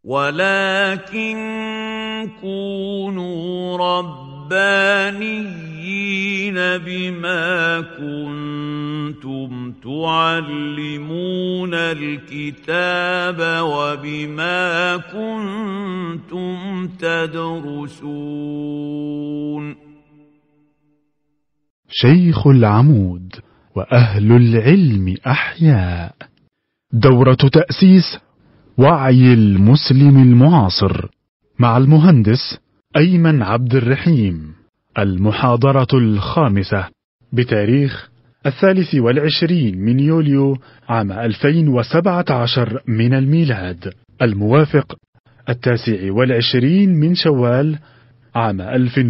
ولكن كونوا ربانيين بما كنتم تعلمون الكتاب وبما كنتم تدرسون شيخ العمود واهل العلم احياء دوره تاسيس وعي المسلم المعاصر مع المهندس ايمن عبد الرحيم المحاضره الخامسه بتاريخ الثالث والعشرين من يوليو عام 2017 من الميلاد الموافق التاسع والعشرين من شوال عام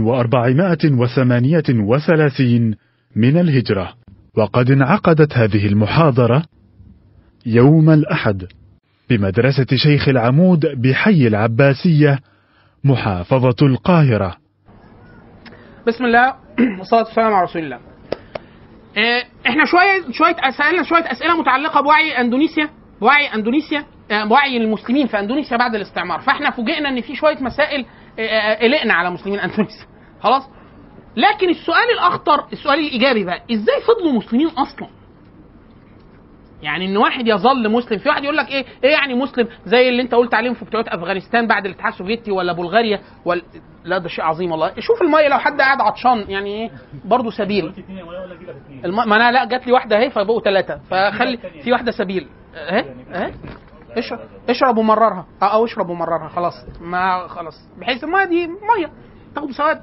1438 من الهجرة وقد انعقدت هذه المحاضرة يوم الأحد بمدرسة شيخ العمود بحي العباسية محافظة القاهرة بسم الله والصلاة والسلام على رسول الله. آه، احنا شويه شويه سالنا شويه اسئله متعلقه بوعي اندونيسيا بوعي اندونيسيا آه، بوعي المسلمين في اندونيسيا بعد الاستعمار فاحنا فوجئنا ان في شويه مسائل آه، آه، قلقنا على مسلمين اندونيسيا خلاص لكن السؤال الاخطر السؤال الايجابي بقى ازاي فضلوا مسلمين اصلا يعني ان واحد يظل مسلم في واحد يقول لك ايه ايه يعني مسلم زي اللي انت قلت عليهم في بتوع افغانستان بعد الاتحاد السوفيتي ولا بلغاريا ولا لا ده شيء عظيم والله شوف الميه لو حد قاعد عطشان يعني ايه برضه سبيل الم... ما انا لا جات لي واحده اهي فبقوا ثلاثه فخلي في واحده سبيل اهي اهي اشرب اشرب ومررها اه او اشرب ومررها خلاص ما خلاص بحيث الميه دي ميه تاخد سواد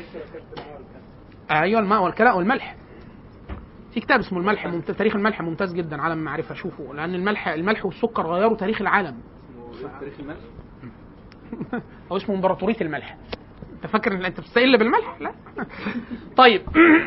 ايوه الماء والكلاء والملح في كتاب اسمه الملح ممتاز تاريخ الملح ممتاز جدا عالم معرفه شوفه لان الملح الملح والسكر غيروا تاريخ العالم تاريخ الملح هو اسمه امبراطوريه الملح انت فاكر ان انت بتستقل بالملح لا طيب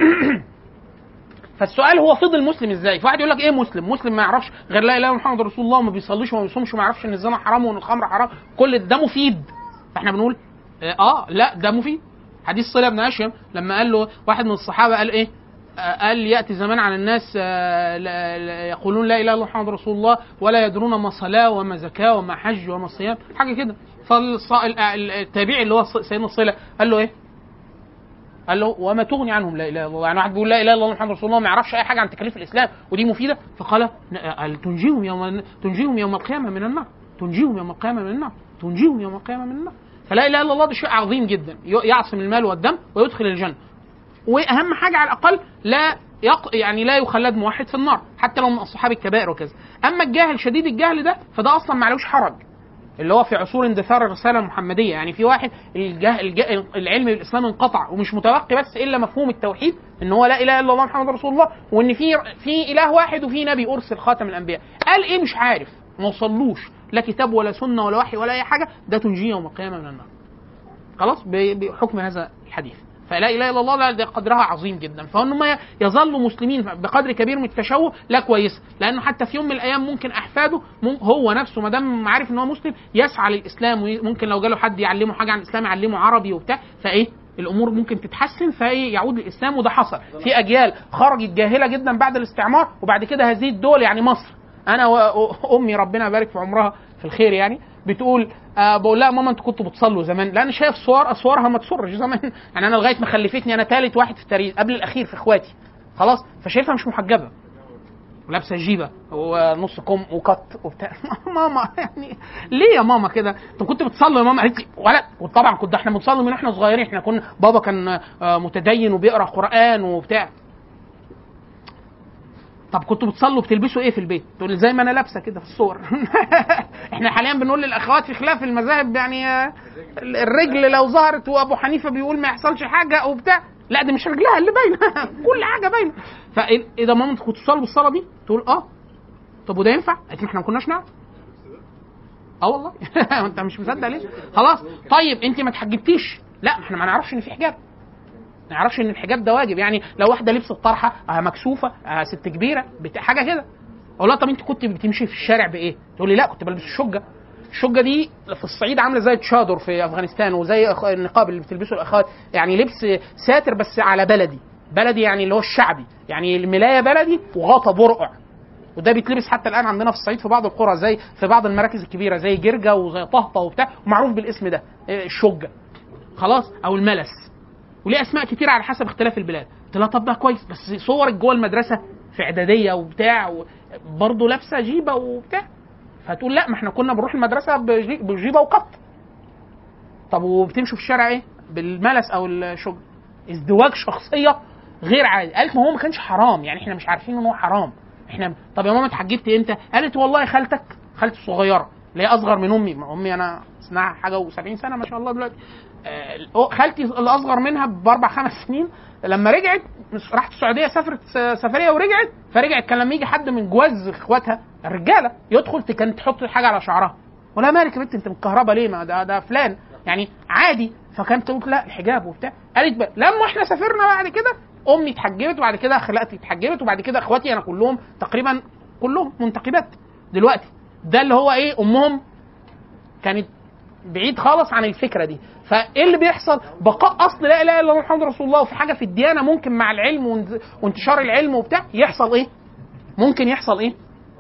فالسؤال هو فضل مسلم ازاي؟ فواحد يقول لك ايه مسلم؟ مسلم ما يعرفش غير لا اله الا محمد رسول الله وما بيصليش وما بيصومش وما يعرفش ان الزنا حرام وان الخمر حرام، كل ده مفيد. فاحنا بنقول اه آه، لا ده مفيد. حديث صلة بن هاشم لما قال له واحد من الصحابه قال ايه؟ آه، قال ياتي زمان على الناس آه، لا- لا- يقولون لا اله الا الله محمد رسول الله ولا يدرون ما صلاه وما زكاه وما حج وما صيام حاجه كده فالتابعي اللي هو سيدنا صله قال له ايه؟ قال له وما تغني عنهم لا اله الا الله يعني واحد بيقول لا اله الا الله محمد رسول الله ما يعرفش اي حاجه عن تكاليف الاسلام ودي مفيده فقال ن- قال تنجيهم يوم تنجيهم يوم القيامه من النار تنجيهم يوم القيامه من النار تنجيهم يوم القيامه من النار فلا اله الا الله ده شيء عظيم جدا ي- يعصم المال والدم ويدخل الجنه واهم حاجه على الاقل لا يق... يعني لا يخلد موحد في النار حتى لو من اصحاب الكبائر وكذا اما الجاهل شديد الجهل ده فده اصلا معلوش حرج اللي هو في عصور اندثار الرساله المحمديه يعني في واحد الجه... الجه... العلم بالاسلام انقطع ومش متبقي بس الا مفهوم التوحيد ان هو لا اله الا الله محمد رسول الله وان في في اله واحد وفي نبي ارسل خاتم الانبياء قال ايه مش عارف ما وصلوش لا كتاب ولا سنه ولا وحي ولا اي حاجه ده تنجيه يوم القيامه من النار خلاص ب- بحكم هذا الحديث فلا اله الا الله لا ده قدرها عظيم جدا فان هم يظلوا مسلمين بقدر كبير من التشوه لا كويس لانه حتى في يوم من الايام ممكن احفاده مم- هو نفسه ما دام عارف ان هو مسلم يسعى للاسلام وممكن لو جاله حد يعلمه حاجه عن الاسلام يعلمه عربي وبتاع فايه الامور ممكن تتحسن فايه يعود للاسلام وده حصل في اجيال خرجت جاهله جدا بعد الاستعمار وبعد كده هذه الدول يعني مصر انا وامي ربنا يبارك في عمرها في الخير يعني بتقول آه بقول لها ماما انتوا كنتوا بتصلوا زمان لان شايف صور اسوارها ما تسرش زمان يعني انا لغايه ما خلفتني انا ثالث واحد في التاريخ قبل الاخير في اخواتي خلاص فشايفها مش محجبه لابسه جيبه ونص كم وقط وبتاع ماما يعني ليه يا ماما كده؟ انت كنت بتصلي يا ماما؟ قالت لي ولا وطبعا كنا احنا بنصلي من احنا صغيرين احنا كنا بابا كان آه، متدين وبيقرا قران وبتاع طب كنتوا بتصلوا بتلبسوا ايه في البيت؟ تقول لي زي ما انا لابسه كده في الصور. احنا حاليا بنقول للاخوات في خلاف المذاهب يعني آه، الرجل لو ظهرت وابو حنيفه بيقول ما يحصلش حاجه او بتاع لا دي مش رجلها اللي باينه كل حاجه باينه فاذا ماما انتوا كنتوا بتصلوا بالصلاه دي؟ تقول اه طب وده ينفع؟ قالت لي احنا ما كناش نعرف اه والله انت مش مصدق ليه؟ خلاص طيب انت ما اتحجبتيش لا ما احنا ما نعرفش ان في حجاب ما نعرفش ان الحجاب ده واجب يعني لو واحده لبست طرحه آه مكسوفه آه ست كبيره بت... حاجه كده اقول لها طب انت كنت بتمشي في الشارع بايه؟ تقول لي لا كنت بلبس الشجه الشجه دي في الصعيد عامله زي التشادر في افغانستان وزي أخ- النقاب اللي بتلبسه الاخوات يعني لبس ساتر بس على بلدي بلدي يعني اللي هو الشعبي يعني الملايه بلدي وغطا برقع وده بيتلبس حتى الان عندنا في الصعيد في بعض القرى زي في بعض المراكز الكبيره زي جرجا وزي طهطا وبتاع ومعروف بالاسم ده إيه، الشجه خلاص او الملس وليه اسماء كتير على حسب اختلاف البلاد قلت لها طب ده كويس بس صورك جوه المدرسه في اعداديه وبتاع برضه لابسه جيبه وبتاع فتقول لا ما احنا كنا بنروح المدرسه بجي- بجيبه وقط طب وبتمشوا في الشارع ايه بالملس او الشجر ازدواج شخصيه غير عادي قالت ما هو ما كانش حرام يعني احنا مش عارفين ان هو حرام احنا طب يا ماما اتحجبت امتى قالت والله خالتك خالتي الصغيره اللي هي اصغر من امي ما امي انا سنها حاجه و70 سنه ما شاء الله دلوقتي آه، خالتي اللي اصغر منها باربع خمس سنين لما رجعت مش- راحت السعوديه سافرت س- سفريه ورجعت فرجعت كان لما يجي حد من جواز اخواتها الرجاله يدخل ت- كانت تحط حاجه على شعرها ولا مالك يا بنت انت متكهربه ليه ما ده ده فلان يعني عادي فكانت تقول لا الحجاب وبتاع قالت بقى لما احنا سافرنا بعد كده امي اتحجبت وبعد كده خالاتي اتحجبت وبعد كده اخواتي انا كلهم تقريبا كلهم منتقبات دلوقتي ده اللي هو ايه امهم كانت بعيد خالص عن الفكره دي فايه اللي بيحصل بقاء اصل لا اله الا الله محمد رسول الله وفي حاجه في الديانه ممكن مع العلم وانت- وانتشار العلم وبتاع يحصل ايه ممكن يحصل ايه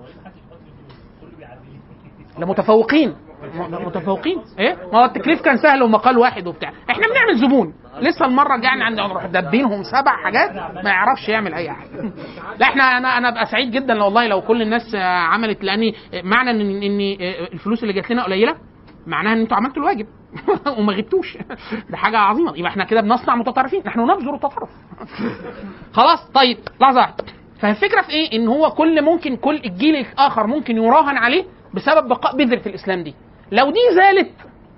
لمتفوقين م- متفوقين ايه ما هو التكليف كان سهل ومقال واحد وبتاع احنا بنعمل زبون لسه المره الجايه عندنا نروح دبينهم سبع حاجات ما يعرفش يعمل اي حاجه لا احنا انا انا ابقى سعيد جدا لو والله لو كل الناس آه، عملت لاني آه، معنى ان ان آه، الفلوس اللي جات لنا قليله معناها ان انتوا عملتوا الواجب وما غبتوش ده حاجه عظيمه يبقى احنا كده بنصنع متطرفين نحن نبذر التطرف خلاص طيب لحظه واحده فالفكره في ايه ان هو كل ممكن كل الجيل الاخر ممكن يراهن عليه بسبب بقاء بذره الاسلام دي لو دي زالت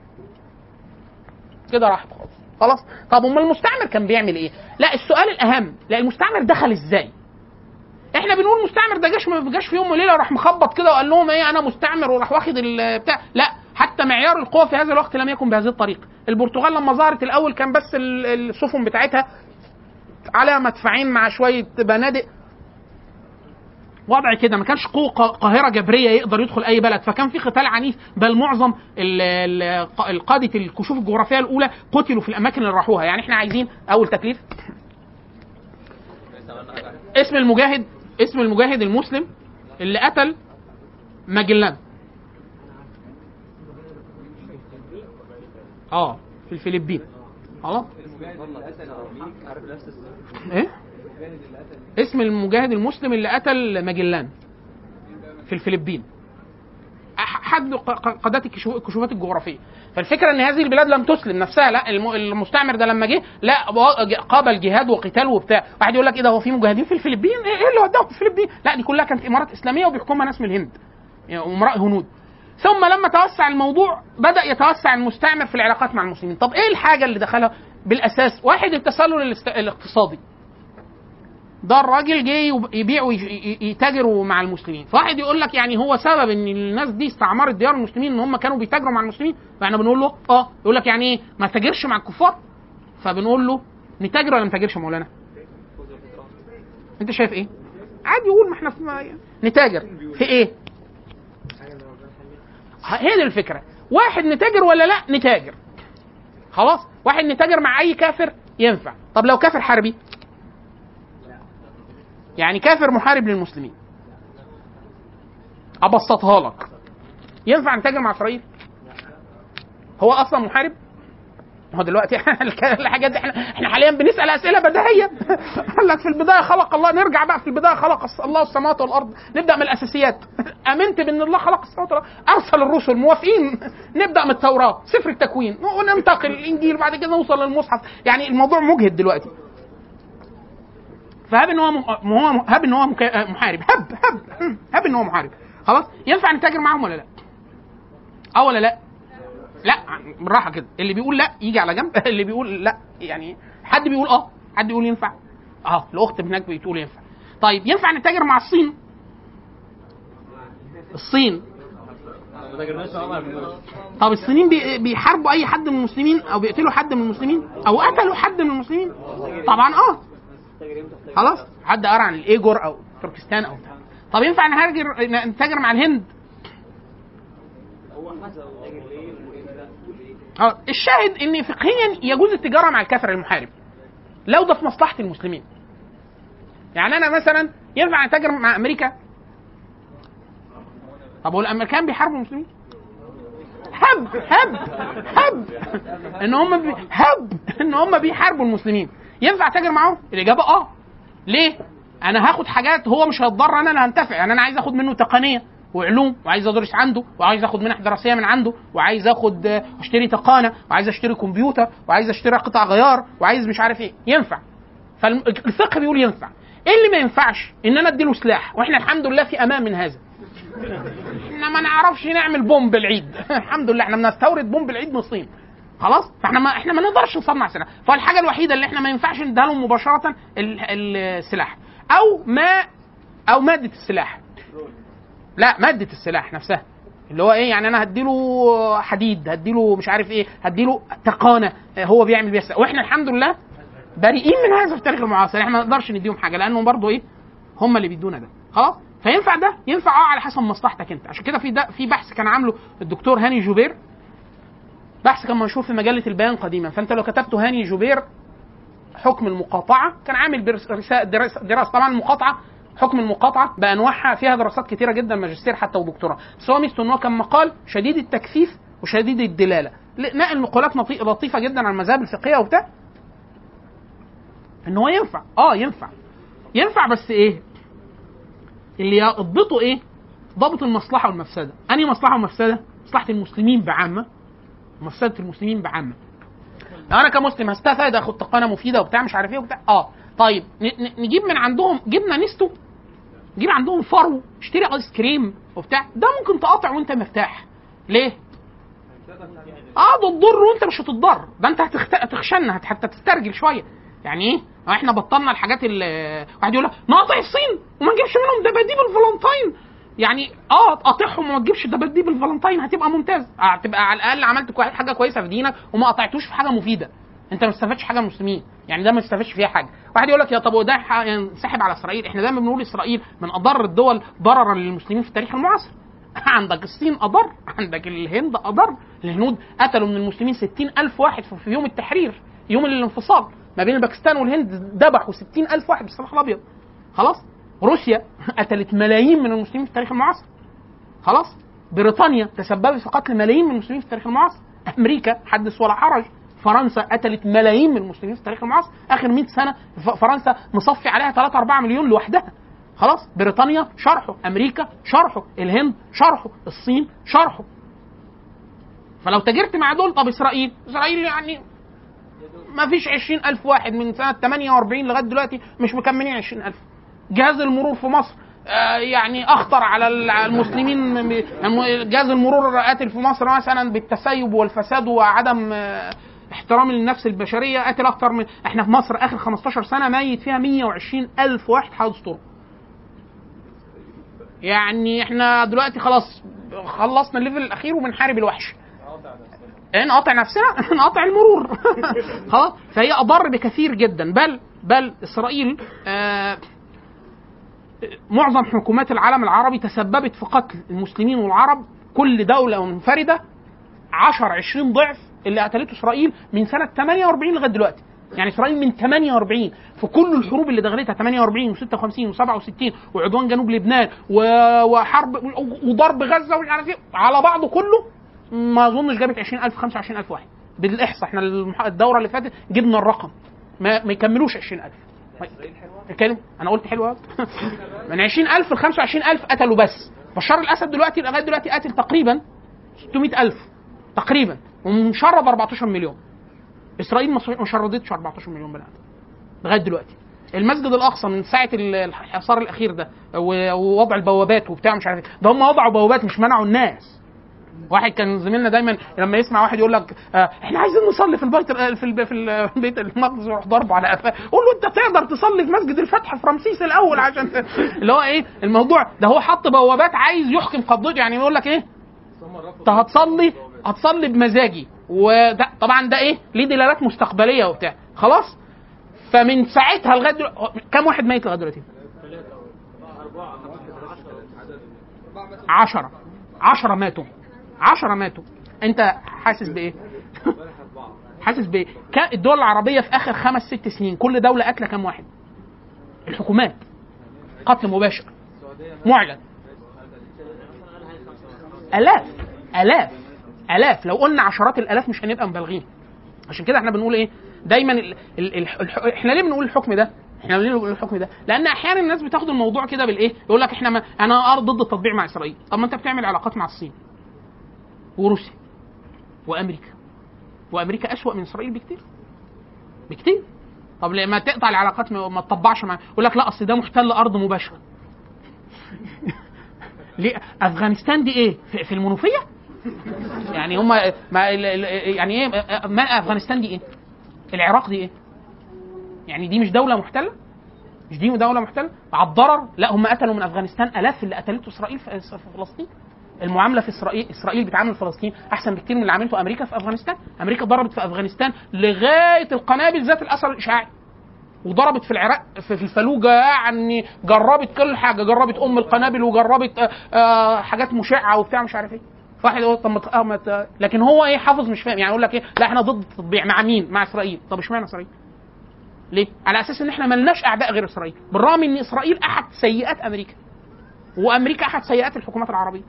كده راحت خالص خلاص طب امال المستعمر كان بيعمل ايه لا السؤال الاهم لا المستعمر دخل ازاي احنا بنقول المستعمر ده جاش ما جاش في يوم وليله راح مخبط كده وقال لهم ايه انا مستعمر وراح واخد البتاع لا حتى معيار القوه في هذا الوقت لم يكن بهذه الطريقه البرتغال لما ظهرت الاول كان بس ال- السفن بتاعتها على مدفعين مع شويه بنادق وضع كده ما كانش قوة قا- قاهرة جبرية يقدر يدخل أي بلد فكان في قتال عنيف بل معظم ال- ال- ق- القادة الكشوف الجغرافية الأولى قتلوا في الأماكن اللي راحوها يعني احنا عايزين أول تكليف اسم المجاهد اسم المجاهد المسلم اللي قتل ماجلان اه في الفلبين خلاص ايه اسم المجاهد المسلم اللي قتل ماجلان في الفلبين أح- حد ق- ق- قادات الكشو- الكشوفات الجغرافيه فالفكره ان هذه البلاد لم تسلم نفسها لا الم- المستعمر ده لما جه لا و- ج- قابل جهاد وقتال وبتاع واحد يقول لك ايه ده هو في مجاهدين في الفلبين ايه إيه اللي وداهم في الفلبين لا دي كلها كانت امارات اسلاميه وبيحكمها ناس من الهند يعني امراء هنود ثم لما توسع الموضوع بدا يتوسع المستعمر في العلاقات مع المسلمين طب ايه الحاجه اللي دخلها بالاساس واحد التسلل الاست- الاقتصادي ده الراجل جه يب- يبيع ويتاجر مع المسلمين فواحد يقول لك يعني هو سبب ان الناس دي استعمرت ديار المسلمين ان هم كانوا بيتاجروا مع المسلمين فاحنا بنقول له اه يقول لك يعني ايه ما تاجرش مع الكفار فبنقول له نتاجر ولا ما نتاجرش يا مولانا انت شايف ايه عادي يقول ما احنا في ما نتاجر في ايه هي دي الفكره واحد نتاجر ولا لا نتاجر خلاص واحد نتاجر مع اي كافر ينفع طب لو كافر حربي يعني كافر محارب للمسلمين ابسطها لك ينفع نتاجر مع اسرائيل هو اصلا محارب ما هو دلوقتي الحاجات دي احنا احنا حاليا بنسال اسئله بديهيه قال لك في البدايه خلق الله نرجع بقى في البدايه خلق الس- الله السماوات والارض نبدا من الاساسيات امنت بان الله خلق السماوات والارض ارسل الرسل موافقين نبدا من التوراه سفر التكوين وننتقل الانجيل بعد كده نوصل للمصحف يعني الموضوع مجهد دلوقتي فهب ان هو م... هو هب ان هو مكا... محارب هب هب هب ان هو محارب خلاص ينفع نتاجر معاهم ولا لا؟ اه ولا لا؟ لا بالراحه كده اللي بيقول لا يجي على جنب اللي بيقول لا يعني حد بيقول اه حد يقول ينفع اه الاخت هناك بتقول ينفع طيب ينفع نتاجر مع الصين الصين طب الصينيين بي- بيحاربوا اي حد من المسلمين او بيقتلوا حد من المسلمين او قتلوا حد من المسلمين طبعا اه خلاص حد قرا عن الايجور او تركستان او بتاع طب ينفع نهاجر نتاجر مع الهند اه الشاهد ان فقهيا يجوز التجاره مع الكافر المحارب لو ده في مصلحه المسلمين يعني انا مثلا ينفع اتاجر مع امريكا طب والامريكان بيحاربوا المسلمين هب هب هب ان هم بي هب ان هم بيحاربوا المسلمين ينفع تاجر معاهم الاجابه اه ليه انا هاخد حاجات هو مش هيتضر انا اللي هنتفع يعني انا عايز اخد منه تقنيه وعلوم وعايز ادرس عنده وعايز اخد منح دراسيه من عنده وعايز اخد آه، اشتري تقانه وعايز اشتري كمبيوتر وعايز اشتري قطع غيار وعايز مش عارف ايه ينفع فالفقه بيقول ينفع ايه اللي ما ينفعش ان انا اديله سلاح واحنا الحمد لله في امان من هذا احنا ما نعرفش نعمل بومب العيد الحمد لله احنا بنستورد بومب العيد من الصين خلاص فاحنا ما احنا ما نقدرش نصنع سلاح فالحاجه الوحيده اللي احنا ما ينفعش نديها لهم مباشره ال- السلاح او ما او ماده السلاح لا ماده السلاح نفسها اللي هو ايه يعني انا هديله حديد هديله مش عارف ايه هديله تقانه هو بيعمل بيها السلاح. واحنا الحمد لله بريئين من هذا في التاريخ المعاصر احنا ما نقدرش نديهم حاجه لانهم برضه ايه هم اللي بيدونا ده خلاص فينفع ده ينفع اه على حسب مصلحتك انت عشان كده في ده في بحث كان عامله الدكتور هاني جوبير بحث كان منشور في مجله البيان قديما فانت لو كتبت هاني جوبير حكم المقاطعه كان عامل برس- رسا- دراسه دراسة. طبعا المقاطعه حكم المقاطعه بانواعها فيها دراسات كتيره جدا ماجستير حتى ودكتوراه بس هو ميزته ان هو كان مقال شديد التكثيف وشديد الدلاله ل- نقل مقولات نطي- لطيفه جدا عن المذاهب الفقهيه وبتاع ان هو ينفع اه ينفع ينفع بس ايه اللي يضبطه ايه ضابط المصلحه والمفسده انهي مصلحه ومفسده مصلحه المسلمين بعامه ومفسده المسلمين بعامه لو انا كمسلم هستفاد اخد تقنيه مفيده وبتاع مش عارف ايه وبتاع اه طيب ن- ن- نجيب من عندهم جبنه نستو نجيب عندهم فرو اشتري ايس كريم وبتاع ده ممكن تقاطع وانت مرتاح ليه؟ اه ده تضر وانت مش هتتضر ده انت هتخت... هتخشن هت- حتى تسترجل شويه يعني ايه؟ آه احنا بطلنا الحاجات اللي واحد يقول لك نقاطع الصين وما نجيبش منهم دباديب الفالنتاين يعني اه تقاطعهم وما تجيبش دباديب الفالنتاين هتبقى ممتاز آه، هتبقى على الاقل عملت كوي- حاجه كويسه في دينك وما قطعتوش في حاجه مفيده انت ما استفدتش حاجه من المسلمين يعني ده ما استفادش فيها حاجه واحد يقول لك يا طب وده ح- ينسحب على اسرائيل احنا دايما بنقول اسرائيل من اضر الدول ضررا للمسلمين في التاريخ المعاصر عندك الصين أضر عندك الهند أضر الهنود قتلوا من المسلمين ستين ألف واحد في في يوم التحرير يوم الانفصال ما بين باكستان والهند ذبحوا ستين ألف واحد بالسلاح الأبيض خلاص روسيا قتلت ملايين من المسلمين في التاريخ المعاصر خلاص بريطانيا تسببت في قتل ملايين من المسلمين في التاريخ المعاصر امريكا حدث ولا حرج فرنسا قتلت ملايين من المسلمين في التاريخ المعاصر اخر 100 سنه ف- فرنسا مصفي عليها 3 4 مليون لوحدها خلاص بريطانيا شرحه امريكا شرحه الهند شرحه الصين شرحه فلو تاجرت مع دول طب اسرائيل اسرائيل يعني ما فيش 20000 واحد من سنه 48 لغايه دلوقتي مش مكملين 20000 جهاز المرور في مصر آه، يعني اخطر على ال- على المسلمين ب- الم- جهاز المرور قاتل في مصر مثلا بالتسيب والفساد وعدم آه، احترام للنفس البشريه قاتل اكتر من احنا في مصر اخر 15 سنه ميت فيها 120 الف واحد حادث طرق يعني احنا دلوقتي خلاص خلصنا الليفل الاخير وبنحارب الوحش إيه، نقاطع نفسنا نقاطع المرور خلاص فهي اضر بكثير جدا بل بل اسرائيل آه معظم حكومات العالم العربي تسببت في قتل المسلمين والعرب كل دولة منفردة 10 20 ضعف اللي قتلته اسرائيل من سنة 48 لغاية دلوقتي يعني اسرائيل من 48 في كل الحروب اللي دخلتها 48 و56 و67 وعدوان جنوب لبنان و- وحرب وضرب غزه ومش عارف ايه على بعضه كله ما اظنش جابت 20000 25000 واحد بالاحصاء احنا المح- الدوره اللي فاتت جبنا الرقم ما, ما يكملوش 20000 الكلم انا قلت حلو أهو. من 20000 ل 25000 قتلوا بس بشار الاسد دلوقتي لغايه دلوقتي قاتل تقريبا 600000 تقريبا ومشرد 14 مليون اسرائيل ما ما شردتش 14 مليون بني ادم لغايه دلوقتي المسجد الاقصى من ساعه ال- الحصار الاخير ده و- ووضع البوابات وبتاع مش عارف إيه. ده هم وضعوا بوابات مش منعوا الناس واحد كان زميلنا دايما لما يسمع واحد يقول لك آه احنا عايزين نصلي في البيت في الب- في البيت المقدس يروح ضربه على قفاه قول له انت تقدر تصلي في مسجد الفتح في رمسيس الاول عشان اللي هو ايه الموضوع ده هو حط بوابات عايز يحكم قبضته يعني يقول لك ايه انت هتصلي هتصلي بمزاجي وده طبعا ده ايه ليه دلالات مستقبليه وبتاع خلاص فمن ساعتها لغايه دلوقتي كم واحد ميت لغايه دلوقتي؟ عشرة عشرة ماتوا عشرة ماتوا انت حاسس بايه؟ حاسس بايه؟ كا- الدول العربية في آخر خمس ست سنين كل دولة قاتلة كام واحد؟ الحكومات قتل مباشر معلن الاف الاف الاف لو قلنا عشرات الالاف مش هنبقى مبالغين عشان كده احنا بنقول ايه دايما ال... ال... ال... الح... احنا ليه بنقول الحكم ده احنا ليه بنقول الحكم ده لان احيانا الناس بتاخد الموضوع كده بالايه يقول لك احنا ما... انا ضد التطبيع مع اسرائيل طب ما انت بتعمل علاقات مع الصين وروسيا وامريكا وامريكا اسوا من اسرائيل بكتير بكتير طب لما تقطع العلاقات ما ما تطبعش معاه يقول لك لا اصل ده محتل ارض مباشره ليه افغانستان دي ايه في, في المنوفيه يعني هم ما ال- ال- يعني ايه ما افغانستان دي ايه العراق دي ايه يعني دي مش دوله محتله مش دي دوله محتله على الضرر لا هم قتلوا من افغانستان الاف اللي قتلته اسرائيل في في فلسطين المعامله في اسرائيل اسرائيل بتعامل فلسطين احسن بكتير من اللي عملته امريكا في افغانستان امريكا ضربت في افغانستان لغايه القنابل ذات الاثر الاشعاعي وضربت في العراق في في الفلوجه يعني جربت كل حاجه جربت ام القنابل وجربت آه، آه، حاجات مشعه وبتاع مش عارف ايه واحد يقول طب ما ت- آه، ما ت- لكن هو ايه حافظ مش فاهم يعني يقول لك ايه لا احنا ضد التطبيع مع مين؟ مع اسرائيل طب اشمعنى اسرائيل؟ ليه؟ على اساس ان احنا ملناش اعداء غير اسرائيل بالرغم ان اسرائيل احد سيئات امريكا وامريكا احد سيئات الحكومات العربيه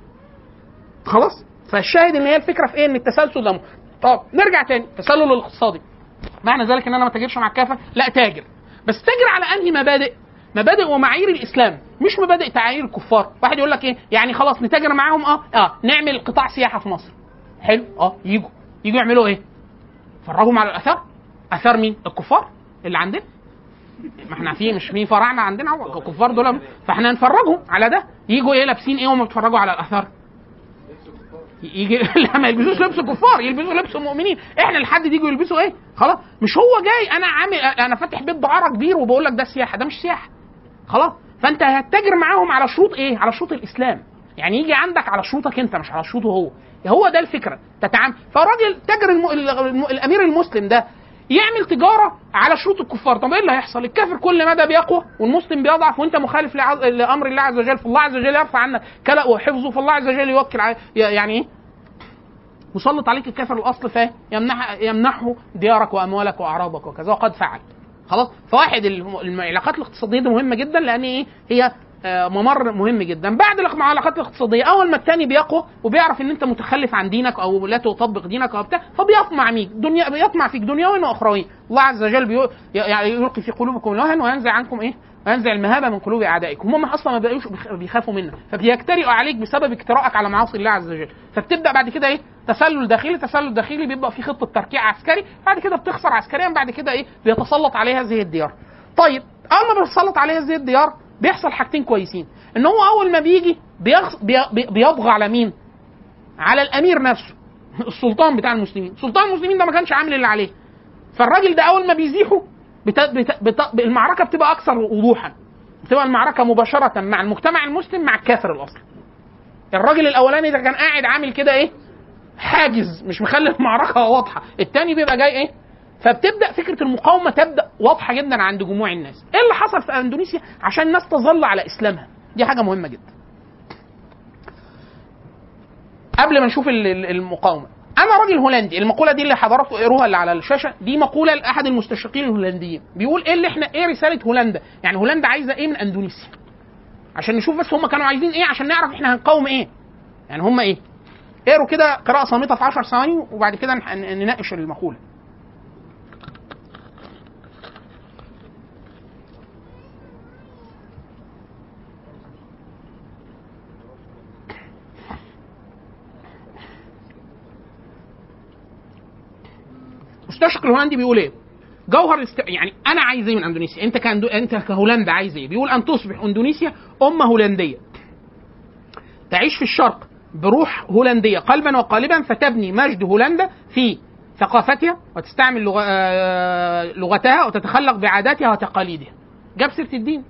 خلاص فالشاهد ان هي الفكره في ايه ان التسلسل ده م- طب نرجع تاني التسلل الاقتصادي معنى ذلك ان انا ما تاجرش مع الكافر لا تاجر بس تاجر على انهي مبادئ مبادئ ومعايير الاسلام مش مبادئ تعايير الكفار واحد يقول لك ايه يعني خلاص نتاجر معاهم اه اه نعمل قطاع سياحه في مصر حلو اه يجوا يجوا يعملوا ايه فرجهم على الاثار اثار مين الكفار اللي عندنا ما احنا في مش في فراعنه عندنا هو الكفار دول فاحنا نفرجهم على ده يجوا ايه لابسين ايه وهم بيتفرجوا على الاثار يجي لا ما يلبسوش لبس كفار يلبسوا لبس مؤمنين احنا لحد دي يجوا يلبسوا ايه خلاص مش هو جاي انا عامل انا فاتح بيت دعاره كبير وبقول لك ده سياحه ده مش سياحه خلاص فانت هتتاجر معاهم على شروط ايه على شروط الاسلام يعني يجي عندك على شروطك انت مش على شروطه هو هو ده الفكره تتعامل فالراجل تاجر الم... الم... الامير المسلم ده يعمل تجاره على شروط الكفار طب ايه اللي هيحصل الكافر كل مدى بيقوى والمسلم بيضعف وانت مخالف لعز... لامر الله عز وجل فالله عز وجل يرفع عنك كلأ وحفظه فالله عز وجل يوكل ع... يعني ايه مسلط عليك الكافر الاصل فايه يمنح يمنحه ديارك واموالك واعراضك وكذا وقد فعل خلاص فواحد الم- العلاقات الاقتصاديه دي مهمه جدا لان ايه هي آه، ممر مهم جدا بعد الع- مع العلاقات الاقتصاديه اول ما الثاني بيقوى وبيعرف ان انت متخلف عن دينك او لا تطبق دينك او بتاع فبيطمع فيك دنيا بيطمع فيك دنيوي واخروي الله عز وجل بيو يعني يلقي في قلوبكم الوهن وينزع عنكم ايه وينزع المهابه من قلوب اعدائكم هم اصلا ما بقوش بيخ- بيخافوا منك فبيجترئوا عليك بسبب اجتراءك على معاصي الله عز وجل فبتبدا بعد كده ايه تسلل داخلي تسلل داخلي بيبقى في خطه تركيع عسكري بعد كده بتخسر عسكريا بعد كده ايه بيتسلط عليها هذه الديار طيب اول ما بيتسلط عليها هذه الديار بيحصل حاجتين كويسين ان هو اول ما بيجي بيغص بي- بي- بيطغى على مين على الامير نفسه السلطان بتاع المسلمين سلطان المسلمين ده ما كانش عامل اللي عليه فالراجل ده اول ما بيزيحه بت... بت... بت... المعركه بتبقى اكثر وضوحا بتبقى المعركه مباشره مع المجتمع المسلم مع الكافر الاصلي الراجل الاولاني ده كان قاعد عامل كده ايه حاجز مش مخلي المعركه واضحه التاني بيبقى جاي ايه فبتبدا فكره المقاومه تبدا واضحه جدا عند جموع الناس ايه اللي حصل في اندونيسيا عشان الناس تظل على اسلامها دي حاجه مهمه جدا قبل ما نشوف ال- ال- المقاومه انا راجل هولندي المقوله دي اللي حضراتكم اقروها اللي على الشاشه دي مقوله لاحد المستشرقين الهولنديين بيقول ايه اللي احنا ايه رساله هولندا يعني هولندا عايزه ايه من اندونيسيا عشان نشوف بس هم كانوا عايزين ايه عشان نعرف احنا هنقاوم ايه يعني هم ايه اقروا كده قراءه صامته في 10 ثواني وبعد كده نح- نناقش المقوله مستشرق الهولندي بيقول ايه؟ جوهر الاست... يعني انا عايز ايه من اندونيسيا؟ انت كأندو... انت كهولندا عايز ايه؟ بيقول ان تصبح اندونيسيا امه هولنديه تعيش في الشرق بروح هولنديه قلبا وقالبا فتبني مجد هولندا في ثقافتها وتستعمل لغ... آه، لغتها وتتخلق بعاداتها وتقاليدها. جاب سيره الدين.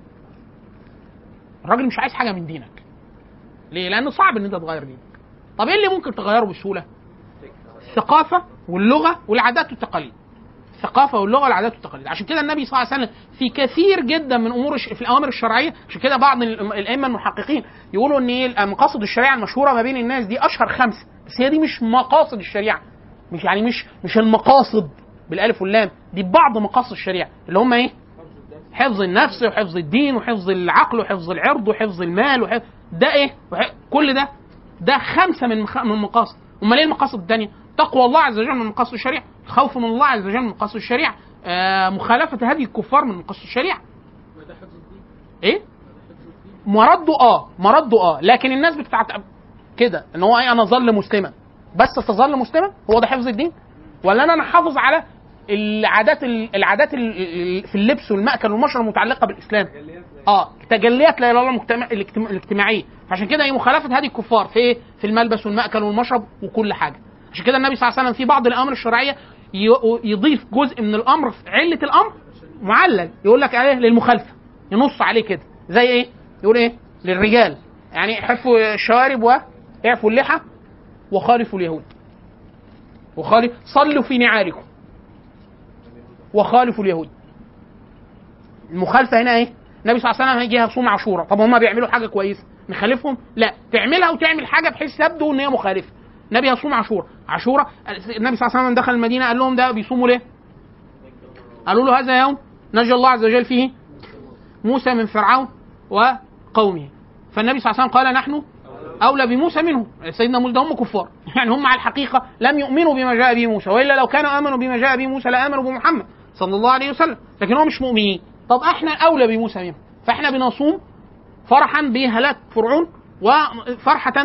الراجل مش عايز حاجه من دينك. ليه؟ لانه صعب ان انت تغير دينك. طب ايه اللي ممكن تغيره بسهوله؟ الثقافه واللغه والعادات والتقاليد. الثقافه واللغه والعادات والتقاليد عشان كده النبي صلى الله عليه وسلم في كثير جدا من امور الش... في الاوامر الشرعيه عشان كده بعض الأم- الائمه المحققين يقولوا ان ايه مقاصد الشريعه المشهوره ما بين الناس دي اشهر خمسه بس هي دي مش مقاصد الشريعه مش يعني مش مش المقاصد بالالف واللام دي بعض مقاصد الشريعه اللي هم ايه حفظ النفس وحفظ الدين وحفظ العقل وحفظ العرض وحفظ المال وحفظ ده ايه وح... كل ده ده خمسه من مخ... من مقاصد امال ايه المقاصد الثانيه تقوى الله عز وجل من مقاصد الشريعه الخوف من الله عز وجل من مقاصد الشريعه آه مخالفه هدي الكفار من مقاصد الشريعه ايه مرده اه مرده اه لكن الناس بتاعت كده ان هو ايه انا ظل مسلما بس تظل مسلما هو ده حفظ الدين ولا انا انا حافظ على العادات العادات ال- في اللبس والمأكل والمشرب المتعلقه بالاسلام اه تجليات لا اله الا الله المجتمع الاجتماع- الاجتماعيه عشان كده هي مخالفه هذه الكفار في ايه في الملبس والمأكل والمشرب وكل حاجه عشان كده النبي صلى الله عليه وسلم في بعض الامر الشرعيه ي- يضيف جزء من الامر في عله الامر معلل يقول لك عليه للمخالفه ينص عليه كده زي ايه يقول ايه للرجال يعني حفوا الشوارب واعفوا اللحى وخالفوا اليهود وخالف صلوا في نعالكم وخالفوا اليهود المخالفه هنا ايه النبي صلى الله عليه وسلم هيجي يصوم عاشوراء طب هم بيعملوا حاجه كويسه نخالفهم لا تعملها وتعمل حاجه بحيث يبدو ان هي مخالفه النبي يصوم عاشوراء عاشوراء النبي صلى الله عليه وسلم دخل المدينه قال لهم ده بيصوموا ليه قالوا له هذا يوم نجى الله عز وجل فيه موسى من فرعون وقومه فالنبي صلى الله عليه وسلم قال نحن اولى بموسى منهم سيدنا موسى ده هم كفار يعني هم على الحقيقه لم يؤمنوا بما جاء به موسى والا لو كانوا امنوا بما جاء به موسى لامنوا بمحمد صلى الله عليه وسلم لكن هم مش مؤمنين طب احنا اولى بموسى منهم فاحنا بنصوم فرحا بهلاك فرعون وفرحة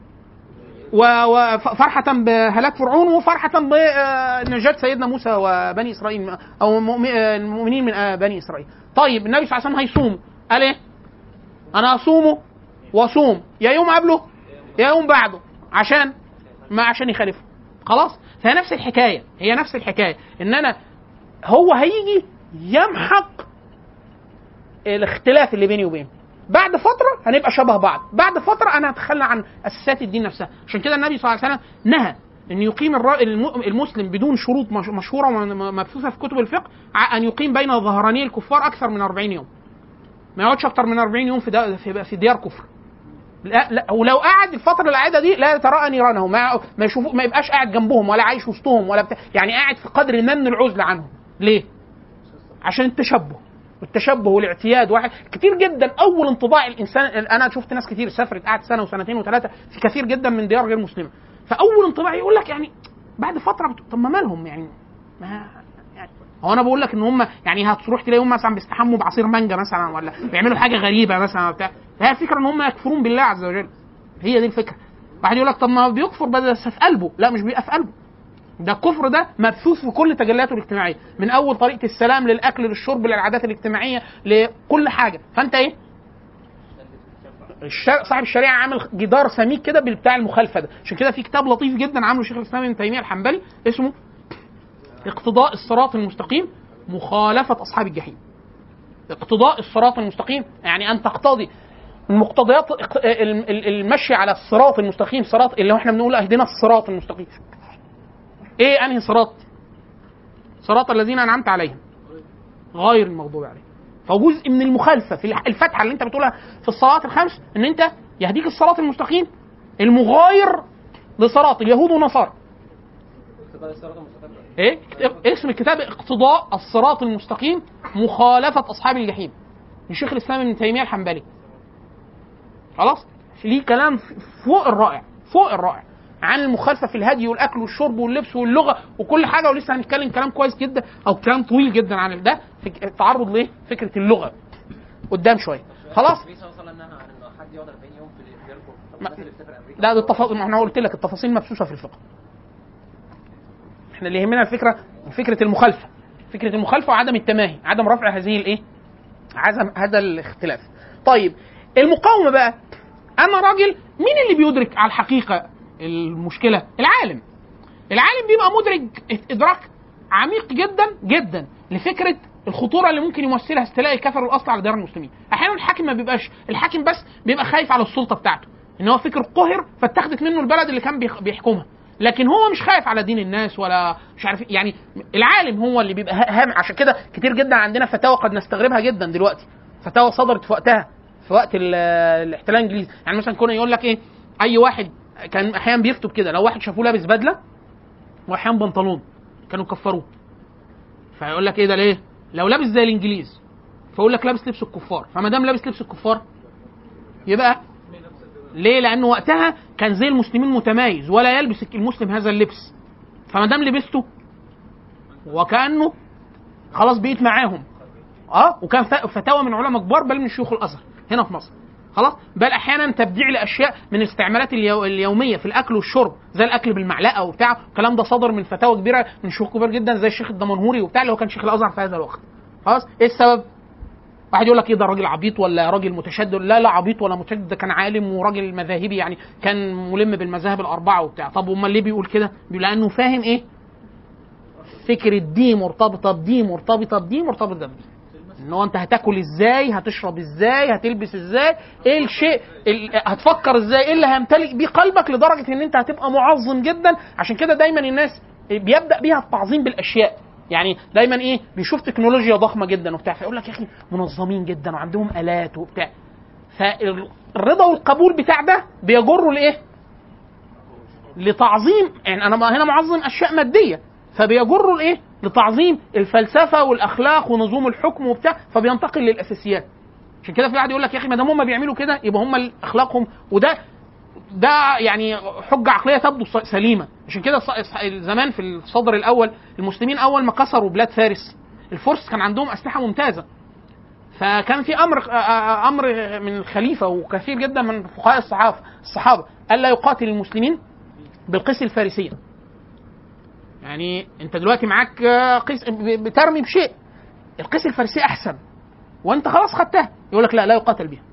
وفرحة بهلاك فرعون وفرحة بنجاة سيدنا موسى وبني اسرائيل او مؤمن- المؤمنين من آه بني اسرائيل. طيب النبي صلى الله عليه وسلم هيصوم قال ايه؟ انا اصومه واصوم يا يوم قبله يا يوم بعده عشان ما عشان يخالفه خلاص فهي نفس الحكايه هي نفس الحكايه ان انا هو هيجي يمحق الاختلاف اللي بيني وبينه بعد فتره هنبقى شبه بعض بعد فتره انا هتخلى عن اساسات الدين نفسها عشان كده النبي صلى الله عليه وسلم نهى ان يقيم الر- الم- المسلم بدون شروط مش- مشهوره ومبثوثه في كتب الفقه ع- ان يقيم بين ظهراني الكفار اكثر من 40 يوم ما يقعدش اكتر من 40 يوم في دا- في في ديار كفر لا لا ولو قعد الفتره العاده دي لا يتراءى نيرانهم ما ما يشوفوا ما يبقاش قاعد جنبهم ولا عايش وسطهم ولا بتاع يعني قاعد في قدر ما من العزله عنهم ليه؟ عشان التشبه والتشبه والاعتياد واحد كتير جدا اول انطباع الانسان انا شفت ناس كتير سافرت قعدت سنه وسنتين وثلاثه في كثير جدا من ديار غير مسلمه فاول انطباع يقول لك يعني بعد فتره بت... طب ما مالهم يعني ما يعني هو انا بقول لك ان هم يعني هتروح تلاقيهم مثلا بيستحموا بعصير مانجا مثلا ولا بيعملوا حاجه غريبه مثلا بتاع هي الفكره ان هم يكفرون بالله عز وجل هي دي الفكره واحد يقول لك طب ما بيكفر بس في قلبه لا مش بيبقى في قلبه ده الكفر ده مبثوث في كل تجلياته الاجتماعيه من اول طريقه السلام للاكل للشرب للعادات الاجتماعيه لكل حاجه فانت ايه الشر... صاحب الشريعه عامل جدار سميك كده بتاع المخالفه ده عشان كده في كتاب لطيف جدا عامله شيخ الاسلام ابن تيميه الحنبلي اسمه اقتضاء الصراط المستقيم مخالفه اصحاب الجحيم اقتضاء الصراط المستقيم يعني ان تقتضي من مقتضيات اق- ال- ال- المشي على الصراط المستقيم صراط اللي هو احنا بنقول اهدنا الصراط المستقيم ايه انهي صراط صراط الذين انعمت عليهم غير المغضوب عليهم فجزء من المخالفه في الح- الفتحه اللي انت بتقولها في الصلوات الخمس ان انت يهديك الصراط المستقيم المغاير لصراط اليهود والنصارى ايه كتاب- اسم الكتاب اقتضاء الصراط المستقيم مخالفه اصحاب الجحيم لشيخ الاسلام ابن تيميه الحنبلي خلاص ليه كلام فوق الرائع فوق الرائع عن المخالفه في الهدي والاكل والشرب واللبس واللغه وكل حاجه ولسه هنتكلم كلام كويس جدا او كلام طويل جدا عن ده في التعرض ليه فكره اللغه قدام شويه خلاص النبي صلى الله عليه وسلم نهى عن انه حد يقعد 40 يوم في الديار طب ما- الناس اللي بتسافر امريكا لا ده التفاصيل ما انا قلت لك التفاصيل مبثوثه في الفقه احنا اللي يهمنا الفكره فكره المخالفه فكره المخالفه وعدم التماهي عدم رفع هذه الايه عدم هذا الاختلاف طيب المقاومه بقى انا راجل مين اللي بيدرك على الحقيقه المشكله العالم العالم بيبقى مدرك ادراك عميق جدا جدا لفكره الخطوره اللي ممكن يمثلها استيلاء الكفر الاصل على ديار المسلمين احيانا الحاكم ما بيبقاش الحاكم بس بيبقى خايف على السلطه بتاعته ان هو فكر قهر فاتخذت منه البلد اللي كان بيخ- بيحكمها لكن هو مش خايف على دين الناس ولا مش عارف إيه. يعني العالم هو اللي بيبقى هام عشان كده كتير جدا عندنا فتاوى قد نستغربها جدا دلوقتي فتاوى صدرت في وقتها في وقت ال- الاحتلال الانجليزي يعني مثلا كنا يقول لك ايه اي واحد كان احيانا بيفتوا كده لو واحد شافوه لابس بدله واحيانا بنطلون كانوا كفروه فيقول لك ايه ده ليه؟ لو لابس زي الانجليز فيقول لك لابس لبس الكفار فما دام لابس لبس الكفار يبقى ليه؟ لأنه وقتها كان زي المسلمين متميز ولا يلبس المسلم هذا اللبس فما دام لبسته وكأنه خلاص بقيت معاهم اه وكان ف- فتاوى من علماء كبار بل من شيوخ الازهر هنا في مصر خلاص بل احيانا تبديع لاشياء من الاستعمالات اليو... اليوميه في الاكل والشرب زي الاكل بالمعلقه وبتاع الكلام ده صدر من فتاوى كبيره من شيوخ كبار جدا زي الشيخ الدمنهوري وبتاع اللي هو كان شيخ الازهر في هذا الوقت خلاص ايه السبب واحد يقول لك ايه ده راجل عبيط ولا راجل متشدد لا لا عبيط ولا متشدد ده كان عالم وراجل مذاهبي يعني كان ملم بالمذاهب الاربعه وبتاع طب امال ليه بيقول كده بيقول لانه فاهم ايه فكره دي مرتبطه بدي مرتبطه بدي مرتبطه بدي ان هو انت هتاكل ازاي هتشرب ازاي هتلبس ازاي ايه الشيء ال- هتفكر ازاي ايه اللي هيمتلك بيه قلبك لدرجه ان انت هتبقى معظم جدا عشان كده دايما الناس بيبدا بيها التعظيم بالاشياء يعني دايما ايه بيشوف تكنولوجيا ضخمه جدا وبتاع فيقول لك يا اخي منظمين جدا وعندهم الات وبتاع فالرضا والقبول بتاع ده بيجره لايه؟ لتعظيم يعني انا هنا معظم اشياء ماديه فبيجروا لايه؟ لتعظيم الفلسفه والاخلاق ونظام الحكم وبتاع فبينتقل للاساسيات. عشان كده في واحد يقول لك يا اخي ما دام هم بيعملوا كده يبقى هم اخلاقهم وده ده يعني حجه عقليه تبدو ص- سليمه عشان كده ص- زمان في الصدر الاول المسلمين اول ما كسروا بلاد فارس الفرس كان عندهم اسلحه ممتازه فكان في امر آ- آ- امر من الخليفه وكثير جدا من فقهاء الصحابه الصحابه الا يقاتل المسلمين بالقيس الفارسيه يعني انت دلوقتي معاك آه، قيس ب- بترمي بشيء القيس الفارسيه احسن وانت خلاص خدتها يقول لك لا لا يقاتل بها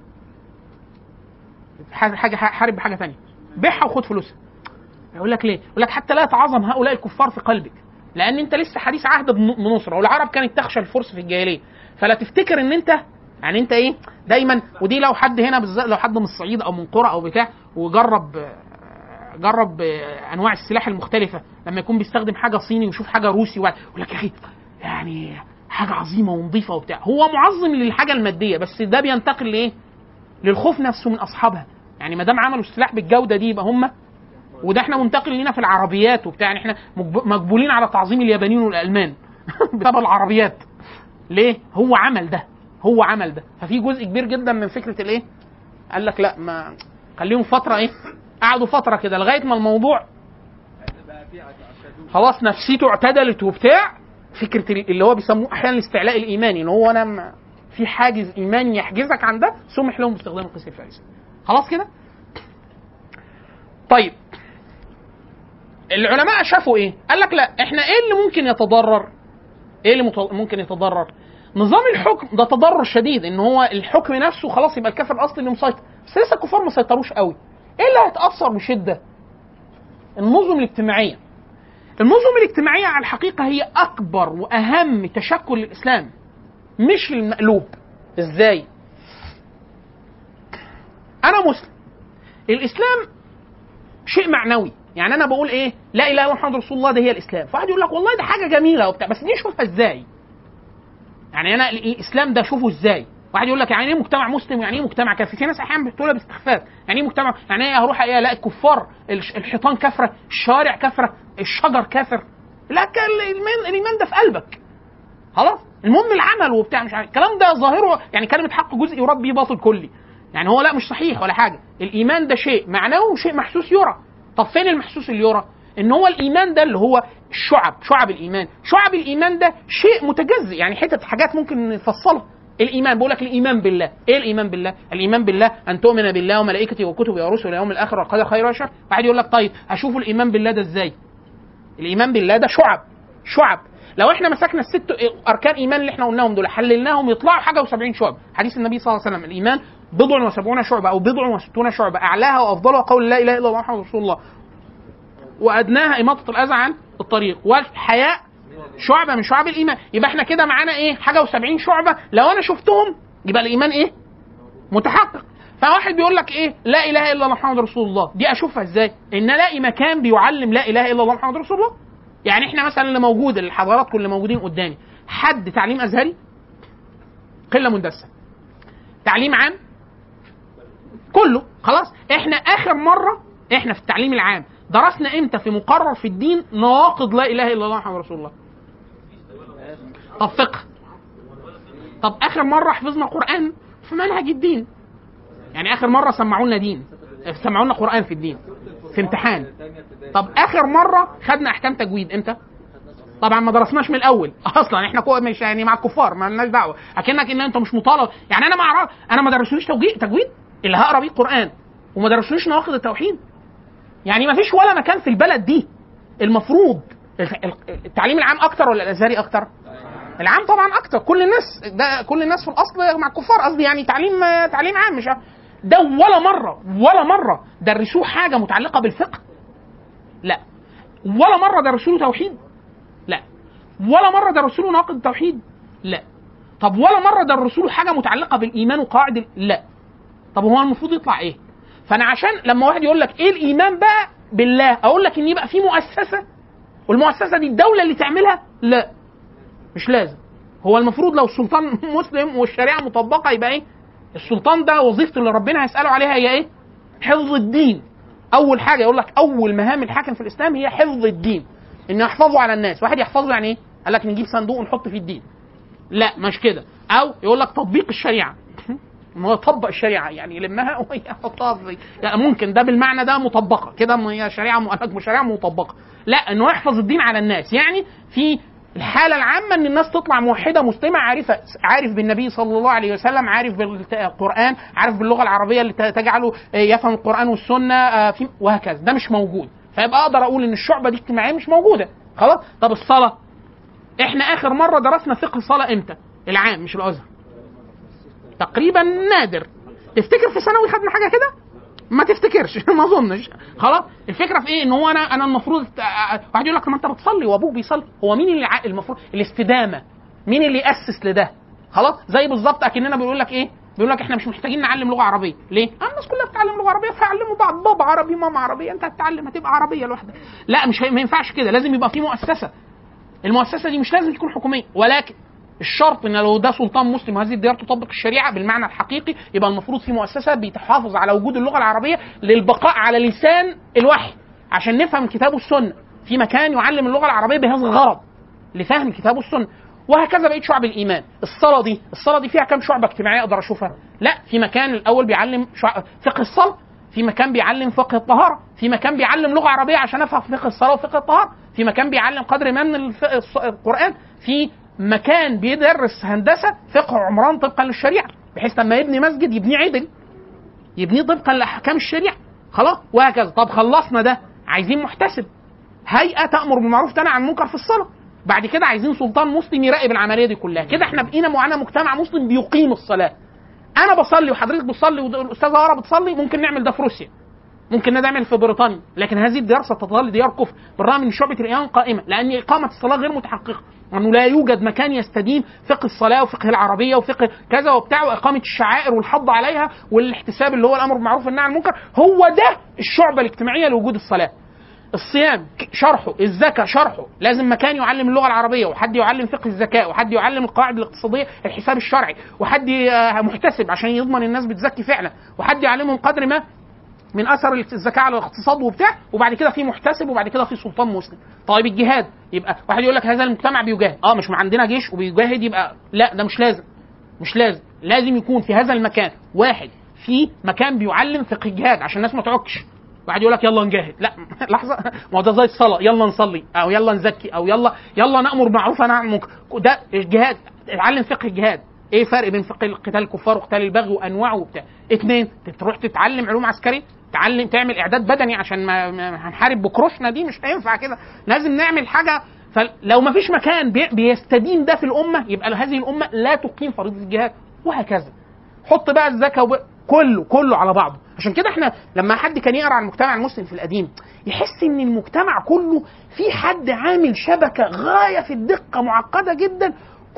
حاجه حاجه حارب بحاجه ثانيه بيعها وخد فلوسها يقول لك ليه؟ يقول لك حتى لا يتعظم هؤلاء الكفار في قلبك لان انت لسه حديث عهد بن- بنصره والعرب كانت تخشى الفرس في الجاهليه فلا تفتكر ان انت يعني انت ايه دايما ودي لو حد هنا بالذات لو حد من الصعيد او من قرى او بتاع وجرب آه، جرب آه، انواع السلاح المختلفه لما يكون بيستخدم حاجه صيني ويشوف حاجه روسي وبعد- يقول لك يا اخي يعني حاجه عظيمه ونظيفه وبتاع هو معظم للحاجه الماديه بس ده بينتقل لايه؟ للخوف نفسه من اصحابها يعني ما دام عملوا السلاح بالجوده دي يبقى هم وده احنا منتقل لينا في العربيات وبتاع يعني احنا مجب- مقبولين على تعظيم اليابانيين والالمان بسبب العربيات ليه؟ هو عمل ده هو عمل ده ففي جزء كبير جدا من فكره الايه؟ قال لك لا ما خليهم فتره ايه؟ قعدوا فتره كده لغايه ما الموضوع خلاص نفسيته اعتدلت وبتاع فكره ال- اللي هو بيسموه احيانا الاستعلاء الايماني ان هو انا م- في حاجز ايماني يحجزك عن ده سمح لهم باستخدام القيس الفارسي خلاص كده؟ طيب العلماء شافوا ايه؟ قال لك لا احنا ايه اللي ممكن يتضرر؟ ايه اللي مت- ممكن يتضرر؟ نظام الحكم ده تضرر شديد ان هو الحكم نفسه خلاص يبقى الكافر الاصلي اللي مسيطر بس لسه الكفار ما سيطروش قوي. ايه اللي هيتاثر بشده؟ النظم الاجتماعيه. النظم الاجتماعيه على الحقيقه هي اكبر واهم تشكل للاسلام مش المقلوب. ازاي؟ انا مسلم. الاسلام شيء معنوي يعني انا بقول ايه لا اله الا الله محمد رسول الله ده هي الاسلام فواحد يقول لك والله ده حاجه جميله وبتاع بس دي اشوفها ازاي يعني انا ال- الاسلام ده اشوفه ازاي واحد يقول لك يعني ايه مجتمع مسلم ويعني ايه مجتمع كافر في ناس احيانا بتقولها باستخفاف يعني ايه مجتمع يعني ايه هروح ايه الاقي الكفار الش- الحيطان كافره الشوارع كافره الشجر كافر لا كان الايمان الايمان ده في قلبك خلاص المهم العمل وبتاع مش عارف الكلام ده ظاهره يعني كلمه حق جزء يراد به باطل كلي يعني هو لا مش صحيح ولا حاجه الايمان ده شيء معنوي وشيء محسوس يرى طب فين المحسوس اللي يرى ان هو الايمان ده اللي هو الشعب شعب الايمان شعب الايمان ده شيء متجزئ يعني حتت حاجات ممكن نفصلها الايمان بقول لك الايمان بالله ايه الايمان بالله الايمان بالله ان تؤمن بالله وملائكته وكتبه ورسله واليوم الاخر والقدر خير وشر واحد يقول لك طيب اشوف الايمان بالله ده ازاي الايمان بالله ده شعب شعب لو احنا مسكنا الست اركان ايمان اللي احنا قلناهم دول حللناهم يطلعوا حاجه و70 شعب حديث النبي صلى الله عليه وسلم الايمان بضع وسبعون شعبه او بضع وستون شعبه اعلاها وافضلها قول لا اله الا الله محمد رسول الله وادناها اماطه الاذى عن الطريق والحياء شعبه من شعب الايمان يبقى احنا كده معانا ايه حاجه و70 شعبه لو انا شفتهم يبقى الايمان ايه متحقق فواحد بيقول لك ايه لا اله الا الله محمد رسول الله دي اشوفها ازاي ان الاقي مكان بيعلم لا اله الا الله محمد رسول الله يعني احنا مثلا اللي موجود الحضارات اللي موجودين قدامي حد تعليم ازهري قله مندسه تعليم عام كله خلاص احنا اخر مره احنا في التعليم العام درسنا امتى في مقرر في الدين نواقض لا اله الا الله محمد رسول الله طب فقه طب اخر مره حفظنا قران في منهج الدين يعني اخر مره سمعوا لنا دين سمعونا قران في الدين في امتحان طب اخر مره خدنا احكام تجويد امتى طبعا ما درسناش من الاول اصلا احنا كو مش يعني مع الكفار ما لناش دعوه اكنك ان انت مش مطالب يعني انا ما اعرف انا ما درسونيش توجيه تجويد اللي هقرا بيه القران وما درسونيش نواقض التوحيد يعني ما فيش ولا مكان في البلد دي المفروض التعليم العام اكتر ولا الازهري اكتر؟ العام طبعا اكتر كل الناس ده كل الناس في الاصل مع الكفار قصدي يعني تعليم تعليم عام مش ده ولا مره ولا مره درسوه حاجه متعلقه بالفقه لا ولا مره درسوا له توحيد لا ولا مره درسوا له نواقض التوحيد لا طب ولا مره درسوا له حاجه متعلقه بالايمان وقواعد ال- لا طب هو المفروض يطلع ايه فانا عشان لما واحد يقول لك ايه الايمان بقى بالله اقول لك ان يبقى في مؤسسه والمؤسسه دي الدوله اللي تعملها لا مش لازم هو المفروض لو السلطان مسلم والشريعه مطبقه يبقى ايه السلطان ده وظيفته اللي ربنا هيساله عليها هي ايه حفظ الدين اول حاجه يقول لك اول مهام الحاكم في الاسلام هي حفظ الدين انه يحفظه على الناس واحد يحفظه يعني ايه قال لك نجيب صندوق ونحط فيه الدين لا مش كده او يقول لك تطبيق الشريعه ما هو يطبق الشريعه يعني يلمها ويحطها في يعني ممكن ده بالمعنى ده مطبقه كده م- هي شريعه م- شريعه مطبقه لا انه يحفظ الدين على الناس يعني في الحاله العامه ان الناس تطلع موحده مسلمه عارفه عارف بالنبي صلى الله عليه وسلم عارف بالقران عارف باللغه العربيه اللي ت- تجعله آه، يفهم القران والسنه آه، في وهكذا ده مش موجود فيبقى اقدر اقول ان الشعبه دي اجتماعيه مش موجوده خلاص طب الصلاه احنا اخر مره درسنا فقه الصلاه امتى العام مش الازهر تقريبا نادر تفتكر في ثانوي خدنا حاجه كده ما تفتكرش ما اظنش خلاص الفكره في ايه ان هو انا انا المفروض واحد يقول لك ما انت بتصلي وابوك بيصلي هو مين اللي ع- المفروض الاستدامه مين اللي ياسس لده خلاص زي بالظبط اكننا بيقول لك ايه بيقول لك احنا مش محتاجين نعلم لغه عربيه ليه آه الناس كلها بتتعلم لغه عربيه فيعلموا بعض بابا عربي ماما عربيه انت هتتعلم هتبقى عربيه لوحدك لا مش هي- ما ينفعش كده لازم يبقى في مؤسسه المؤسسه دي مش لازم تكون حكوميه ولكن الشرط ان لو ده سلطان مسلم وهذه الديار تطبق الشريعه بالمعنى الحقيقي يبقى المفروض في مؤسسه بتحافظ على وجود اللغه العربيه للبقاء على لسان الوحي عشان نفهم الكتاب والسنه في مكان يعلم اللغه العربيه بهذا الغرض لفهم الكتاب والسنه وهكذا بقيه شعب الايمان الصلاه دي الصلاه دي فيها كم شعبه اجتماعيه اقدر اشوفها لا في مكان الاول بيعلم شع... فقه الصلاه في مكان بيعلم فقه الطهاره في مكان بيعلم لغه عربيه عشان افهم فقه الصلاه وفقه الطهاره في مكان بيعلم قدر ما من الف... الص- القران في مكان بيدرس هندسه فقه عمران طبقا للشريعه بحيث لما يبني مسجد يبنيه عدل يبنيه طبقا لاحكام الشريعه خلاص وهكذا طب خلصنا ده عايزين محتسب هيئه تامر بالمعروف وتنهى عن المنكر في الصلاه بعد كده عايزين سلطان مسلم يراقب العمليه دي كلها كده احنا بقينا معانا مجتمع مسلم بيقيم الصلاه انا بصلي وحضرتك بتصلي والاستاذه هاره بتصلي ممكن نعمل ده في روسيا ممكن نعمل في بريطانيا لكن هذه الديار ستظل ديار كفر بالرغم من شعبه الايمان قائمه لان اقامه الصلاه غير متحققه وانه لا يوجد مكان يستدين فقه الصلاه وفقه العربيه وفقه كذا وبتاع واقامه الشعائر والحض عليها والاحتساب اللي هو الامر بالمعروف والنهي عن المنكر هو ده الشعبه الاجتماعيه لوجود الصلاه الصيام ك- شرحه الزكاة شرحه لازم مكان يعلم اللغة العربية وحد يعلم فقه الزكاة وحد يعلم القواعد الاقتصادية الحساب الشرعي وحد آه، محتسب عشان يضمن الناس بتزكي فعلا وحد يعلمهم قدر ما من اثر الزكاه على الاقتصاد وبتاع وبعد كده في محتسب وبعد كده في سلطان مسلم طيب الجهاد يبقى واحد يقول لك هذا المجتمع بيجاهد اه مش عندنا جيش وبيجاهد يبقى لا ده مش لازم مش لازم لازم يكون في هذا المكان واحد في مكان بيعلم فقه الجهاد عشان الناس ما تعكش واحد يقول لك يلا نجاهد لا لحظه ما هو ده زي الصلاه يلا نصلي او يلا نزكي او يلا يلا نامر بالمعروف ونهى عن المنكر ده الجهاد اتعلم فقه الجهاد ايه الفرق بين فقه قتال الكفار وقتال البغي وانواعه وبتاع اتنين تروح تتعلم علوم عسكري تعلم تعمل اعداد بدني عشان ما, ما هنحارب بكروشنا دي مش هينفع كده لازم نعمل حاجه فلو ما فيش مكان بي- بيستدين ده في الامه يبقى هذه الامه لا تقيم فريضه الجهاد وهكذا حط بقى الزكاه وب... كله كله على بعضه عشان كده احنا لما حد كان يقرا عن المجتمع المسلم في القديم يحس ان المجتمع كله في حد عامل شبكه غايه في الدقه معقده جدا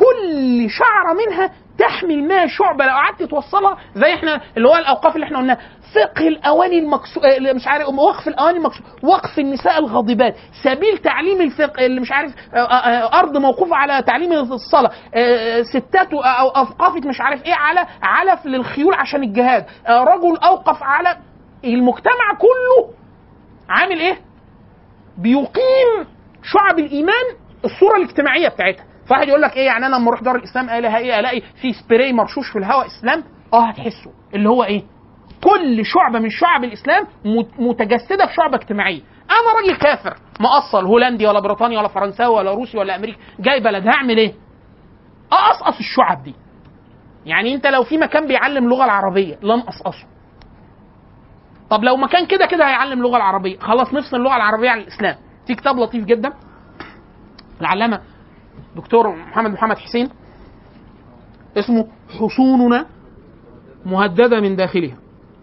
كل شعره منها تحمل ما شعبه لو قعدت توصلها زي احنا اللي هو الاوقاف اللي احنا قلناها فقه الاواني المكسو آه، مش عارف وقف الاواني المكسو وقف النساء الغاضبات سبيل تعليم الفقه اللي مش عارف آه، آه، آه، ارض موقوفه على تعليم الصلاه آه، ستات او اوقفت مش عارف ايه على علف للخيول عشان الجهاد آه، رجل اوقف على المجتمع كله عامل ايه بيقيم شعب الايمان الصوره الاجتماعيه بتاعتها فواحد يقول لك ايه يعني انا لما اروح دار الاسلام الاقي ايه الاقي في سبراي مرشوش في الهواء اسلام اه هتحسه اللي هو ايه كل شعبه من شعب الاسلام مت- متجسده في شعبه اجتماعيه انا راجل كافر مقصل هولندي ولا بريطاني ولا فرنساوي ولا روسي ولا امريكي جاي بلد هعمل ايه اقصقص الشعب دي يعني انت لو في مكان بيعلم اللغه العربيه لن اقصقصه طب لو مكان كده كده هيعلم اللغه العربيه خلاص نفصل اللغه العربيه عن الاسلام في كتاب لطيف جدا العلامه دكتور محمد محمد حسين اسمه حصوننا مهدده من داخلها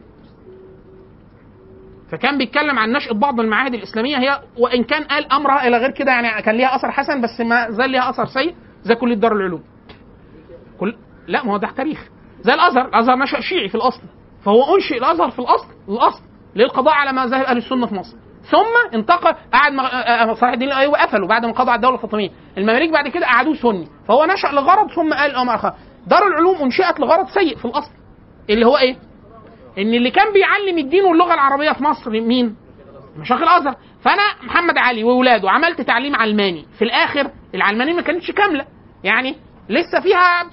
فكان بيتكلم عن نشأة بعض المعاهد الإسلامية هي وإن كان قال أمرها إلى غير كده يعني كان ليها أثر حسن بس ما زال ليها أثر سيء زي كلية دار العلوم. كل لا ما هو ده تاريخ زي الأزهر، الأزهر نشأ شيعي في الأصل فهو أنشئ الأزهر في الأصل الأصل للقضاء على مذاهب أهل السنة في مصر. ثم انتقل قعد مغ... آه، صلاح الدين الايوبي قفله بعد ما قضى على الدوله الفاطميه المماليك بعد كده قعدوه سني فهو نشا لغرض ثم قال اه ما أخ- دار العلوم انشئت لغرض سيء في الاصل اللي هو ايه؟ ان اللي كان بيعلم الدين واللغه العربيه في مصر مين؟ مشايخ الازهر فانا محمد علي واولاده عملت تعليم علماني في الاخر العلمانيه ما كانتش كامله يعني لسه فيها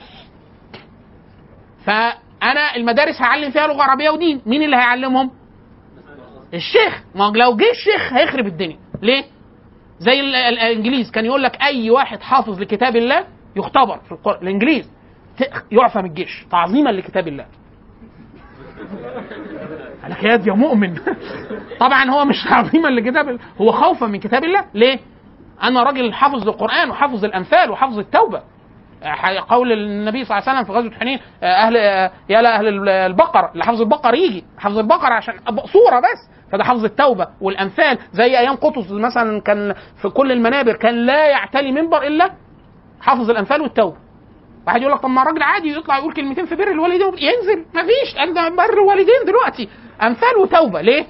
فانا المدارس هعلم فيها لغه عربيه ودين مين اللي هيعلمهم الشيخ ما هو لو جه الشيخ هيخرب الدنيا ليه زي ال- ال- الانجليز كان يقول لك اي واحد حافظ لكتاب الله يختبر في القرآن الانجليز ت- يعفى من الجيش تعظيما لكتاب الله قال لك يا دي يا مؤمن طبعا هو مش تعظيما لكتاب الله هو خوفا من كتاب الله ليه انا راجل حافظ القران وحافظ الانفال وحافظ التوبه ح- قول النبي صلى الله عليه وسلم في غزوه حنين آه، اهل آه، يا لاهل البقر اللي حافظ البقر يجي حافظ البقر عشان أب- صوره بس فده حافظ التوبه والانفال زي ايام قطز مثلا كان في كل المنابر كان لا يعتلي منبر الا حافظ الانفال والتوبه واحد يقول لك طب ما راجل عادي يطلع يقول كلمتين في بر الوالدين ينزل مفيش ده بر الوالدين دلوقتي انفال وتوبه ليه؟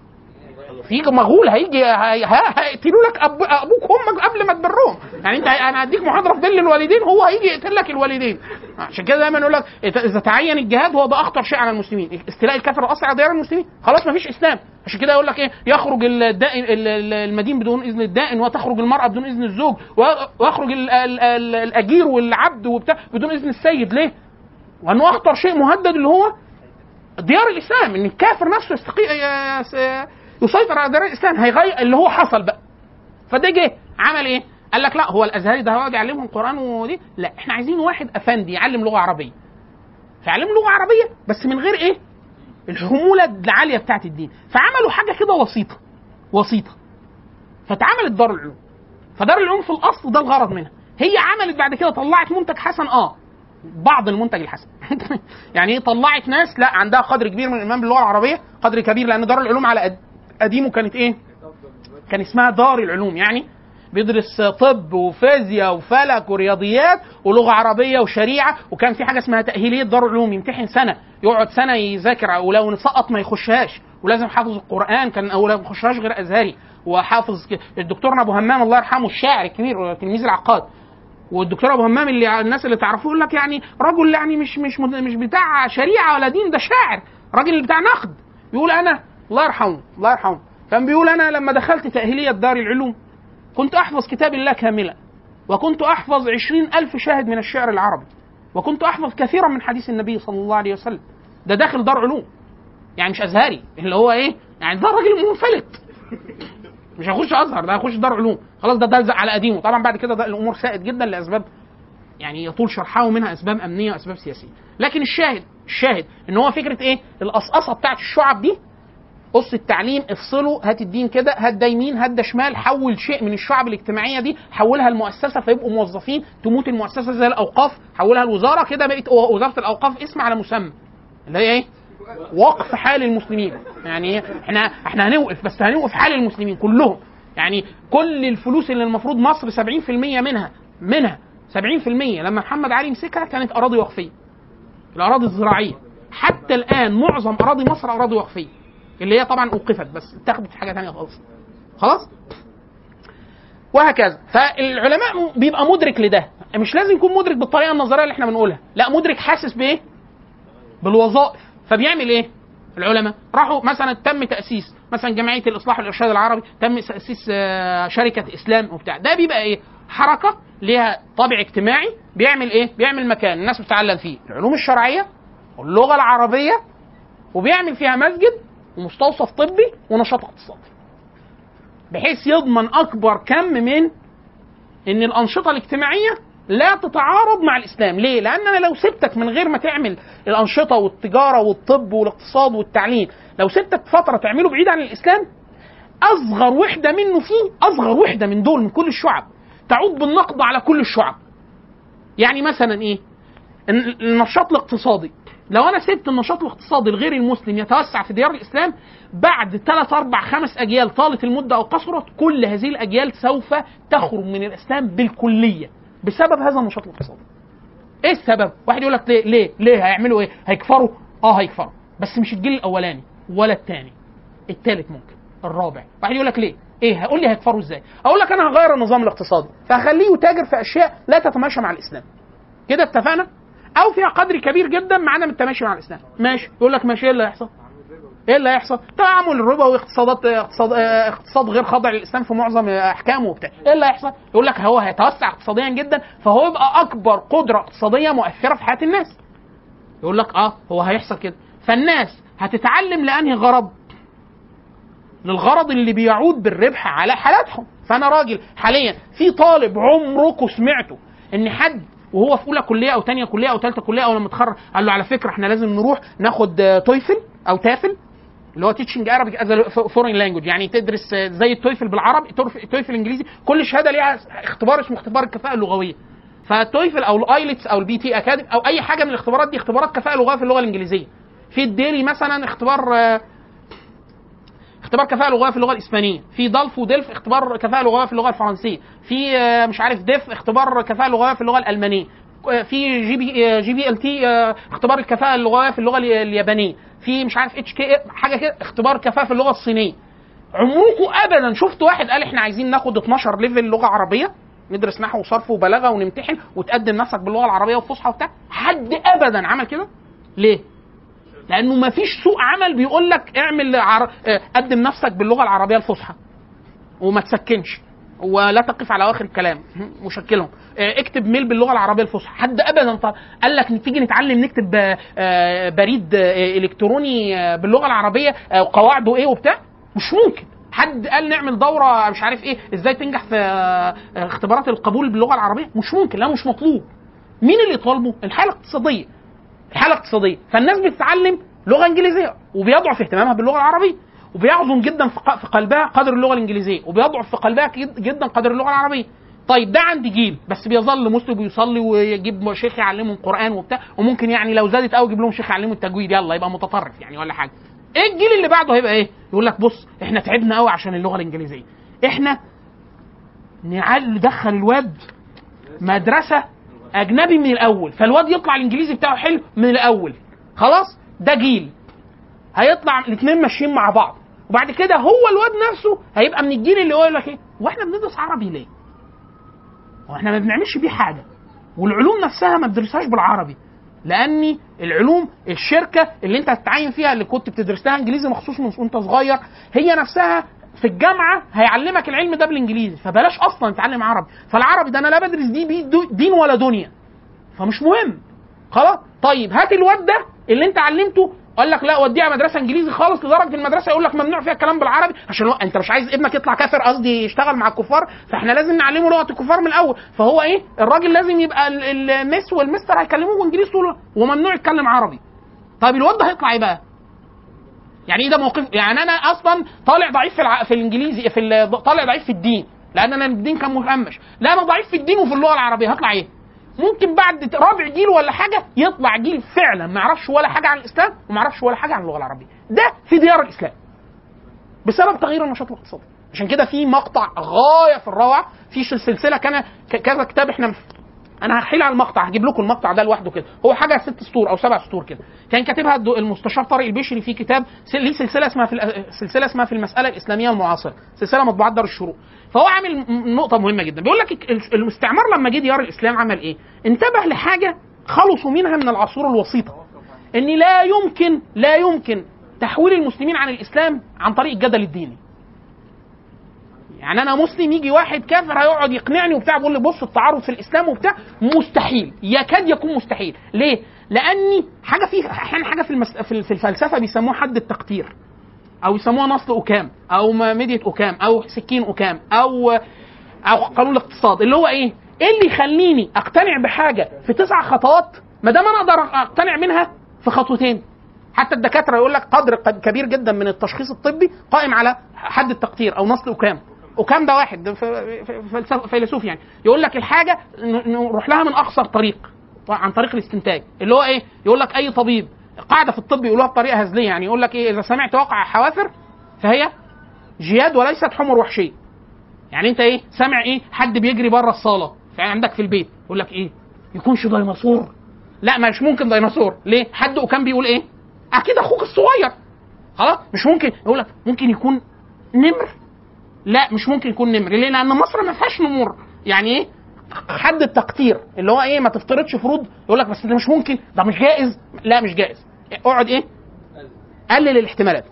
في مغول هيجي هي- ه- هيقتلوا لك أب... ابوك وامك قبل ما تبرهم يعني انت انا هديك محاضره في بر الوالدين هو هيجي يقتل لك الوالدين عشان كده دايما يقول لك اذا تعين الجهاد هو ده اخطر شيء على المسلمين استيلاء الكافر الاصلي على ديار المسلمين خلاص ما فيش اسلام عشان كده يقول لك ايه يخرج الدائن ال- ال- المدين بدون اذن الدائن وتخرج المراه بدون اذن الزوج و- ويخرج ال- ال- ال- الاجير والعبد وبتاع بدون اذن السيد ليه؟ وانه اخطر شيء مهدد اللي هو ديار الاسلام ان الكافر نفسه يستقي... يس- يسيطر على ديار الاسلام هيغير اللي هو حصل بقى فده جه عمل ايه؟ قال لك لا هو الازهري ده هيقعد يعلمهم قران ودي لا احنا عايزين واحد افندي يعلم لغه عربيه فيعلم لغه عربيه بس من غير ايه؟ الحموله العاليه بتاعت الدين فعملوا حاجه كده وسيطه وسيطه فتعملت دار العلوم فدار العلوم في الاصل ده الغرض منها هي عملت بعد كده طلعت منتج حسن اه بعض المنتج الحسن يعني ايه طلعت ناس لا عندها قدر كبير من الايمان باللغه العربيه قدر كبير لان دار العلوم على قد- قديمه كانت ايه كان اسمها دار العلوم يعني بيدرس طب وفيزياء وفلك ورياضيات ولغه عربيه وشريعه وكان في حاجه اسمها تاهيليه دار العلوم يمتحن سنه يقعد سنه يذاكر ولو سقط ما يخشهاش ولازم حافظ القران كان او ما يخشهاش غير ازهري وحافظ ك- الدكتور ابو همام الله يرحمه الشاعر الكبير تلميذ العقاد والدكتور ابو همام اللي الناس اللي تعرفوه يقول لك يعني رجل يعني مش مش مد- مش بتاع شريعه ولا دين ده شاعر راجل بتاع نقد يقول انا الله يرحمه الله يرحمه كان بيقول انا لما دخلت تاهيليه دار العلوم كنت احفظ كتاب الله كاملا وكنت احفظ عشرين الف شاهد من الشعر العربي وكنت احفظ كثيرا من حديث النبي صلى الله عليه وسلم ده داخل دار علوم يعني مش ازهري اللي هو ايه يعني ده راجل منفلت مش هيخش ازهر ده هيخش دار علوم خلاص ده دلزق على قديمه طبعا بعد كده ده الامور ساءت جدا لاسباب يعني يطول شرحها ومنها اسباب امنيه واسباب سياسيه لكن الشاهد الشاهد ان هو فكره ايه القصقصه بتاعت الشعب دي قص التعليم افصله هات الدين كده هات ده يمين هات ده شمال حول شيء من الشعب الاجتماعيه دي حولها لمؤسسه فيبقوا موظفين تموت المؤسسه زي الاوقاف حولها لوزاره كده بقت وزاره الاوقاف اسم على مسمى اللي هي ايه وقف حال المسلمين يعني إيه؟ احنا احنا هنوقف بس هنوقف حال المسلمين كلهم يعني كل الفلوس اللي المفروض مصر 70% منها منها 70% لما محمد علي مسكها كانت اراضي وقفيه الاراضي الزراعيه حتى الان معظم اراضي مصر اراضي وقفيه اللي هي طبعا اوقفت بس اتخذت في حاجه ثانيه خالص خلاص وهكذا فالعلماء بيبقى مدرك لده مش لازم يكون مدرك بالطريقه النظريه اللي احنا بنقولها لا مدرك حاسس بايه بالوظائف فبيعمل ايه العلماء راحوا مثلا تم تاسيس مثلا جمعيه الاصلاح والارشاد العربي تم تاسيس آه، شركه اسلام وبتاع ده بيبقى ايه حركه ليها طابع اجتماعي بيعمل ايه بيعمل مكان الناس بتتعلم فيه العلوم الشرعيه واللغه العربيه وبيعمل فيها مسجد ومستوصف طبي ونشاط اقتصادي بحيث يضمن اكبر كم من ان الانشطه الاجتماعيه لا تتعارض مع الاسلام ليه لان انا لو سبتك من غير ما تعمل الانشطه والتجاره والطب والاقتصاد والتعليم لو سبتك فتره تعمله بعيد عن الاسلام اصغر وحده منه فيه اصغر وحده من دول من كل الشعب تعود بالنقض على كل الشعب يعني مثلا ايه الن- النشاط الاقتصادي لو انا سبت النشاط الاقتصادي الغير المسلم يتوسع في ديار الاسلام بعد ثلاث اربع خمس اجيال طالت المده او قصرت كل هذه الاجيال سوف تخرج من الاسلام بالكليه بسبب هذا النشاط الاقتصادي. ايه السبب؟ واحد يقول لك ليه؟ ليه؟ ليه هيعملوا ايه؟ هيكفروا؟ اه هيكفروا بس مش الجيل الاولاني ولا الثاني. الثالث ممكن، الرابع، واحد يقول لك ليه؟ ايه؟ هقول لي هيكفروا ازاي؟ اقول لك انا هغير النظام الاقتصادي فهخليه يتاجر في اشياء لا تتماشى مع الاسلام. كده اتفقنا؟ او فيها قدر كبير جدا مع عدم التماشي مع الاسلام ماشي يقول لك ماشي ايه اللي هيحصل ايه اللي هيحصل تعامل الربا واقتصادات اقتصاد اه، اقتصاد غير خاضع للاسلام في معظم اه، احكامه وبتاع ايه اللي هيحصل يقول لك هو هيتوسع اقتصاديا جدا فهو يبقى اكبر قدره اقتصاديه مؤثره في حياه الناس يقول لك اه هو هيحصل كده فالناس هتتعلم لانهي غرض للغرض اللي بيعود بالربح على حالاتهم فانا راجل حاليا في طالب عمركم سمعته ان حد وهو في اولى كليه او ثانيه كليه او ثالثه كليه او لما اتخرج قال له على فكره احنا لازم نروح ناخد آه، تويفل او تافل اللي هو تيتشنج عربي از فورين لانجوج يعني تدرس آه، زي التويفل بالعربي تويفل- تويفل انجليزي كل شهاده ليها اختبار اسمه اختبار الكفاءه اللغويه فالتويفل او الايلتس او البي تي اكاديمي او اي حاجه من الاختبارات دي اختبارات كفاءه لغويه في اللغه الانجليزيه في الديري مثلا اختبار آه، اختبار كفاءة لغوية في اللغة الإسبانية، في دالف وديلف اختبار كفاءة لغوية في اللغة الفرنسية، في آه، مش عارف ديف اختبار كفاءة لغوية في اللغة الألمانية، آه، في جي بي آه، جي بي ال تي آه، اختبار الكفاءة اللغوية في اللغة ال- اليابانية، في مش عارف اتش كي حاجة كده اختبار كفاءة في اللغة الصينية. عمركم أبدا شفتوا واحد قال احنا عايزين ناخد 12 ليفل لغة عربية ندرس نحو وصرف وبلاغة ونمتحن وتقدم نفسك باللغة العربية وفصحى وبتاع، حد أبدا عمل كده؟ ليه؟ لانه ما فيش سوق عمل بيقول لك اعمل عر... آه، قدم نفسك باللغه العربيه الفصحى وما تسكنش ولا تقف على اواخر الكلام مشكلهم آه، اكتب ميل باللغه العربيه الفصحى حد ابدا طب قال لك تيجي نتعلم نكتب آه، آه، بريد آه، الكتروني آه، باللغه العربيه آه، وقواعده ايه وبتاع مش ممكن حد قال نعمل دوره مش عارف ايه ازاي تنجح في آه، اختبارات القبول باللغه العربيه مش ممكن لا مش مطلوب مين اللي يطالبه الحاله الاقتصاديه الحاله الاقتصاديه فالناس بتتعلم لغه انجليزيه وبيضعف اهتمامها باللغه العربيه وبيعظم جدا في ق- في قلبها قدر اللغه الانجليزيه وبيضعف في قلبها جد- جدا قدر اللغه العربيه طيب ده عند جيل بس بيظل مسلم ويصلي ويجيب شيخ يعلمهم قران وبتاع وممكن يعني لو زادت قوي يجيب لهم شيخ يعلمهم التجويد يلا يبقى متطرف يعني ولا حاجه ايه الجيل اللي بعده هيبقى ايه يقول لك بص احنا تعبنا قوي عشان اللغه الانجليزيه احنا نعل ندخل الواد مدرسه اجنبي من الاول فالواد يطلع الانجليزي بتاعه حلو من الاول خلاص ده جيل هيطلع الاثنين ماشيين مع بعض وبعد كده هو الواد نفسه هيبقى من الجيل اللي هو يقول لك ايه واحنا بندرس عربي ليه؟ واحنا ما بنعملش بيه حاجه والعلوم نفسها ما بتدرسهاش بالعربي لان العلوم الشركه اللي انت هتتعين فيها اللي كنت بتدرس لها انجليزي مخصوص من وانت صغير هي نفسها في الجامعه هيعلمك العلم ده بالانجليزي فبلاش اصلا تتعلم عربي فالعربي ده انا لا بدرس دي بيه دو- دين ولا دنيا فمش مهم خلاص طيب هات الواد ده اللي انت علمته قال لك لا وديها مدرسه انجليزي خالص لدرجه المدرسه يقول لك ممنوع فيها الكلام بالعربي عشان هو انت مش عايز ابنك يطلع كافر قصدي يشتغل مع الكفار فاحنا لازم نعلمه لغه الكفار من الاول فهو ايه الراجل لازم يبقى ال- المس والمستر هيكلموه انجليزي طول الوقت، وممنوع يتكلم عربي طيب الواد ده هيطلع ايه بقى؟ يعني ايه ده موقف يعني انا اصلا طالع ضعيف في الع... في الانجليزي في ال... طالع ضعيف في الدين لان انا الدين كان مهمش لا انا ضعيف في الدين وفي اللغه العربيه هطلع ايه ممكن بعد رابع جيل ولا حاجه يطلع جيل فعلا ما يعرفش ولا حاجه عن الاسلام وما يعرفش ولا حاجه عن اللغه العربيه ده في ديار الاسلام بسبب تغيير النشاط الاقتصادي عشان كده في مقطع غايه في الروعه في سلسله كان ك- كذا كتاب احنا انا هحيل على المقطع هجيب لكم المقطع ده لوحده كده هو حاجه ست سطور او سبع سطور كده كان كاتبها الدو- المستشار طارق البشري في كتاب س- ليه سلسله اسمها في الأ- سلسله اسمها في المساله الاسلاميه المعاصره سلسله مطبوعات دار الشروق فهو عامل م- نقطه مهمه جدا بيقول لك ال- الاستعمار لما جه ديار الاسلام عمل ايه انتبه لحاجه خلصوا منها من العصور الوسيطه ان لا يمكن لا يمكن تحويل المسلمين عن الاسلام عن طريق الجدل الديني يعني انا مسلم يجي واحد كافر هيقعد يقنعني وبتاع بيقول لي بص التعارض في الاسلام وبتاع مستحيل يكاد يكون مستحيل ليه لاني حاجه في احيانا حاجه في المس... في في الفلسفه بيسموها حد التقدير او يسموها نصل اوكام او م- ميدية اوكام او سكين اوكام او او قانون الاقتصاد اللي هو ايه؟ ايه اللي يخليني اقتنع بحاجه في تسع خطوات ما دام انا اقدر اقتنع منها في خطوتين حتى الدكاتره يقول لك قدر قد- كبير جدا من التشخيص الطبي قائم على حد التقدير او نصل اوكام اوكام ده واحد ده ف- ف- فلسف- فيلسوف يعني يقول لك الحاجه ن- نروح لها من اقصر طريق عن طريق الاستنتاج اللي هو ايه يقول لك اي طبيب قاعده في الطب يقولوها بطريقه هزليه يعني يقول لك ايه اذا سمعت وقع حوافر فهي جياد وليست حمر وحشيه يعني انت ايه سامع ايه حد بيجري بره الصاله في عندك في البيت يقول لك ايه يكونش ديناصور لا مش ممكن ديناصور ليه حد وكان بيقول ايه اكيد اخوك الصغير خلاص مش ممكن يقول لك ممكن يكون نمر لا مش ممكن يكون نمر ليه لان مصر ما فيهاش نمور يعني ايه حد التقدير اللي هو ايه ما تفترضش فروض يقول لك بس ده مش ممكن ده مش جائز لا مش جائز اقعد ايه قلل الاحتمالات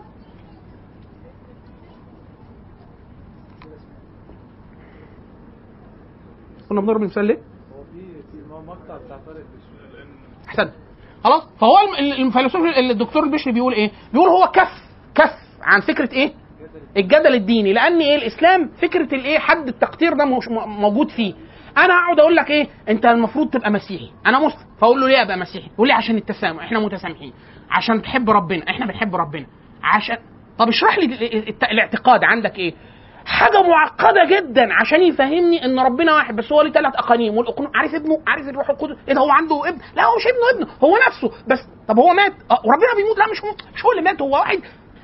كنا بنضرب المثال ليه؟ هو في في مقطع بتاع طارق بشوي احسنت خلاص فهو الم- ال- الفيلسوف ال- الدكتور البشري بيقول ايه؟ بيقول هو كف كف عن فكره ايه؟ الجدل الديني لان ايه الاسلام فكره الايه حد التقدير ده مش م- موجود فيه انا اقعد اقول لك ايه انت المفروض تبقى مسيحي انا مسلم فاقول له ليه ابقى مسيحي يقول لي عشان التسامح احنا متسامحين عشان تحب ربنا احنا بنحب ربنا عشان طب اشرح لي ال- الت- الاعتقاد عندك ايه حاجه معقده جدا عشان يفهمني ان ربنا واحد بس هو ليه ثلاث اقانيم والاقنوم عارف ابنه عارف الروح القدس ايه ده هو عنده ابن لا هو مش ابنه ابنه هو نفسه بس طب هو مات اه وربنا بيموت لا مش هو مش هو اللي مات هو واحد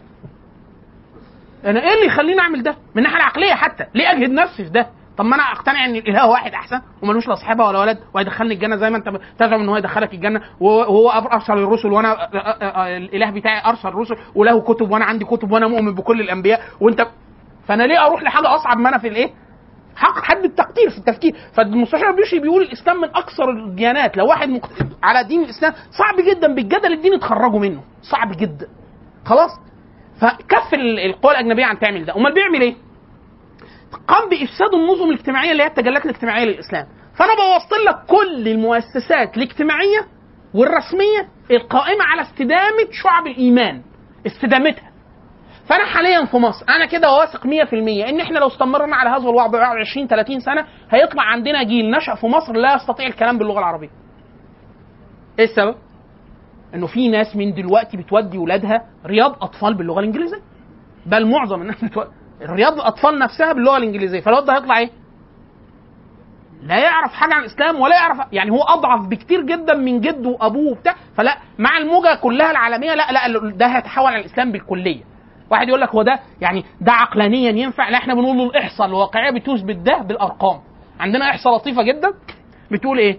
انا ايه اللي يخليني اعمل ده من الناحيه العقليه حتى ليه اجهد نفسي في ده طب ما انا اقتنع ان الاله واحد احسن وملوش لا صاحبه ولا ولد وهيدخلني الجنه زي ما انت تزعم ان هو يدخلك الجنه وهو ارسل الرسل وانا آه، آه، آه، الاله بتاعي ارسل الرسل وله كتب وانا عندي كتب وانا مؤمن بكل الانبياء وانت فانا ليه اروح لحاجه اصعب ما انا في الايه؟ حق حد التقدير في التفكير فالمستشار البيوشي بيقول الاسلام من اكثر الديانات لو واحد مقت... على دين الاسلام صعب جدا بالجدل الديني تخرجوا منه صعب جدا خلاص فكف ال- القوى الاجنبيه عن تعمل ده امال بيعمل ايه قام بافساد النظم الاجتماعيه اللي هي التجليات الاجتماعيه للاسلام فانا بوصل لك كل المؤسسات الاجتماعيه والرسميه القائمه على استدامه شعب الايمان استدامتها فانا حاليا في مصر انا كده واثق 100% ان احنا لو استمرنا على هذا الوضع بعد 20 30 سنه هيطلع عندنا جيل نشا في مصر لا يستطيع الكلام باللغه العربيه. ايه السبب؟ انه في ناس من دلوقتي بتودي ولادها رياض اطفال باللغه الانجليزيه. بل معظم الناس بتودي رياض الاطفال نفسها باللغه الانجليزيه، فالواد ده هيطلع ايه؟ لا يعرف حاجه عن الاسلام ولا يعرف يعني هو اضعف بكتير جدا من جده وابوه وبتاع فلا مع الموجه كلها العالميه لا لا ده هيتحول على الاسلام بالكليه واحد يقول لك هو ده يعني ده عقلانيا ينفع لا احنا بنقول له الاحصاء الواقعيه بتثبت ده بالارقام عندنا احصاء لطيفه جدا بتقول ايه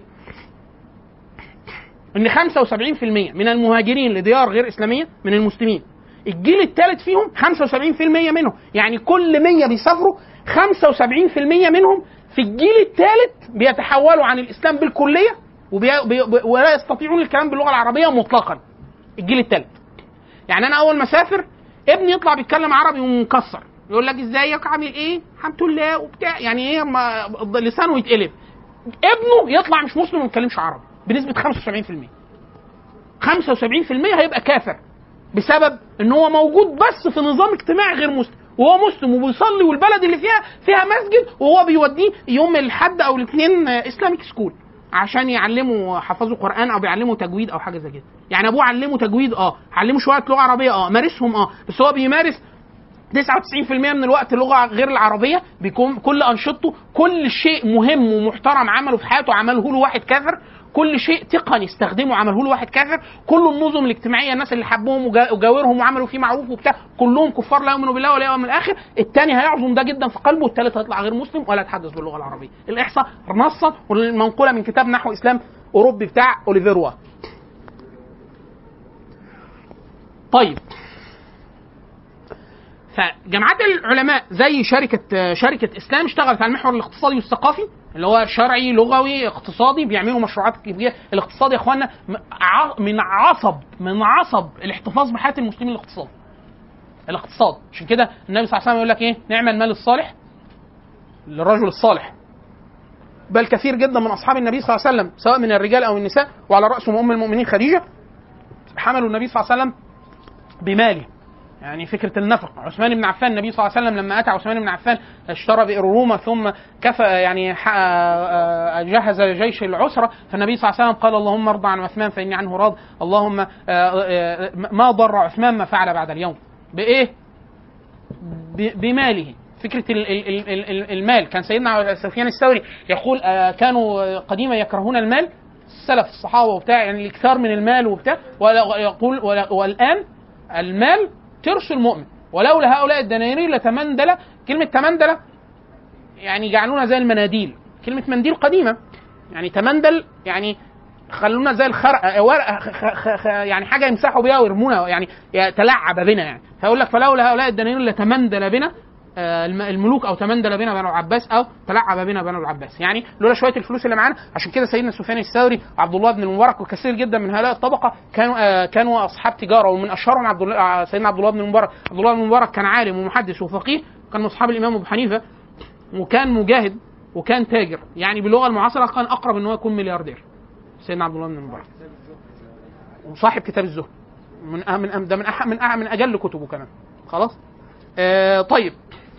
ان 75% من المهاجرين لديار غير اسلاميه من المسلمين الجيل الثالث فيهم 75% منهم يعني كل 100 بيسافروا 75% منهم في الجيل الثالث بيتحولوا عن الاسلام بالكليه وبي... بي... بي... ولا يستطيعون الكلام باللغه العربيه مطلقا الجيل الثالث يعني انا اول ما اسافر ابني يطلع بيتكلم عربي ومكسر يقول لك ازيك عامل ايه الحمد لله وبتاع يعني ايه ما لسانه يتقلب ابنه يطلع مش مسلم وما يتكلمش عربي بنسبه 75% 75% هيبقى كافر بسبب ان هو موجود بس في نظام اجتماعي غير مسلم وهو مسلم وبيصلي والبلد اللي فيها فيها مسجد وهو بيوديه يوم الاحد او الاثنين اسلاميك سكول عشان يعلموا حفظوا قران او بيعلموا تجويد او حاجه زي كده يعني ابوه علمه تجويد اه علمه شويه لغه عربيه اه مارسهم اه بس هو بيمارس 99% من الوقت اللغه غير العربيه بيكون كل انشطته كل شيء مهم ومحترم عمله في حياته عمله له واحد كافر كل شيء تقني استخدمه عمله له واحد كافر كل النظم الاجتماعيه الناس اللي حبوهم وجا- وجاورهم وعملوا فيه معروف وبتاع كلهم كفار لا يؤمنوا بالله ولا يوم الاخر الثاني هيعظم ده جدا في قلبه والثالث هيطلع غير مسلم ولا يتحدث باللغه العربيه الاحصاء نصا والمنقوله من كتاب نحو اسلام اوروبي بتاع اوليفير وات طيب فجامعات العلماء زي شركه شركه اسلام اشتغلت على المحور الاقتصادي والثقافي اللي هو شرعي لغوي اقتصادي بيعملوا مشروعات كبيره الاقتصاد يا اخوانا م- ع- من عصب من عصب الاحتفاظ بحياه المسلمين الاقتصاد الاقتصاد عشان كده النبي صلى الله عليه وسلم يقول لك ايه نعم المال الصالح للرجل الصالح بل كثير جدا من اصحاب النبي صلى الله عليه وسلم سواء من الرجال او النساء وعلى راسهم ام المؤمنين خديجه حملوا النبي صلى الله عليه وسلم بماله يعني فكره النفق عثمان بن عفان النبي صلى الله عليه وسلم لما اتى عثمان بن عفان اشترى بئر روما ثم كفى يعني ح- آه، جهز جيش العسره فالنبي صلى الله عليه وسلم قال اللهم ارضى عن عثمان فاني عنه راض اللهم آه، آه، ما ضر عثمان ما فعل بعد اليوم بايه؟ ب- بماله فكره ال- ال- ال- ال- ال- المال كان سيدنا سفيان الثوري يقول آه، كانوا قديما يكرهون المال السلف الصحابه وبتاع يعني الاكثار من المال وبتاع ولا- يقول ولا- والان المال ترس المؤمن ولولا هؤلاء الدنانير لتمندل كلمه تمندل يعني جعلونا زي المناديل كلمه منديل قديمه يعني تمندل يعني خلونا زي الخرق ورقه خ- خ- خ- خ- يعني حاجه يمسحوا بيها ويرمونا يعني تلعب بنا يعني فيقول لك فلولا هؤلاء الدنانير لتمندل بنا آه، الم- الملوك او تمندل بنا بنو العباس او تلعب بنا بنو العباس يعني لولا شويه الفلوس اللي معانا عشان كده سيدنا سفيان الثوري وعبد الله بن المبارك وكثير جدا من هؤلاء الطبقه كانوا آه، كانوا اصحاب تجاره ومن اشهرهم عبد الله آه، سيدنا عبد الله بن المبارك عبد الله بن المبارك كان عالم ومحدث وفقيه كان من اصحاب الامام ابو حنيفه وكان مجاهد وكان تاجر يعني باللغه المعاصره كان اقرب ان هو يكون ملياردير سيدنا عبد الله بن المبارك وصاحب كتاب الزهد من أهم من أهم ده من أح من أح من اجل كتبه كمان خلاص آه طيب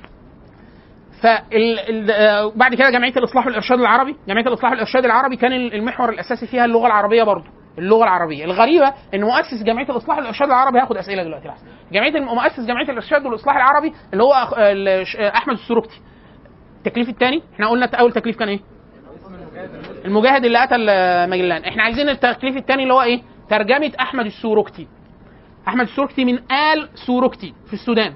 فال ال- آه، بعد كده جمعيه الاصلاح والارشاد العربي جمعيه الاصلاح والارشاد العربي كان المحور الاساسي فيها اللغه العربيه برضه اللغه العربيه الغريبه ان مؤسس جمعيه الاصلاح والارشاد العربي هاخد اسئله دلوقتي لحظه جمعيه الم- مؤسس جمعيه الارشاد والاصلاح العربي اللي هو أخ- ال- ش- احمد السروكتي التكليف الثاني احنا قلنا اول تكليف كان ايه المجاهد اللي قتل آه، مجلان احنا عايزين التكليف الثاني اللي هو ايه ترجمه احمد السوروكتي احمد السوروكتي من ال سوروكتي في السودان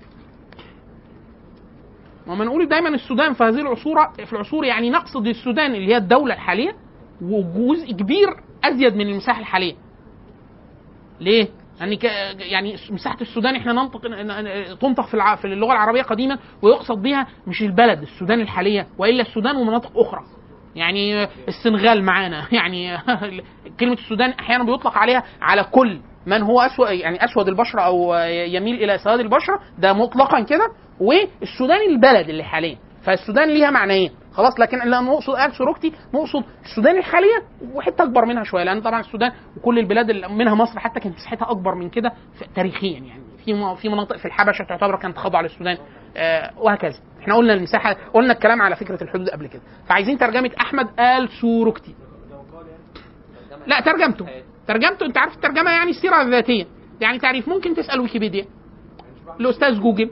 وما نقول دايما السودان في هذه العصور في العصور يعني نقصد السودان اللي هي الدوله الحاليه وجزء كبير ازيد من المساحه الحاليه ليه؟ يعني ك... يعني مساحه السودان احنا ننطق تنطق في الع... في اللغه العربيه قديما ويقصد بها مش البلد السودان الحاليه والا السودان ومناطق اخرى يعني السنغال معانا يعني كلمه السودان احيانا بيطلق عليها على كل من هو اسود يعني اسود البشره او يميل الى سواد البشره ده مطلقا كده والسودان البلد اللي حاليا فالسودان ليها معنيين خلاص لكن اللي نقصد قال سوروكتي نقصد السودان الحاليه وحته اكبر منها شويه لان طبعا السودان وكل البلاد اللي منها مصر حتى كانت مساحتها اكبر من كده ف- تاريخيا يعني في م- في مناطق في الحبشه تعتبر كانت خاضعه للسودان آه وهكذا احنا قلنا المساحه قلنا الكلام على فكره الحدود قبل كده فعايزين ترجمه احمد ال سوروكتي لا ترجمته ترجمته انت عارف الترجمه يعني السيره الذاتيه يعني تعريف ممكن تسال ويكيبيديا الاستاذ جوجل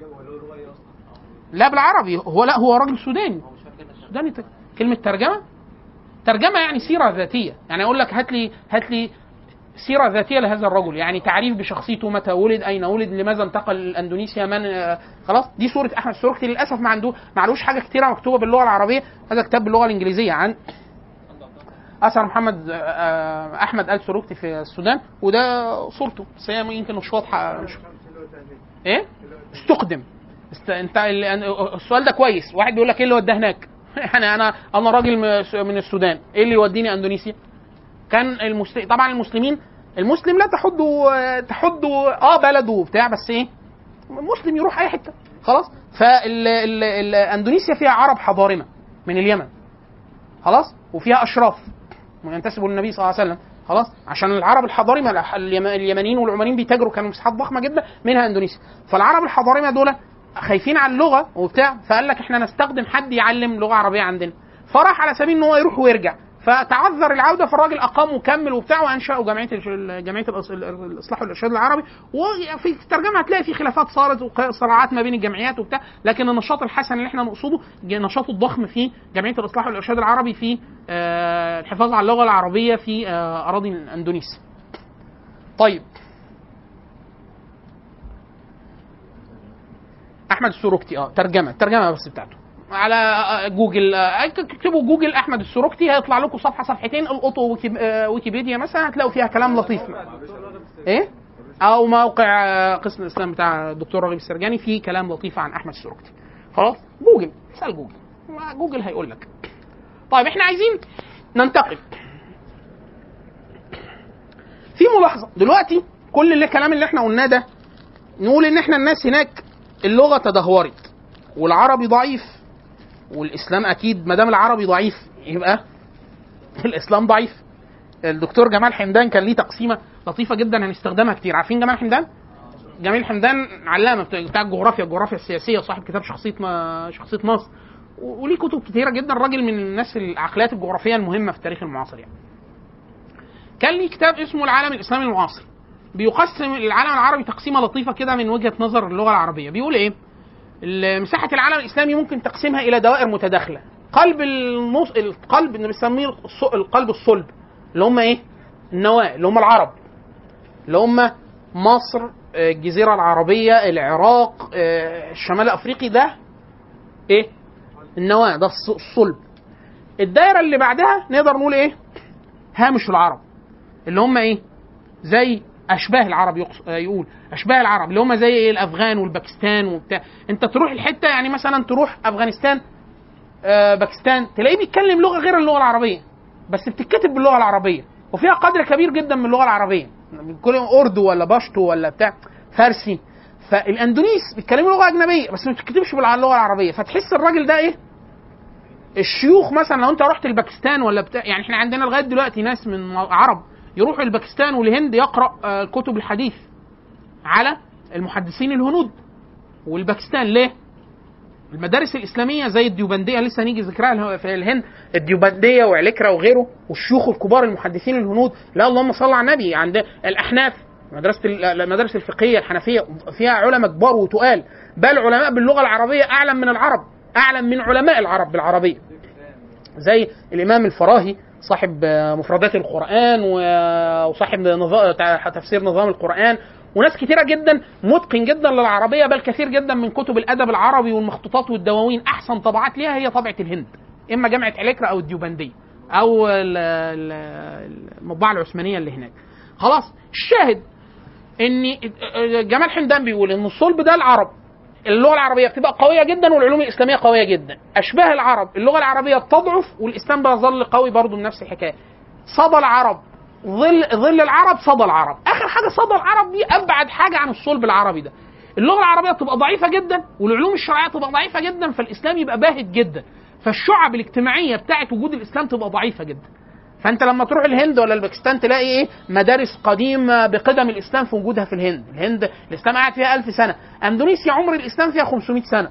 لا بالعربي هو لا هو راجل سوداني سوداني ت- كلمه ترجمه ترجمه يعني سيره ذاتيه يعني اقول لك هات لي هات لي سيره ذاتيه لهذا الرجل يعني تعريف بشخصيته متى ولد اين ولد لماذا انتقل اندونيسيا من آه، خلاص دي صوره احمد السوركتي للاسف ما عنده ما عندوش حاجه كتيره مكتوبه باللغه العربيه هذا كتاب باللغه الانجليزيه عن اثر محمد آه، آه، احمد ال سروكتي في السودان وده صورته بس هي يمكن مش واضحه مش ايه استخدم است... انت ال- السؤال ده كويس واحد بيقول لك ايه اللي وداه هناك يعني انا انا راجل م- من السودان ايه اللي يوديني اندونيسيا كان المسلم طبعا المسلمين المسلم لا تحد تحد اه بلده وبتاع بس ايه مسلم يروح اي حته خلاص فاندونيسيا فيها عرب حضارمه من اليمن خلاص وفيها اشراف ينتسبوا للنبي صلى الله عليه وسلم خلاص عشان العرب الحضارمه الح- اليم- اليمنيين والعمانيين بيتاجروا كانوا مساحات ضخمه جدا منها اندونيسيا فالعرب الحضارمه دول خايفين على اللغه وبتاع فقال لك احنا نستخدم حد يعلم لغه عربيه عندنا فراح على سبيل ان هو يروح ويرجع فتعذر العوده فالراجل اقام وكمل وبتاع وانشأوا جمعيه الش- جمعيه الأص- الاصلاح والارشاد العربي وفي الترجمه هتلاقي في خلافات صارت وصراعات ما بين الجمعيات وبتاع لكن النشاط الحسن اللي احنا نقصده ج- النشاط الضخم في جمعيه الاصلاح والارشاد العربي في آه، الحفاظ على اللغه العربيه في آه، اراضي اندونيسيا. طيب احمد السروكتي اه ترجمه الترجمه بس بتاعته على آه، جوجل آه، اكتبوا جوجل احمد السروكتي هيطلع لكم صفحه صفحتين القطوا ويكي- آه، ويكيبيديا مثلا هتلاقوا فيها كلام لطيف ايه او موقع آه، قسم الاسلام بتاع الدكتور راغب السرجاني فيه كلام لطيف عن احمد السروكتي خلاص جوجل اسال جوجل ما جوجل هيقول لك طيب احنا عايزين ننتقل في ملاحظه دلوقتي كل اللي الكلام اللي احنا قلناه ده نقول ان احنا الناس هناك اللغه تدهورت والعربي ضعيف والاسلام اكيد ما دام العربي ضعيف يبقى الاسلام ضعيف الدكتور جمال حمدان كان ليه تقسيمه لطيفه جدا هنستخدمها كتير عارفين جمال حمدان جميل حمدان علامه بتاع بتاع الجغرافيا الجغرافيا السياسيه صاحب كتاب شخصيه ما شخصيه مصر و- وليه كتب كتيره جدا راجل من الناس العقليات الجغرافيه المهمه في التاريخ المعاصر يعني كان ليه كتاب اسمه العالم الاسلامي المعاصر بيقسم العالم العربي تقسيمه لطيفه كده من وجهه نظر اللغه العربيه بيقول ايه ال- مساحه العالم الاسلامي ممكن تقسيمها الى دوائر متداخله قلب النص القلب اللي بنسميه الص- القلب الصلب اللي هم ايه النواه اللي هم العرب اللي هم مصر آه، الجزيره العربيه العراق آه، الشمال الافريقي ده ايه النواه ده الص- الصلب الدايره اللي بعدها نقدر نقول ايه هامش العرب اللي هم ايه زي اشباه العرب يقص... آه، يقول اشباه العرب اللي هم زي ايه الافغان والباكستان وبتاع انت تروح الحته يعني مثلا تروح افغانستان آه، باكستان تلاقيه بيتكلم لغه غير اللغه العربيه بس بتتكتب باللغه العربيه وفيها قدر كبير جدا من اللغه العربيه كل اردو ولا باشتو ولا بتاع فارسي فالاندونيس بيتكلموا لغه اجنبيه بس ما بتتكتبش باللغه العربيه فتحس الراجل ده ايه الشيوخ مثلا لو انت رحت الباكستان ولا بتاع يعني احنا عندنا لغايه دلوقتي ناس من عرب يروحوا الباكستان والهند يقرا آه، كتب الحديث على المحدثين الهنود والباكستان ليه؟ المدارس الاسلاميه زي الديوبنديه لسه هنيجي ذكرها اله- في الهند الديوبنديه وعليكرا وغيره والشيوخ الكبار المحدثين الهنود لا اللهم صل على النبي عند الاحناف مدرسه ال- المدارس الفقهيه الحنفيه فيها علماء كبار وتقال بل علماء باللغه العربيه اعلم من العرب اعلم من علماء العرب بالعربيه زي الامام الفراهي صاحب آه، مفردات القران و- وصاحب نظام تفسير نظام القران وناس كتيرة جدا متقن جدا للعربية بل كثير جدا من كتب الأدب العربي والمخطوطات والدواوين أحسن طبعات ليها هي طبعة الهند إما جامعة عليكرا أو الديوبندية أو ال- ال- المطبعة العثمانية اللي هناك خلاص الشاهد ان جمال حمدان بيقول ان الصلب ده العرب اللغه العربيه بتبقى قويه جدا والعلوم الاسلاميه قويه جدا اشباه العرب اللغه العربيه تضعف والاسلام بيظل قوي برضه بنفس الحكايه صدى العرب ظل ظل العرب صدى العرب اخر حاجه صدى العرب دي ابعد حاجه عن الصلب العربي ده اللغه العربيه تبقى ضعيفه جدا والعلوم الشرعيه تبقى ضعيفه جدا فالاسلام يبقى باهت جدا فالشعب الاجتماعيه بتاعت وجود الاسلام تبقى ضعيفه جدا فانت لما تروح الهند ولا الباكستان تلاقي ايه مدارس قديمه بقدم الاسلام في وجودها في الهند الهند الاسلام قاعد فيها ألف سنه اندونيسيا عمر الاسلام فيها 500 سنه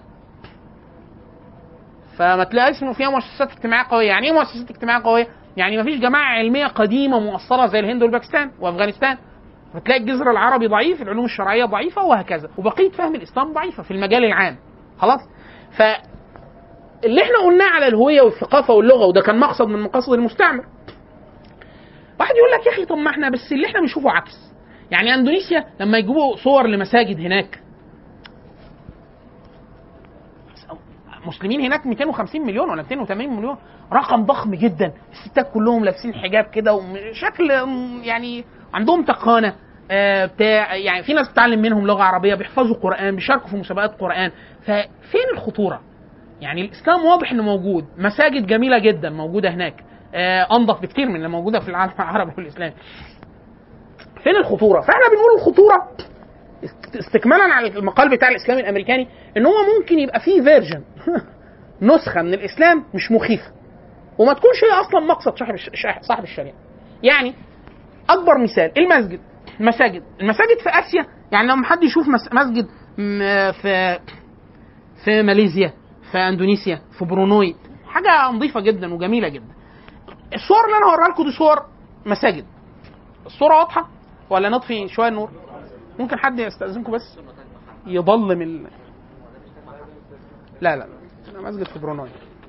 فما تلاقيش انه فيها مؤسسات اجتماعيه قويه يعني ايه مؤسسات اجتماعيه قويه يعني ما فيش جماعه علميه قديمه مؤصله زي الهند والباكستان وافغانستان فتلاقي الجذر العربي ضعيف العلوم الشرعيه ضعيفه وهكذا وبقيه فهم الاسلام ضعيفه في المجال العام خلاص ف اللي احنا قلناه على الهويه والثقافه واللغه وده كان مقصد من مقاصد المستعمر واحد يقول لك يا اخي طب ما احنا بس اللي احنا بنشوفه عكس يعني اندونيسيا لما يجيبوا صور لمساجد هناك مسلمين هناك 250 مليون ولا 280 مليون رقم ضخم جدا الستات كلهم لابسين حجاب كده وشكل يعني عندهم تقانه آه، بتاع يعني في ناس بتتعلم منهم لغه عربيه بيحفظوا قران بيشاركوا في مسابقات قران ففين الخطوره يعني الاسلام واضح انه موجود مساجد جميله جدا موجوده هناك آه، انظف بكتير من اللي موجوده في العالم العربي والاسلامي فين الخطوره فاحنا بنقول الخطوره استكمالا على المقال بتاع الاسلام الامريكاني ان هو ممكن يبقى فيه فيرجن نسخه من الاسلام مش مخيفه وما تكونش هي اصلا مقصد صاحب الش- صاحب الشريعه يعني اكبر مثال المسجد المساجد المساجد في اسيا يعني لما حد يشوف مس- مسجد م- في في ماليزيا في اندونيسيا في برونوي حاجه نظيفه جدا وجميله جدا الصور اللي انا هوريها لكم دي صور مساجد الصوره واضحه ولا نطفي شويه النور ممكن حد يستاذنكم بس يضلم ال... لا لا لا مسجد في برونوي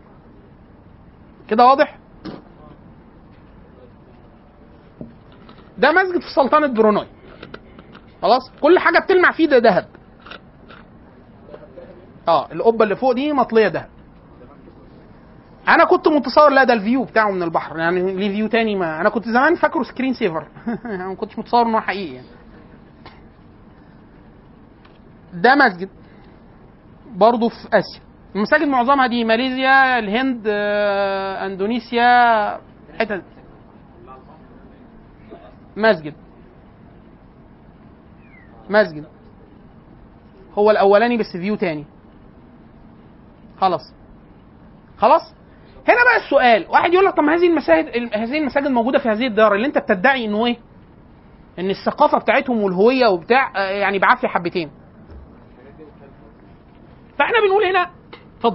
كده واضح ده مسجد في سلطنة برونوي خلاص كل حاجة بتلمع فيه ده ذهب اه القبة اللي فوق دي مطلية ذهب انا كنت متصور لا ده الفيو بتاعه من البحر يعني ليه فيو تاني ما انا كنت زمان فاكره سكرين سيفر ما كنتش متصور ان هو حقيقي يعني ده مسجد برضه في اسيا المساجد معظمها دي ماليزيا الهند آه، اندونيسيا حتت مسجد مسجد هو الاولاني بس فيو تاني خلاص خلاص هنا بقى السؤال واحد يقول لك طب ما هذه المساجد هذه المساجد موجوده في هذه الدار اللي انت بتدعي انه ايه ان الثقافه بتاعتهم والهويه وبتاع آه، يعني بعافيه حبتين فاحنا بنقول هنا اتفضل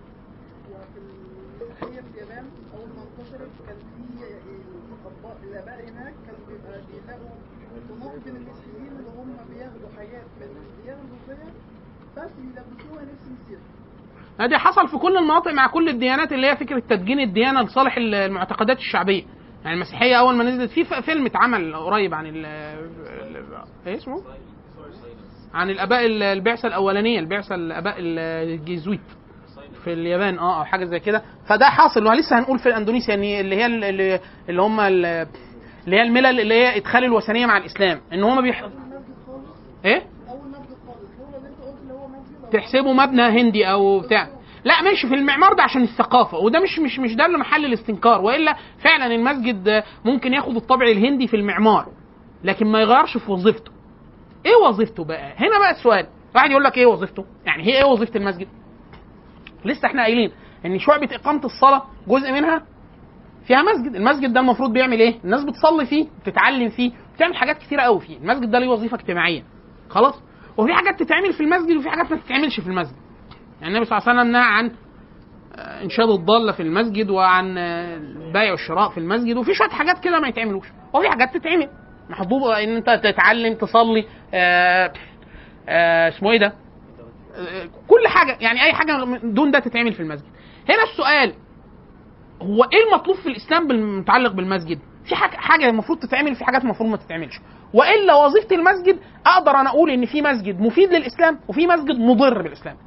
هي في اليابان اول ما انتشرت كان في الأطباء الاباء هناك كانوا بيبقى بيلاقوا طموح بين المسيحيين اللي هم بياخدوا حاجات من الديانه الروسيه بس يلبسوها لبس مسيحي ده حصل في كل المناطق مع كل الديانات اللي هي فكره تدجين الديانه لصالح المعتقدات الشعبيه يعني المسيحيه اول ما نزلت في ف- فيلم اتعمل قريب عن ال ال- ايه اسمه عن الاباء ال- البعثه الاولانيه البعثه الاباء الجيزويت في اليابان اه او حاجه زي كده فده حاصل ولسه هنقول في الاندونيسيا يعني اللي هي ال- اللي, اللي هم ال- اللي هي الملل اللي هي ادخال الوثنيه مع الاسلام ان هم بيح... اول مسجد خالص ايه اول مسجد خالص هو اللي انت قلت اللي هو مسجد تحسبه مبنى هندي او بتاع لا ماشي في المعمار ده عشان الثقافه وده مش مش مش ده اللي محل الاستنكار والا فعلا المسجد ممكن ياخد الطابع الهندي في المعمار لكن ما يغيرش في وظيفته ايه وظيفته بقى هنا بقى السؤال واحد يقول لك ايه وظيفته يعني هي ايه وظيفه المسجد لسه احنا قايلين ان شعبه اقامه الصلاه جزء منها فيها مسجد المسجد ده المفروض بيعمل ايه الناس بتصلي فيه بتتعلم فيه بتعمل حاجات كتيره قوي فيه المسجد ده ليه وظيفه اجتماعيه خلاص وفي حاجات تتعمل في المسجد وفي حاجات ما تتعملش في المسجد يعني النبي صلى الله عليه وسلم نهى عن آه، انشاد الضاله في المسجد وعن آه، البيع والشراء في المسجد وفي شويه حاجات كده ما يتعملوش وفي حاجات تتعمل محبوبه ان انت تتعلم تصلي آه، آه، اسمه ايه ده آه، كل حاجه يعني اي حاجه من دون ده تتعمل في المسجد هنا السؤال هو ايه المطلوب في الاسلام بالمتعلق بالمسجد في حاجه حاجه المفروض تتعمل في حاجات المفروض ما تتعملش والا وظيفه المسجد اقدر انا اقول ان في مسجد مفيد للاسلام وفي مسجد مضر بالاسلام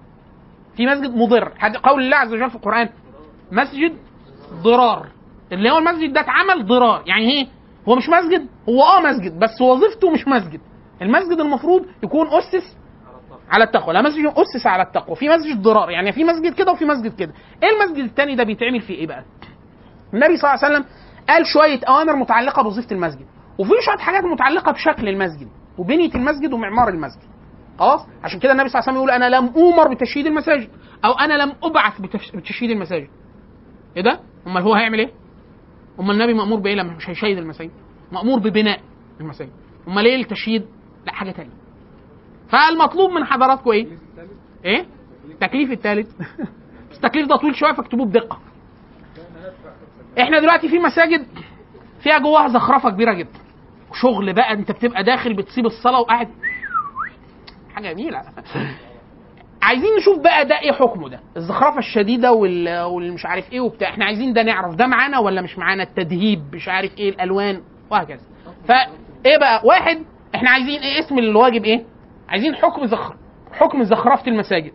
في مسجد مضر هذا قول الله عز وجل في القران مسجد ضرار اللي هو المسجد ده اتعمل ضرار يعني ايه هو مش مسجد هو اه مسجد بس وظيفته مش مسجد المسجد المفروض يكون اسس على التقوى لا مسجد اسس على التقوى في مسجد ضرار يعني في مسجد كده وفي مسجد كده ايه المسجد الثاني ده بيتعمل فيه ايه بقى النبي صلى الله عليه وسلم قال شويه اوامر متعلقه بوظيفه المسجد وفي شويه حاجات متعلقه بشكل المسجد وبنيه المسجد ومعمار المسجد خلاص عشان كده النبي صلى الله عليه وسلم يقول انا لم اومر بتشييد المساجد او انا لم ابعث بتش- بتشييد المساجد ايه ده امال هو هيعمل ايه امال النبي مامور بايه لما مش هيشيد المساجد مامور ببناء المساجد امال ايه التشييد لا حاجه تانية فالمطلوب من حضراتكم ايه ايه التكليف الثالث بس التكليف ده طويل شويه فاكتبوه بدقه احنا دلوقتي في مساجد فيها جواها زخرفه كبيره جدا وشغل بقى انت بتبقى داخل بتسيب الصلاه وقاعد حاجه جميله عايزين نشوف بقى ده ايه حكمه ده الزخرفه الشديده وال- والمش عارف ايه وبتاع احنا عايزين ده نعرف ده معانا ولا مش معانا التدهيب مش عارف ايه الالوان وهكذا فايه بقى واحد احنا عايزين ايه اسم الواجب ايه عايزين حكم زخر حكم زخرفه المساجد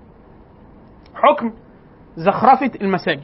حكم زخرفه المساجد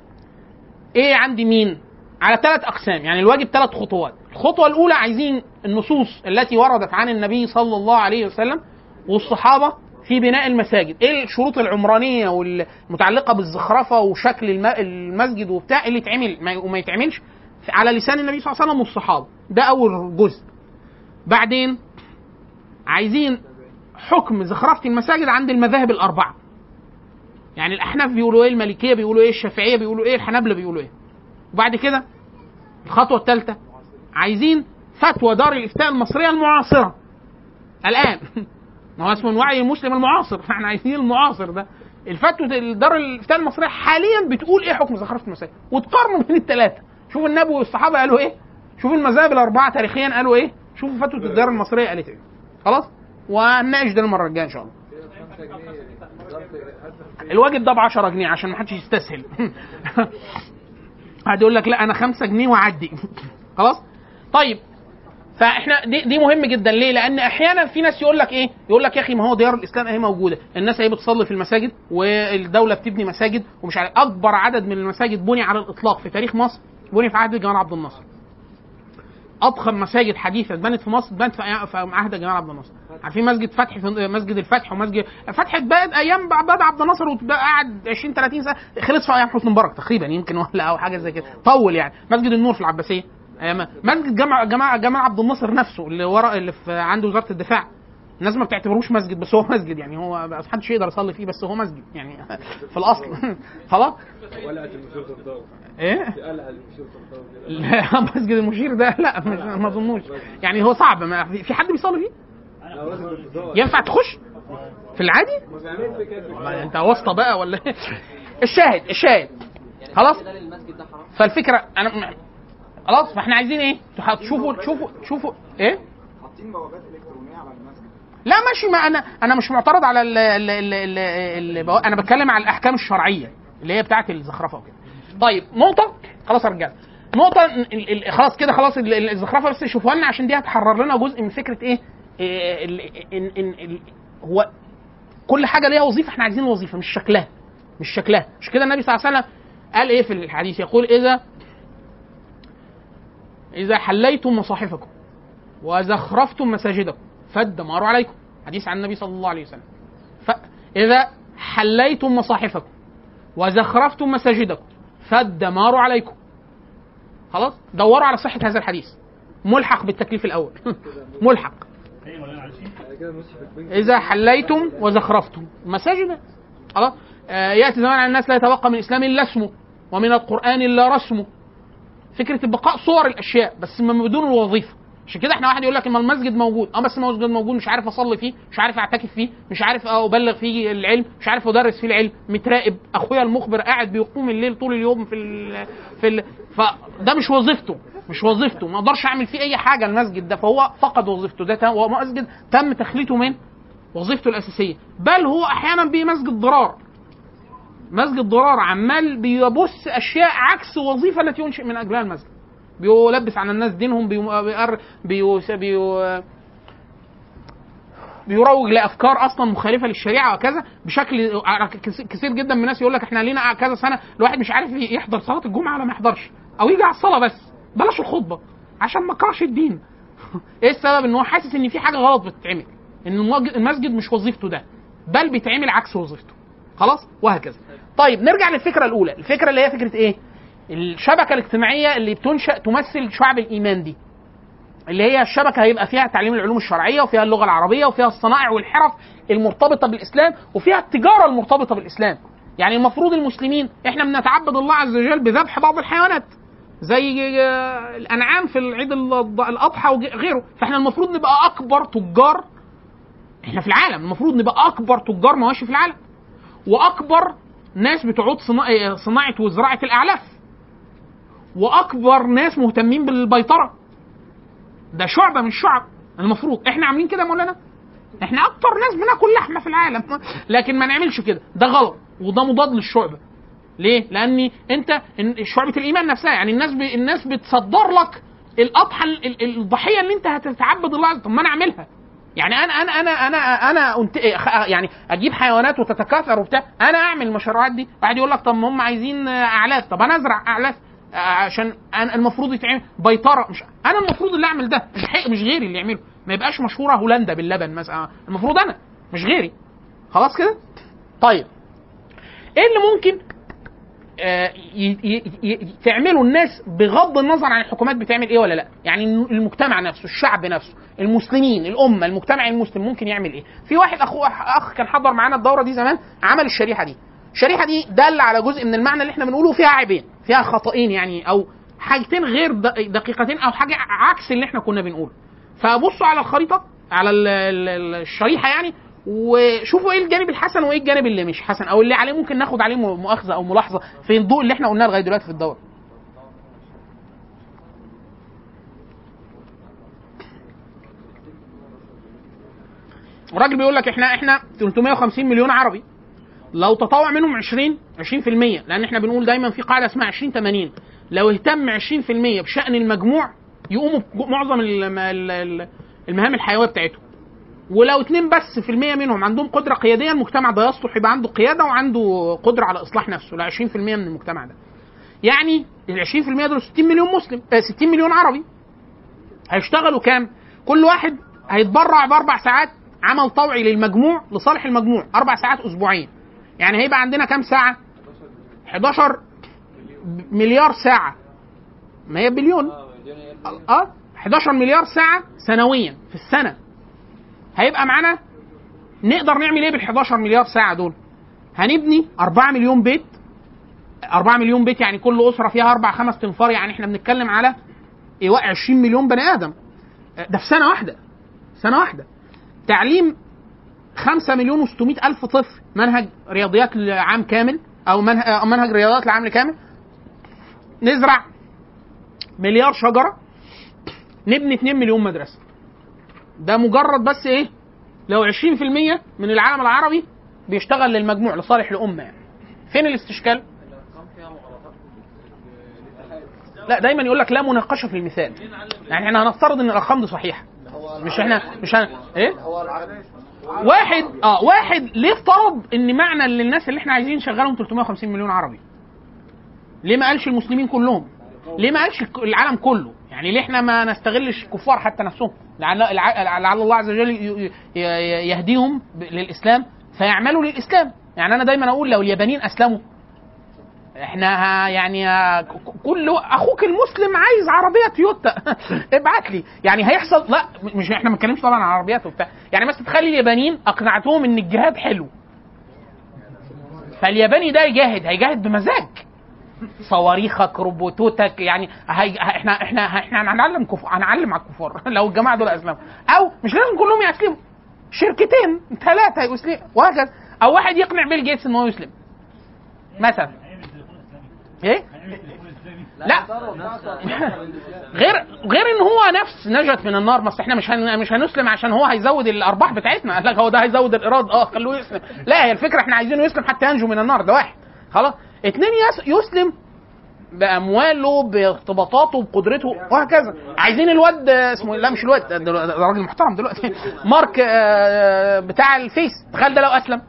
ايه عندي مين على ثلاث اقسام يعني الواجب ثلاث خطوات الخطوه الاولى عايزين النصوص التي وردت عن النبي صلى الله عليه وسلم والصحابه في بناء المساجد ايه الشروط العمرانيه والمتعلقه بالزخرفه وشكل الم- المسجد وبتاع اللي يتعمل ما- وما يتعملش على لسان النبي صلى الله عليه وسلم والصحابه ده اول جزء بعدين عايزين حكم زخرفه المساجد عند المذاهب الاربعه يعني الاحناف بيقولوا ايه المالكيه بيقولوا ايه الشافعيه بيقولوا ايه الحنابله بيقولوا ايه وبعد كده الخطوه الثالثه عايزين فتوى دار الافتاء المصريه المعاصره الان ما هو اسمه وعي المسلم المعاصر فاحنا عايزين المعاصر ده الفتوى دار الافتاء المصريه حاليا بتقول ايه حكم زخرفه المساجد وتقارنوا بين الثلاثه شوف النبي والصحابه قالوا ايه شوف المذاهب الاربعه تاريخيا قالوا ايه شوفوا فتوى الدار المصريه قالت ايه خلاص وهنناقش ده المره الجايه ان شاء الله الواجب ده ب 10 جنيه عشان ما حدش يستسهل قاعد يقول لك لا انا 5 جنيه واعدي خلاص طيب فاحنا دي, دي مهم جدا ليه؟ لان احيانا في ناس يقول لك ايه؟ يقول لك يا اخي ما هو ديار الاسلام اهي موجوده، الناس اهي بتصلي في المساجد والدوله بتبني مساجد ومش عارف اكبر عدد من المساجد بني على الاطلاق في تاريخ مصر بني في عهد جمال عبد الناصر. اضخم مساجد حديثه اتبنت في مصر اتبنت في أيام- في عهد جمال عبد الناصر. عارفين مسجد فتح في مسجد الفتح ومسجد فتح اتبنت ايام بعد عبد الناصر وقعد 20 30 سنه خلص في ايام حسني مبارك تقريبا يمكن ولا او حاجه زي كده طول يعني مسجد النور في العباسيه أيام مسجد جامع جماعة جمال عبد الناصر نفسه اللي ورا اللي في عند وزاره الدفاع الناس ما بتعتبروش مسجد بس هو مسجد يعني هو بس محدش يقدر يصلي فيه بس هو مسجد يعني في الاصل خلاص ولعت المشير ترضاوي ايه قلع المشير ترضاوي لا مسجد المشير ده لا مش ما اظنوش يعني هو صعب ما في في حد بيصلي فيه لا لازم ترضاوي ينفع تخش في العادي ما بيعملش كده والله انت واسطه بقى ولا ايه الشاهد الشاهد يعني خلاص ده للمسجد ده حرام فالفكره انا م- خلاص فاحنا عايزين ايه تشوفوا تشوفوا تشوفوا ايه حاطين بوابات الكترونيه على المسجد لا ماشي ما انا انا مش معترض على ال ال ال ال ال انا بتكلم على الاحكام الشرعيه اللي هي بتاعه الزخرفه وكده طيب نقطه خلاص يا رجاله نقطه ال- ال- خلاص كده خلاص ال- ال- الزخرفه بس شوفوها لنا عشان دي هتحرر لنا جزء من فكره ايه إيه ال- إن إن ال- هو كل حاجه ليها وظيفه احنا عايزين وظيفه مش شكلها مش شكلها مش كده النبي صلى الله عليه وسلم قال ايه في الحديث يقول اذا اذا حليتم مصاحفكم وزخرفتم مساجدكم فالدمار عليكم حديث عن النبي صلى الله عليه وسلم فإذا حليتم مصاحفكم وزخرفتم مساجدكم فالدمار عليكم خلاص دوروا على صحة هذا الحديث ملحق بالتكليف الأول ملحق بعد كده مصحف البنك إذا حليتم وزخرفتم مساجد خلاص آه يأتي زمان على الناس لا يتبقى من الإسلام إلا اسمه ومن القرآن إلا رسمه فكرة بقاء صور الأشياء بس من بدون الوظيفة عشان كده احنا واحد يقول لك ما المسجد موجود اه بس المسجد موجود مش عارف اصلي فيه مش عارف اعتكف فيه مش عارف ابلغ فيه العلم مش عارف ادرس فيه العلم متراقب اخويا المخبر قاعد بيقوم الليل طول اليوم في ال في ال فده مش وظيفته مش وظيفته ما اقدرش اعمل فيه اي حاجه المسجد ده فهو فقد وظيفته ده تم- هو مسجد تم تخليته من وظيفته الاساسيه بل هو احيانا بيه مسجد ضرار مسجد ضرار عمال بيبص اشياء عكس الوظيفه التي ينشئ من اجلها المسجد بيلبس على الناس دينهم بيو بيقر- بيو بيو بيروج لافكار اصلا مخالفه للشريعه وكذا بشكل كثير جدا من الناس يقول لك احنا لينا كذا سنه الواحد مش عارف يحضر صلاه الجمعه ولا ما يحضرش او يجي على الصلاه بس بلاش الخطبه عشان ما كرهش الدين ايه السبب ان هو حاسس ان في حاجه غلط بتتعمل ان المج- المسجد مش وظيفته ده بل بيتعمل عكس وظيفته خلاص وهكذا طيب نرجع للفكره الاولى الفكره اللي هي فكره ايه الشبكه الاجتماعيه اللي بتنشا تمثل شعب الايمان دي اللي هي الشبكه هيبقى فيها تعليم العلوم الشرعيه وفيها اللغه العربيه وفيها الصنائع والحرف المرتبطه بالاسلام وفيها التجاره المرتبطه بالاسلام يعني المفروض المسلمين احنا بنتعبد الله عز وجل بذبح بعض الحيوانات زي آه، الانعام في العيد الض- الاضحى وغيره فاحنا المفروض نبقى اكبر تجار احنا في العالم المفروض نبقى اكبر تجار مواشي في العالم واكبر ناس بتعود صنا- صناعه وزراعه الاعلاف واكبر ناس مهتمين بالبيطره ده شعبه من الشعب المفروض احنا عاملين كده يا مولانا احنا اكتر ناس بناكل لحمه في العالم لكن ما نعملش كده ده غلط وده مضاد للشعبه ليه؟ لان انت إن- شعبه الايمان نفسها يعني الناس ب... الناس بتصدر لك الاضحى ال- ال- الضحيه اللي انت هتتعبد الله عز طب ما انا اعملها يعني انا انا انا انا انا أنت... يعني اجيب حيوانات وتتكاثر وبتاع انا اعمل المشروعات دي واحد يقول لك طب ما هم عايزين اعلاف طب انا ازرع اعلاف آه، عشان انا المفروض يتعمل بيطره مش انا المفروض اللي اعمل ده مش حق مش غيري اللي يعمله ما يبقاش مشهوره هولندا باللبن مثلا المفروض انا مش غيري خلاص كده طيب ايه اللي ممكن آه، ي- ي- ي- تعمله الناس بغض النظر عن الحكومات بتعمل ايه ولا لا يعني المجتمع نفسه الشعب نفسه المسلمين الامه المجتمع المسلم ممكن يعمل ايه في واحد اخو اخ كان حضر معانا الدوره دي زمان عمل الشريحه دي الشريحه دي دل على جزء من المعنى اللي احنا بنقوله فيها عيبين فيها خطأين يعني او حاجتين غير د- دقيقتين او حاجه عكس اللي احنا كنا بنقوله فبصوا على الخريطه على ال- ال- ال- الشريحه يعني وشوفوا ايه الجانب الحسن وايه الجانب اللي مش حسن او اللي عليه ممكن ناخد عليه م- مؤاخذه او ملاحظه في الضوء اللي احنا قلناه لغايه دلوقتي في الدوره الراجل بيقول لك احنا احنا 350 مليون عربي لو تطوع منهم 20 20% لان احنا بنقول دايما في قاعده اسمها 20 80 لو اهتم 20% بشان المجموع يقوموا بمعظم الم- ال- ال- المهام الحيويه بتاعتهم ولو اتنين بس في المية منهم عندهم قدرة قيادية المجتمع ده يصلح يبقى عنده قيادة وعنده قدرة على إصلاح نفسه ل 20% من المجتمع ده يعني ال 20% دول 60 مليون مسلم آه 60 مليون عربي هيشتغلوا كام؟ كل واحد هيتبرع بأربع ساعات عمل طوعي للمجموع لصالح المجموع أربع ساعات أسبوعيا يعني هيبقى عندنا كام ساعة؟ 11 مليار ساعة ما هي بليون اه 11 مليار ساعة سنويا في السنة هيبقى معانا نقدر نعمل ايه بال 11 مليار ساعه دول هنبني 4 مليون بيت 4 مليون بيت يعني كل اسره فيها اربع خمس تنفار يعني احنا بنتكلم على ايواء 20 مليون بني ادم ده في سنه واحده سنه واحده تعليم 5 مليون و600 الف طفل منهج رياضيات لعام كامل او منهج, أو منهج رياضيات لعام كامل نزرع مليار شجره نبني 2 مليون مدرسه ده مجرد بس ايه لو 20% من العالم العربي بيشتغل للمجموع لصالح الامه يعني فين الاستشكال الارقام فيها مغالطات لا دايما يقول لك لا مناقشه في المثال يعني احنا هنفترض ان الارقام دي صحيحه مش احنا مش هن... ايه واحد اه واحد ليه افترض ان معنى للناس اللي احنا عايزين نشغلهم 350 مليون عربي ليه ما قالش المسلمين كلهم ليه ما قالش الك- العالم كله يعني ليه احنا ما نستغلش الكفار حتى نفسهم لعل, لعل لعل الله عز وجل ي- ي- ي- يهديهم ب- للاسلام فيعملوا للاسلام يعني انا دايما اقول لو اليابانيين اسلموا احنا ها- يعني ها- ك- كل اخوك المسلم عايز عربيه تويوتا ابعت لي يعني هيحصل لا مش احنا ما بنتكلمش طبعا عن عربيات وبتاع يعني بس تخلي اليابانيين اقنعتهم ان الجهاد حلو فالياباني ده يجاهد هيجاهد بمزاج صواريخك روبوتاتك يعني هي... احنا احنا احنا هنعلم كف... هنعلم على الكفار لو الجماعه دول اسلموا او مش لازم كلهم يسلموا شركتين ثلاثه يسلموا وهكذا او واحد يقنع بيل جيتس ان هو يسلم مثلا ايه لا غير غير ان هو نفس نجت من النار بس احنا مش هن... مش هنسلم عشان هو هيزود الارباح بتاعتنا قال لك هو ده هيزود الايراد اه خلوه يسلم لا هي الفكره احنا عايزينه يسلم حتى ينجو من النار ده واحد خلاص اتنين يس... يسلم بامواله بارتباطاته بقدرته وهكذا عايزين الواد آه، اسمه لا مش الواد ده, ده راجل محترم دلوقتي مارك آه، بتاع الفيس تخيل ده لو اسلم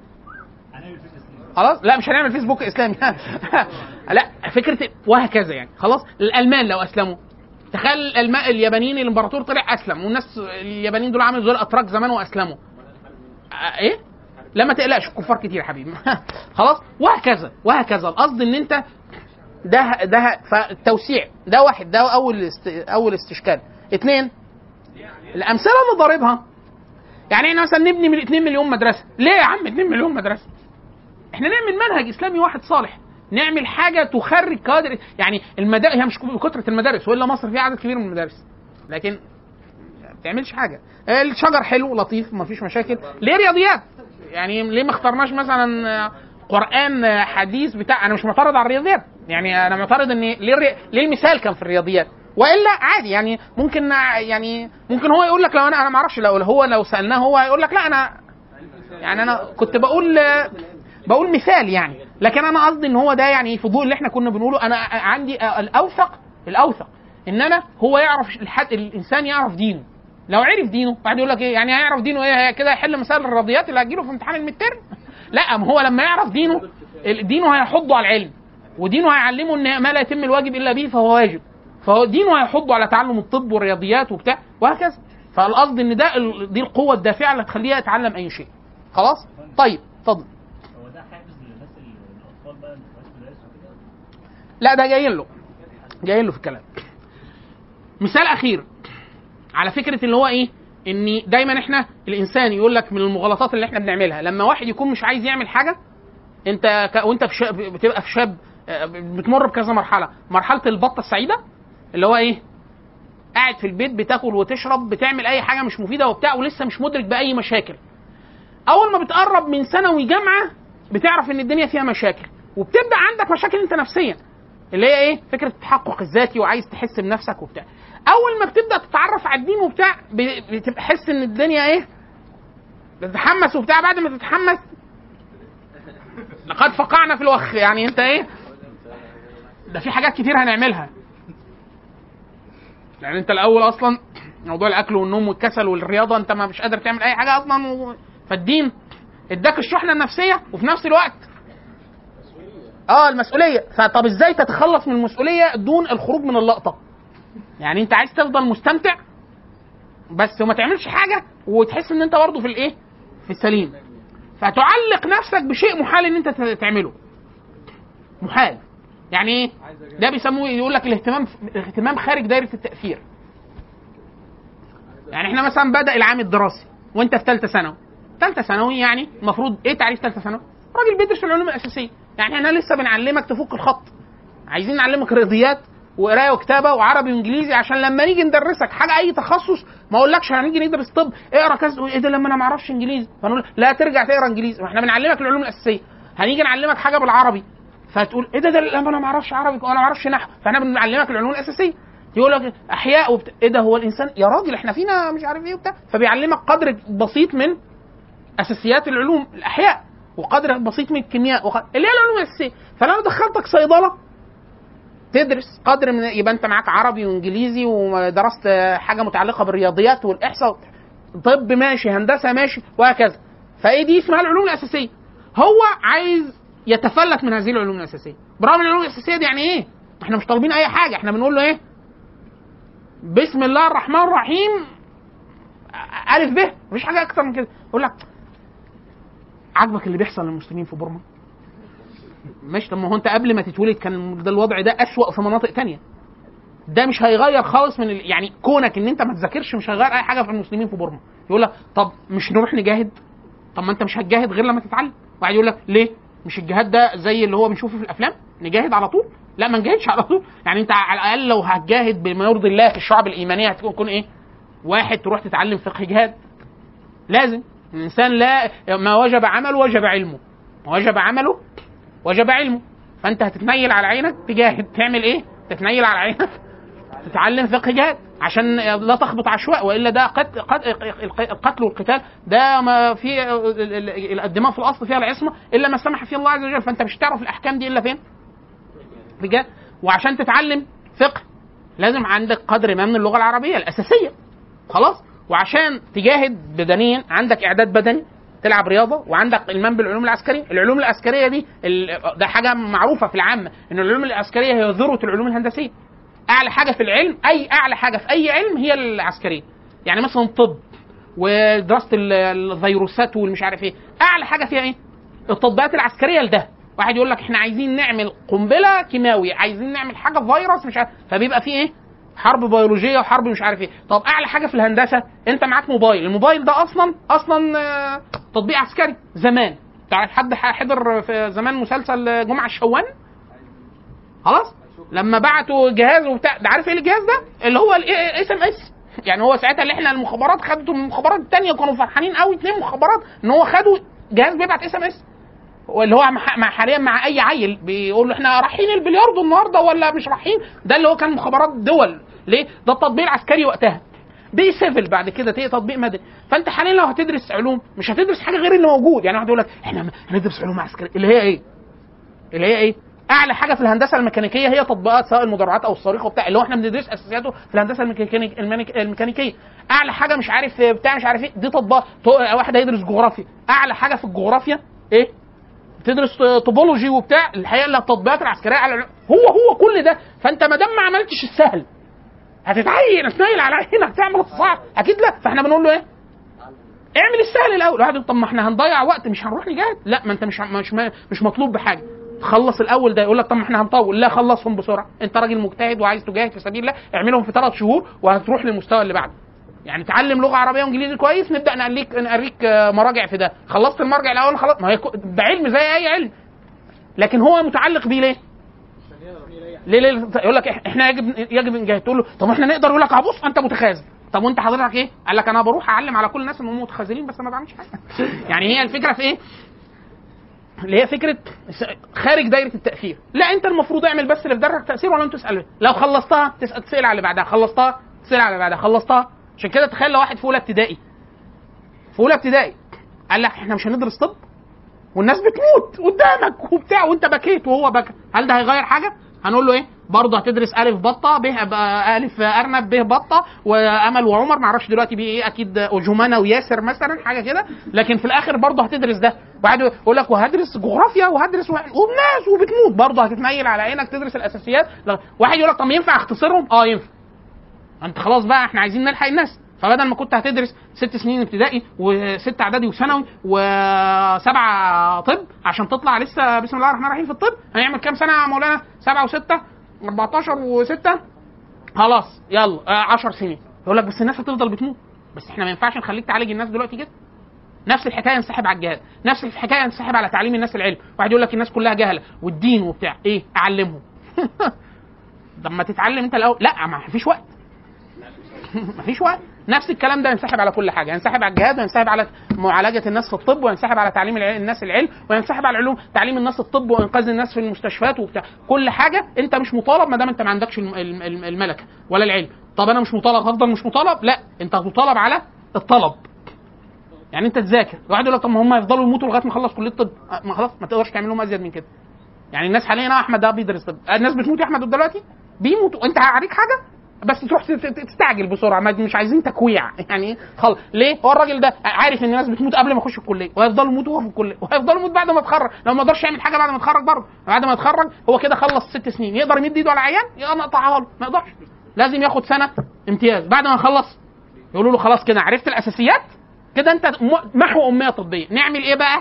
خلاص لا مش هنعمل فيسبوك اسلامي لا فكره وهكذا يعني خلاص الالمان لو اسلموا تخيل الالمان اليابانيين الامبراطور طلع اسلم والناس اليابانيين دول عملوا زي الاتراك زمان واسلموا آه، ايه لا ما تقلقش الكفار كتير يا حبيبي خلاص وهكذا وهكذا القصد ان انت ده ده فالتوسيع ده واحد ده اول است اول استشكال اثنين الامثله اللي ضاربها يعني احنا مثلا نبني من 2 مليون مدرسه ليه يا عم 2 مليون مدرسه احنا نعمل منهج اسلامي واحد صالح نعمل حاجه تخرج كادر يعني المدارس هي مش كثره المدارس والا مصر فيها عدد كبير من المدارس لكن ما بتعملش حاجه الشجر حلو لطيف ما فيش مشاكل ليه رياضيات يعني ليه ما اخترناش مثلا آه، قران آه، حديث بتاع انا مش معترض على الرياضيات يعني انا معترض ان ليه الري... ليه المثال كان في الرياضيات والا عادي يعني ممكن آه، يعني ممكن هو يقول لك لو انا انا ما اعرفش لو هو لو سالناه هو هيقول لك لا انا يعني انا كنت بقول آه، بقول مثال يعني لكن انا قصدي ان هو ده يعني فضول اللي احنا كنا بنقوله انا عندي آه، الاوثق الاوثق ان انا هو يعرف الحد الانسان يعرف دينه لو عرف دينه بعد يقول لك ايه يعني هيعرف دينه ايه هي كده هيحل مسائل الرياضيات اللي هتجيله في امتحان المترم لا ما هو لما يعرف دينه ال- دينه هيحضه على العلم ودينه هيعلمه ان ما لا يتم الواجب الا به فهو واجب فهو دينه هيحضه على تعلم الطب والرياضيات وبتاع وهكذا فالقصد ان ده ال- دي القوه الدافعه اللي تخليه يتعلم اي شيء خلاص طيب اتفضل هو ده حافز للناس اللي الاطفال بقى اللي في مدارس وكده لا ده جاي له جاي له في الكلام مثال اخير على فكره اللي هو ايه ان دايما احنا الانسان يقول لك من المغالطات اللي احنا بنعملها لما واحد يكون مش عايز يعمل حاجه انت ك... وانت في شاب بتبقى في شاب آه، بتمر بكذا مرحله مرحله البطه السعيده اللي هو ايه قاعد في البيت بتاكل وتشرب بتعمل اي حاجه مش مفيده وبتاع ولسه مش مدرك باي مشاكل اول ما بتقرب من ثانوي جامعه بتعرف ان الدنيا فيها مشاكل وبتبدا عندك مشاكل انت نفسيا اللي هي ايه فكره التحقق الذاتي وعايز تحس بنفسك وبتاع اول ما بتبدا تتعرف على الدين وبتاع ب- بتبقى حس ان الدنيا ايه بتتحمس وبتاع بعد ما تتحمس لقد فقعنا في الوخ يعني انت ايه ده في حاجات كتير هنعملها يعني انت الاول اصلا موضوع الاكل والنوم والكسل والرياضه انت ما مش قادر تعمل اي حاجه اصلا و... فالدين اداك الشحنه النفسيه وفي نفس الوقت اه المسؤوليه فطب ازاي تتخلص من المسؤوليه دون الخروج من اللقطه يعني انت عايز تفضل مستمتع بس وما تعملش حاجه وتحس ان انت برضه في الايه في السليم فتعلق نفسك بشيء محال ان انت ت- تعمله محال يعني ايه ده بيسموه يقول لك الاهتمام الاهتمام خارج دايره التاثير يعني احنا مثلا بدا العام الدراسي وانت في ثالثه ثانوي ثالثه ثانوي يعني المفروض ايه تعريف ثالثه ثانوي راجل بيدرس العلوم الاساسيه يعني احنا لسه بنعلمك تفك الخط عايزين نعلمك رياضيات وقرايه وكتابه وعربي وانجليزي عشان لما نيجي ندرسك حاجه اي تخصص ما اقولكش هنيجي ندرس طب اقرا كذا ايه ده لما انا ما اعرفش انجليزي فنقول لا ترجع تقرا انجليزي ما احنا بنعلمك العلوم الاساسيه هنيجي نعلمك حاجه بالعربي فتقول ايه ده ده لما انا ما اعرفش عربي وانا ما اعرفش نحو فاحنا بنعلمك العلوم الاساسيه يقول لك احياء وبت... ايه ده هو الانسان يا راجل احنا فينا مش عارف ايه وبتاع فبيعلمك قدر بسيط من اساسيات العلوم الاحياء وقدر بسيط من الكيمياء وق... اللي هي العلوم الاساسيه فلو دخلتك صيدله تدرس قدر من يبقى انت معاك عربي وانجليزي ودرست حاجه متعلقه بالرياضيات والاحصاء طب ماشي هندسه ماشي وهكذا فايه دي اسمها العلوم الاساسيه هو عايز يتفلت من هذه العلوم الاساسيه برغم العلوم الاساسيه دي يعني ايه احنا مش طالبين اي حاجه احنا بنقول له ايه بسم الله الرحمن الرحيم الف ب مفيش حاجه اكتر من كده يقول لك عاجبك اللي بيحصل للمسلمين في بورما ماشي طب ما هو انت قبل ما تتولد كان ده الوضع ده اسوأ في مناطق تانية ده مش هيغير خالص من ال... يعني كونك ان انت ما تذاكرش مش هيغير اي حاجه في المسلمين في بورما يقول لك طب مش نروح نجاهد طب ما انت مش هتجاهد غير لما تتعلم وبعد يقول لك ليه مش الجهاد ده زي اللي هو بنشوفه في الافلام نجاهد على طول لا ما نجاهدش على طول يعني انت على الاقل لو هتجاهد بما يرضي الله في الشعب الايمانيه هتكون تكون ايه واحد تروح تتعلم فقه جهاد لازم الانسان لا ما وجب عمله وجب علمه ما وجب عمله وجب علمه فانت هتتنيل على عينك تجاهد تعمل ايه تتنيل على عينك تتعلم فقه جهاد عشان لا تخبط عشواء والا ده قتل القتل والقتال ده ما في الدماء في الاصل فيها العصمه الا ما سمح فيه الله عز وجل فانت مش هتعرف الاحكام دي الا فين؟ بجد وعشان تتعلم فقه لازم عندك قدر ما من اللغه العربيه الاساسيه خلاص وعشان تجاهد بدنيا عندك اعداد بدني تلعب رياضه وعندك المام بالعلوم العسكريه العلوم العسكريه دي ال- ده حاجه معروفه في العامه ان العلوم العسكريه هي ذروه العلوم الهندسيه اعلى حاجه في العلم اي اعلى حاجه في اي علم هي العسكريه يعني مثلا الطب ودراسه ال- الفيروسات والمش عارف ايه اعلى حاجه فيها ايه التطبيقات العسكريه لده واحد يقول لك احنا عايزين نعمل قنبله كيماوي عايزين نعمل حاجه فيروس مش عارف فبيبقى فيه ايه حرب بيولوجيه وحرب مش عارف ايه طب اعلى حاجه في الهندسه انت معاك موبايل الموبايل ده اصلا اصلا آه، تطبيق عسكري زمان تعرف حد حضر في زمان مسلسل جمعه الشوان خلاص لما بعتوا جهاز وبتاع ده عارف ايه الجهاز ده اللي هو الاس ام اس يعني هو ساعتها اللي احنا المخابرات خدته من المخابرات الثانيه كانوا فرحانين قوي اثنين مخابرات ان هو خدوا جهاز بيبعت اس ام اس واللي هو مع مع- حاليا مع اي عيل بيقول له احنا رايحين البلياردو النهارده ولا مش رايحين ده اللي هو كان مخابرات دول ليه ده التطبيق العسكري وقتها بي سيفل بعد كده تيجي تطبيق مدني فانت حاليا لو هتدرس علوم مش هتدرس حاجه غير اللي موجود يعني واحد يقول لك احنا هندرس علوم عسكريه اللي هي ايه اللي هي ايه اعلى حاجه في الهندسه الميكانيكيه هي تطبيقات سواء المدرعات او الصواريخ وبتاع اللي هو احنا بندرس اساسياته في الهندسه الميكانيك- الميكانيك- الميكانيكيه اعلى حاجه مش عارف بتاع مش عارف ايه دي تطبيقات تو- واحد هيدرس جغرافيا اعلى حاجه في الجغرافيا ايه تدرس توبولوجي وبتاع الحقيقه اللي التطبيقات العسكريه على العلوم. هو هو كل ده فانت ما دام ما عملتش السهل هتتعين هتنيل على عينك تعمل الصعب اكيد لا فاحنا بنقول له ايه اعمل السهل الاول واحد يقول طب ما احنا هنضيع وقت مش هنروح نجاهد لا ما انت مش مش مش مطلوب بحاجه خلص الاول ده يقول لك طب ما احنا هنطول لا خلصهم بسرعه انت راجل مجتهد وعايز تجاهد في سبيل الله اعملهم في ثلاث شهور وهتروح للمستوى اللي بعده يعني تعلم لغه عربيه وانجليزي كويس نبدا نقليك نقريك آه، مراجع في ده خلصت المرجع الاول خلاص ما هي كو- ده علم زي اي علم لكن هو متعلق بيه ليه؟ ليه ليه يقول لك إح- احنا يجب يجب نجاهد تقول له طب احنا نقدر يقول لك اه بص انت متخاذل طب وانت حضرتك ايه؟ قال لك انا بروح اعلم على كل الناس انهم متخاذلين بس ما بعملش حاجه يعني هي الفكره في ايه؟ اللي هي فكره س- خارج دايره التاثير لا انت المفروض اعمل بس اللي في دايره التاثير ولا انت تسال لو خلصتها تسال تسال على اللي بعدها خلصتها تسال على اللي بعدها خلصتها عشان كده تخيل لو واحد في اولى ابتدائي في اولى ابتدائي قال لك احنا مش هندرس طب والناس بتموت قدامك وبتاع وانت بكيت وهو بكى هل ده هيغير حاجه هنقول له ايه برضه هتدرس الف بطه ب ب- الف ارنب ب بطه وامل وعمر معرفش دلوقتي بيه ايه اكيد جمانه وياسر مثلا حاجه كده لكن في الاخر برضه هتدرس ده واحد يقول لك وهدرس جغرافيا وهدرس وه- وبناس وبتموت برضه هتتنيل على عينك تدرس الاساسيات لا. واحد يقول لك طب ينفع اختصرهم اه ينفع انت خلاص بقى احنا عايزين نلحق الناس فبدل ما كنت هتدرس ست سنين ابتدائي وست اعدادي وثانوي وسبعه طب عشان تطلع لسه بسم الله الرحمن الرحيم في الطب هنعمل كام سنه يا مولانا؟ سبعه وسته 14 وسته خلاص يلا 10 سنين يقول لك بس الناس هتفضل بتموت بس احنا ما ينفعش نخليك تعالج الناس دلوقتي كده نفس الحكايه انسحب على الجهاد نفس الحكايه انسحب على تعليم الناس العلم واحد يقول لك الناس كلها جهله والدين وبتاع ايه اعلمهم طب ما تتعلم انت الاول لا ما فيش وقت ما فيش وقت نفس الكلام ده ينسحب على كل حاجه ينسحب على الجهاد وينسحب على معالجه الناس في الطب وينسحب على تعليم الع- الناس العلم وينسحب على العلوم تعليم الناس الطب وانقاذ الناس في المستشفيات وبتاع كل حاجه انت مش مطالب ما دام انت ما عندكش الم- الم- الم- الملكه ولا العلم طب انا مش مطالب هفضل مش مطالب لا انت هتطالب على الطلب يعني انت تذاكر واحد يقول لك طب ما هم يفضلوا يموتوا لغايه ما يخلص كليه الطب أه، ما خلاص ما تقدرش تعمل لهم ازيد من كده يعني الناس حاليا اه احمد ده بيدرس طب الناس بتموت يا احمد دلوقتي بيموتوا انت عليك حاجه بس تروح ت- ت- تستعجل بسرعه ما مش عايزين تكويع يعني ايه خلاص ليه هو الراجل ده عارف ان الناس بتموت قبل ما يخش الكليه وهيفضلوا يموتوا وهو في الكليه وهيفضلوا يموت بعد ما يتخرج لو ما قدرش يعمل حاجه بعد ما يتخرج برضه بعد ما يتخرج هو كده خلص ست سنين يقدر يمد ايده على عيان يقدر نقطعها له ما يقدرش لازم ياخد سنه امتياز بعد ما يخلص يقولوا له خلاص كده عرفت الاساسيات كده انت م- محو اميه طبيه نعمل ايه بقى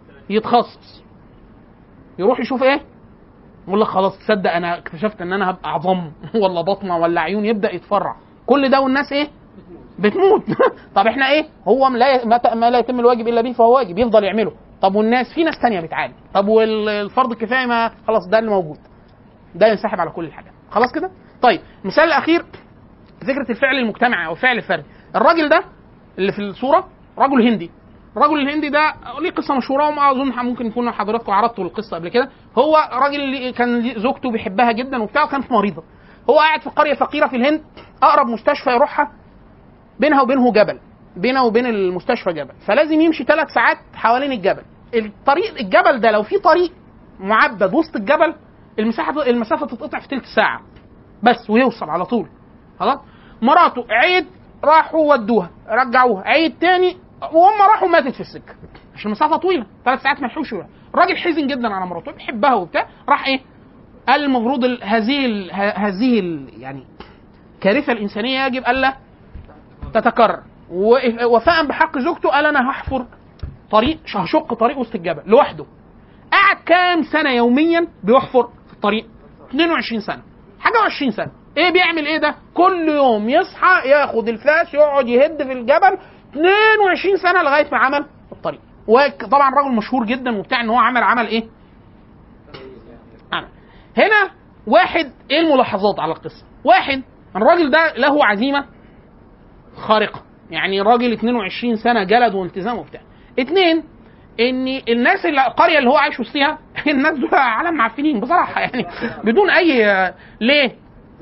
يتخصص يروح يشوف ايه يقول لك خلاص تصدق انا اكتشفت ان انا هبقى عظام ولا بطنه ولا عيون يبدا يتفرع كل ده والناس ايه بتموت طب احنا ايه هو لا ي- ما ت- ما لا يتم الواجب الا به فهو واجب يفضل يعمله طب والناس في ناس تانية بتعالج طب والفرض الكفايه ما خلاص ده اللي موجود ده ينسحب على كل الحاجات خلاص كده طيب المثال الاخير فكره الفعل المجتمعي او الفعل الفردي الراجل ده اللي في الصوره رجل هندي الرجل الهندي ده ليه قصه مشهوره وما اظن ممكن يكون حضراتكم عرضتوا القصه قبل كده هو راجل اللي كان ليه- زوجته بيحبها جدا وبتاع وكانت مريضه هو قاعد في قريه فقيره في الهند اقرب مستشفى يروحها بينها وبينه جبل بينه وبين المستشفى جبل فلازم يمشي ثلاث ساعات حوالين الجبل الطريق الجبل ده لو في طريق معبد وسط الجبل المساحه المسافه تتقطع في ثلث ساعه بس ويوصل على طول خلاص مراته عيد راحوا ودوها رجعوها عيد تاني وهم راحوا ماتت في السكه عشان المسافه طويله ثلاث ساعات ما يلحقوش يروحوا. الراجل حزن جدا على مراته بيحبها وبتاع راح ايه قال المفروض ال- هذه ال- ه- هذه ال- يعني كارثه الانسانيه يجب الا تتكرر و- وفاء بحق زوجته قال انا هحفر طريق هشق طريق وسط الجبل لوحده قعد كام سنه يوميا بيحفر في الطريق 22 سنه حاجه و20 سنه ايه بيعمل ايه ده كل يوم يصحى ياخد الفاس يقعد يهد في الجبل 22 سنه لغايه ما عمل الطريق وطبعا راجل مشهور جدا وبتاع ان هو عمل عمل ايه عمل هنا واحد ايه الملاحظات على القصه واحد الراجل ده له عزيمه خارقه يعني راجل 22 سنه جلد والتزام وبتاع اتنين ان الناس اللي القريه اللي هو عايش وسطها الناس دول عالم معفنين بصراحه يعني بدون اي ليه؟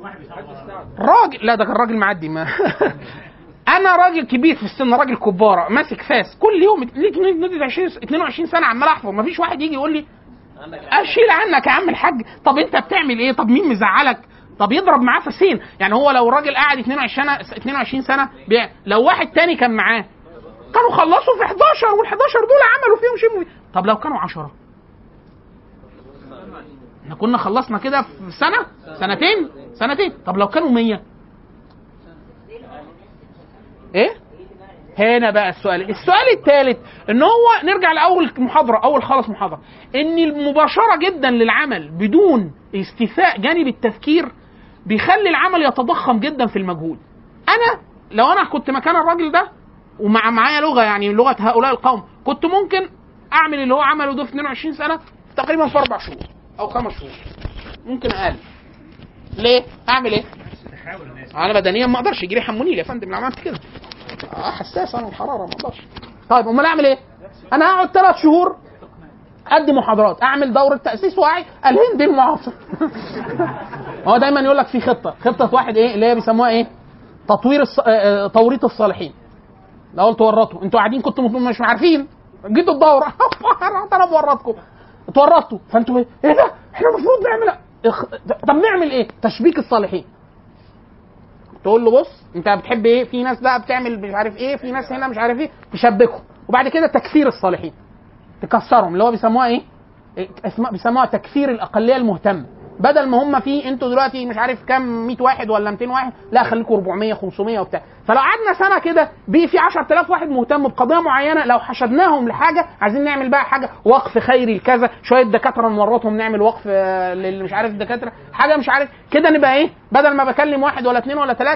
راجل لا ده كان راجل معدي ما انا راجل كبير في السن راجل كباره ماسك فاس كل يوم ليك مده 20 22 سنه عمال احفر مفيش واحد يجي يقول لي اشيل عنك يا عم الحاج طب انت بتعمل ايه طب مين مزعلك طب يضرب معاه فاسين يعني هو لو راجل قاعد 22 سنه 22 سنه بيع لو واحد تاني كان معاه كانوا خلصوا في 11 وال 11 دول عملوا فيهم شيء مفيد. طب لو كانوا 10 احنا كنا خلصنا كده في سنه سنتين سنتين طب لو كانوا 100 ايه هنا بقى السؤال السؤال الثالث ان هو نرجع لاول محاضره اول خالص محاضره ان المباشره جدا للعمل بدون استيفاء جانب التفكير بيخلي العمل يتضخم جدا في المجهود انا لو انا كنت مكان الراجل ده ومع معايا لغه يعني لغه هؤلاء القوم كنت ممكن اعمل اللي هو عمله ده في 22 سنه تقريبا في اربع شهور او خمس شهور ممكن اقل ليه؟ اعمل ايه؟ انا بدنيا ما اقدرش يجي لي حمونيل يا فندم لو عملت كده اه حساس انا الحراره ما اقدرش طيب امال اعمل ايه؟ انا هقعد ثلاث شهور ادي محاضرات اعمل دوره تاسيس وعي الهند المعاصر هو دايما يقول لك في خطه خطه واحد ايه اللي هي بيسموها ايه تطوير الص... آه، آه، توريط الصالحين لو قلت ورطوا انتوا قاعدين كنتوا مش عارفين جيتوا الدوره رحت انا بورطكم اتورطتوا فانتوا ايه ايه ده احنا المفروض نعمل اخ... طب نعمل ايه تشبيك الصالحين تقول له بص انت بتحب ايه في ناس بقى بتعمل مش عارف ايه في ناس هنا مش عارف ايه تشبكهم وبعد كده تكفير الصالحين تكسرهم اللي هو بيسموها ايه إيه، اسمها بيسموها تكفير الاقليه المهتمه بدل ما هم في انتوا دلوقتي مش عارف كام 100 واحد ولا 200 واحد لا خليكم 400 500 وبتاع فلو قعدنا سنه كده بي في 10000 واحد مهتم بقضيه معينه لو حشدناهم لحاجه عايزين نعمل بقى حاجه وقف خيري لكذا شويه دكاتره نورطهم نعمل وقف آه، للي مش عارف دكاتره حاجه مش عارف كده نبقى ايه بدل ما بكلم واحد ولا اثنين ولا ثلاثه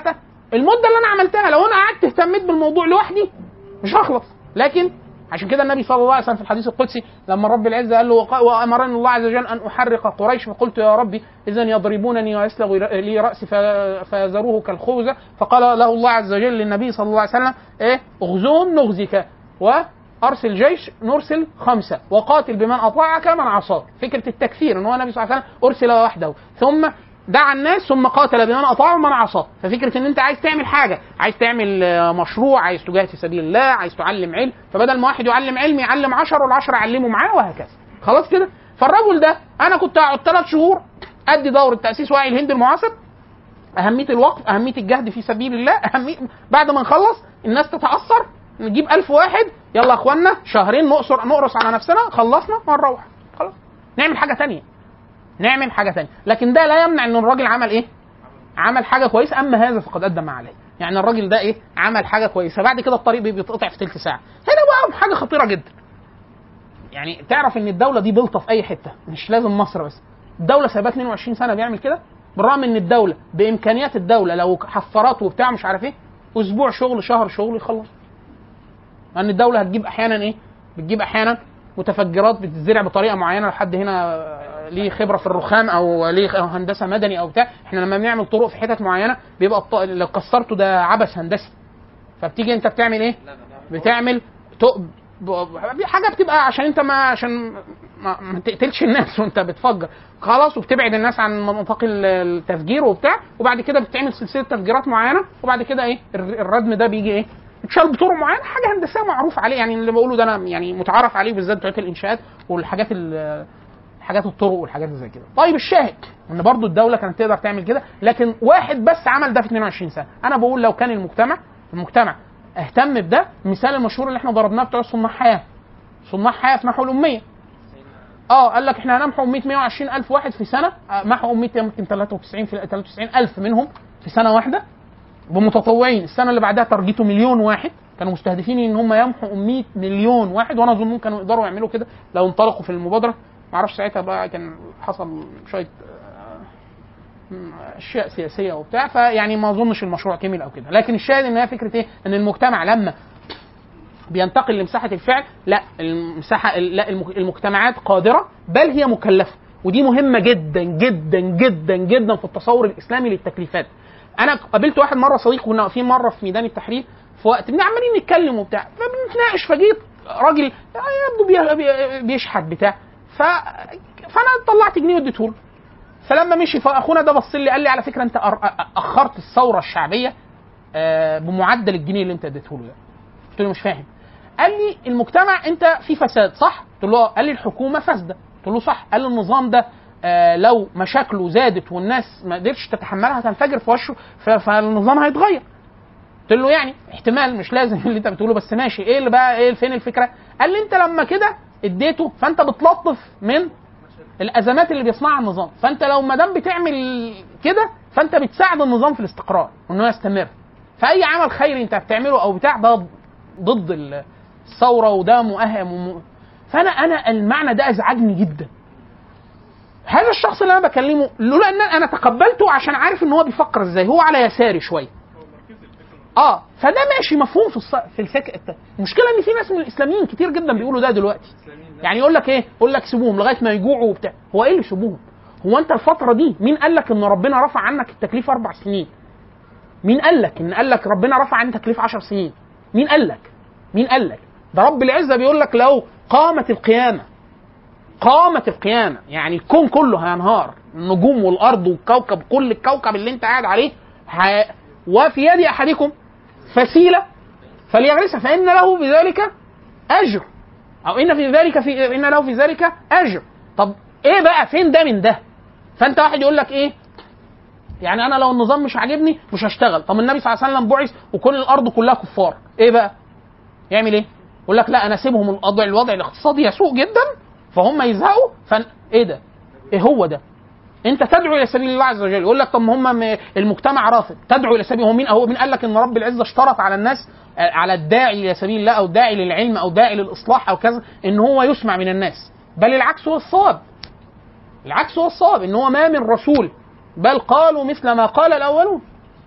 المده اللي انا عملتها لو انا قعدت اهتميت بالموضوع لوحدي مش هخلص لكن عشان كده النبي صلى الله عليه وسلم في الحديث القدسي لما رب العزه قال له وق- وامرني الله عز وجل ان احرق قريش فقلت يا ربي اذا يضربونني ويسلغ لي راسي ف- فيذروه كالخوذه فقال له الله عز وجل للنبي صلى الله عليه وسلم ايه اغزوهم نغزك وارسل جيش نرسل خمسه وقاتل بمن اطاعك من عصاك فكره التكفير ان هو النبي صلى الله عليه وسلم ارسل وحده ثم دعا الناس ثم قاتل بمن اطاعه ومن عصاه ففكره ان انت عايز تعمل حاجه عايز تعمل آه، مشروع عايز تجاهد في سبيل الله عايز تعلم علم فبدل ما واحد يعلم علم يعلم 10 والعشرة يعلموا معاه وهكذا خلاص كده فالرجل ده انا كنت اقعد ثلاث شهور ادي دوره تاسيس وعي الهند المعاصر اهميه الوقف اهميه الجهد في سبيل الله اهميه بعد ما نخلص الناس تتاثر نجيب ألف واحد يلا يا اخوانا شهرين نقصر نقرص على نفسنا خلصنا ونروح خلاص نعمل حاجه تانية نعمل حاجه تانية لكن ده لا يمنع ان الراجل عمل ايه عمل حاجه كويسه اما هذا فقد ادى ما عليه يعني الراجل ده ايه عمل حاجه كويسه بعد كده الطريق بي- بيتقطع في ثلث ساعه هنا بقى حاجه خطيره جدا يعني تعرف ان الدوله دي بلطه في اي حته مش لازم مصر بس الدوله سايباه 22 سنه بيعمل كده بالرغم ان الدوله بامكانيات الدوله لو حفارات وبتاع مش عارف ايه اسبوع شغل شهر شغل يخلص لان الدوله هتجيب احيانا ايه بتجيب احيانا متفجرات بتتزرع بطريقه معينه لو حد هنا ليه خبره في الرخام او ليه هندسه مدني او بتاع احنا لما بنعمل طرق في حتت معينه بيبقى الط... لو كسرته ده عبث هندسي فبتيجي انت بتعمل ايه بتعمل تق... ب- حاجه بتبقى عشان انت ما عشان ما, ما تقتلش الناس وانت بتفجر خلاص وبتبعد الناس عن مناطق ال- التفجير وبتاع وبعد كده بتعمل سلسله تفجيرات معينه وبعد كده ايه الر- الردم ده بيجي ايه اتشال بطرق معينه حاجه هندسيه معروف عليه يعني اللي بقوله ده انا يعني متعارف عليه بالذات بتوع الانشاءات والحاجات ال- حاجات الطرق والحاجات اللي زي كده طيب الشاهد ان برضو الدوله كانت تقدر تعمل كده لكن واحد بس عمل ده في 22 سنه انا بقول لو كان المجتمع المجتمع اهتم بده المثال المشهور اللي احنا ضربناه بتوع صناع حياه صناع حياه في محو الاميه اه قال لك احنا هنمحو 100 120 الف واحد في سنه آه، محو اميه يمكن 93 في 93 الف منهم في سنه واحده بمتطوعين السنه اللي بعدها تارجته مليون واحد كانوا مستهدفين ان هم يمحوا 100 مليون واحد وانا اظن كانوا يقدروا يعملوا كده لو انطلقوا في المبادره ما اعرفش ساعتها بقى كان حصل شويه آه، اشياء سياسيه وبتاع فيعني ما اظنش المشروع كمل او كده لكن الشاهد ان هي فكره ايه ان المجتمع لما بينتقل لمساحه الفعل لا المساحه لا المك- المجتمعات قادره بل هي مكلفه ودي مهمه جدا جدا جدا جدا في التصور الاسلامي للتكليفات انا قابلت واحد مره صديق كنا واقفين مره في ميدان التحرير في وقت بن- عمالين نتكلم وبتاع فبنتناقش فجيت راجل يبدو بي- بي- بيشحت بتاع ف فانا طلعت جنيه واديته له فلما مشي فاخونا ده بص لي قال لي على فكره انت أر- اخرت الثوره الشعبيه آه، بمعدل الجنيه اللي انت اديته له ده قلت له مش فاهم قال لي المجتمع انت في فساد صح قلت له آه. قال لي الحكومه فاسده قلت له صح قال لي النظام ده آه لو مشاكله زادت والناس ما قدرتش تتحملها هتنفجر في وشه ف- فالنظام هيتغير قلت له يعني احتمال مش لازم اللي انت بتقوله بس ماشي ايه اللي بقى ايه فين الفكره قال لي انت لما كده اديته فانت بتلطف من الازمات اللي بيصنعها النظام فانت لو ما دام بتعمل كده فانت بتساعد النظام في الاستقرار وانه يستمر فاي عمل خيري انت بتعمله او بتاع ده ضد ال- الثوره وده مؤهم وم... فانا انا المعنى ده ازعجني جدا هذا الشخص اللي انا بكلمه لولا ان انا تقبلته عشان عارف ان هو بيفكر ازاي هو على يساري شويه اه فده ماشي مفهوم في الص... في الفكر المشكله ان في ناس من الاسلاميين كتير جدا بيقولوا ده دلوقتي يعني يقول لك ايه يقول لك سيبوهم لغايه ما يجوعوا وبتاع هو ايه اللي سيبوهم هو انت الفتره دي مين قال لك ان ربنا رفع عنك التكليف اربع سنين مين قال لك ان قال لك ربنا رفع عنك تكليف عشر سنين مين قال لك مين قال لك ده رب العزه بيقول لك لو قامت القيامه قامت القيامه يعني الكون كله هينهار النجوم والارض والكوكب كل الكوكب اللي انت قاعد عليه ه... وفي يد احدكم فسيله فليغرسها فان له بذلك اجر او ان في ذلك في ان له في ذلك اجر طب ايه بقى فين ده من ده فانت واحد يقول لك ايه يعني انا لو النظام مش عاجبني مش هشتغل طب النبي صلى الله عليه وسلم بعث وكل الارض كلها كفار ايه بقى يعمل ايه يقول لك لا انا اسيبهم الوضع الوضع الاقتصادي يسوء جدا فهم يزهقوا فن... ايه ده ايه هو ده انت تدعو الى سبيل الله عز وجل يقول لك طب ما هم م- المجتمع رافض تدعو الى سبيل هو مين هو مين قال لك ان رب العزه اشترط على الناس آه، على الداعي الى سبيل الله او الداعي للعلم او داعي للاصلاح او كذا ان هو يسمع من الناس بل العكس هو الصواب العكس هو الصواب ان هو ما من رسول بل قالوا مثل ما قال الاولون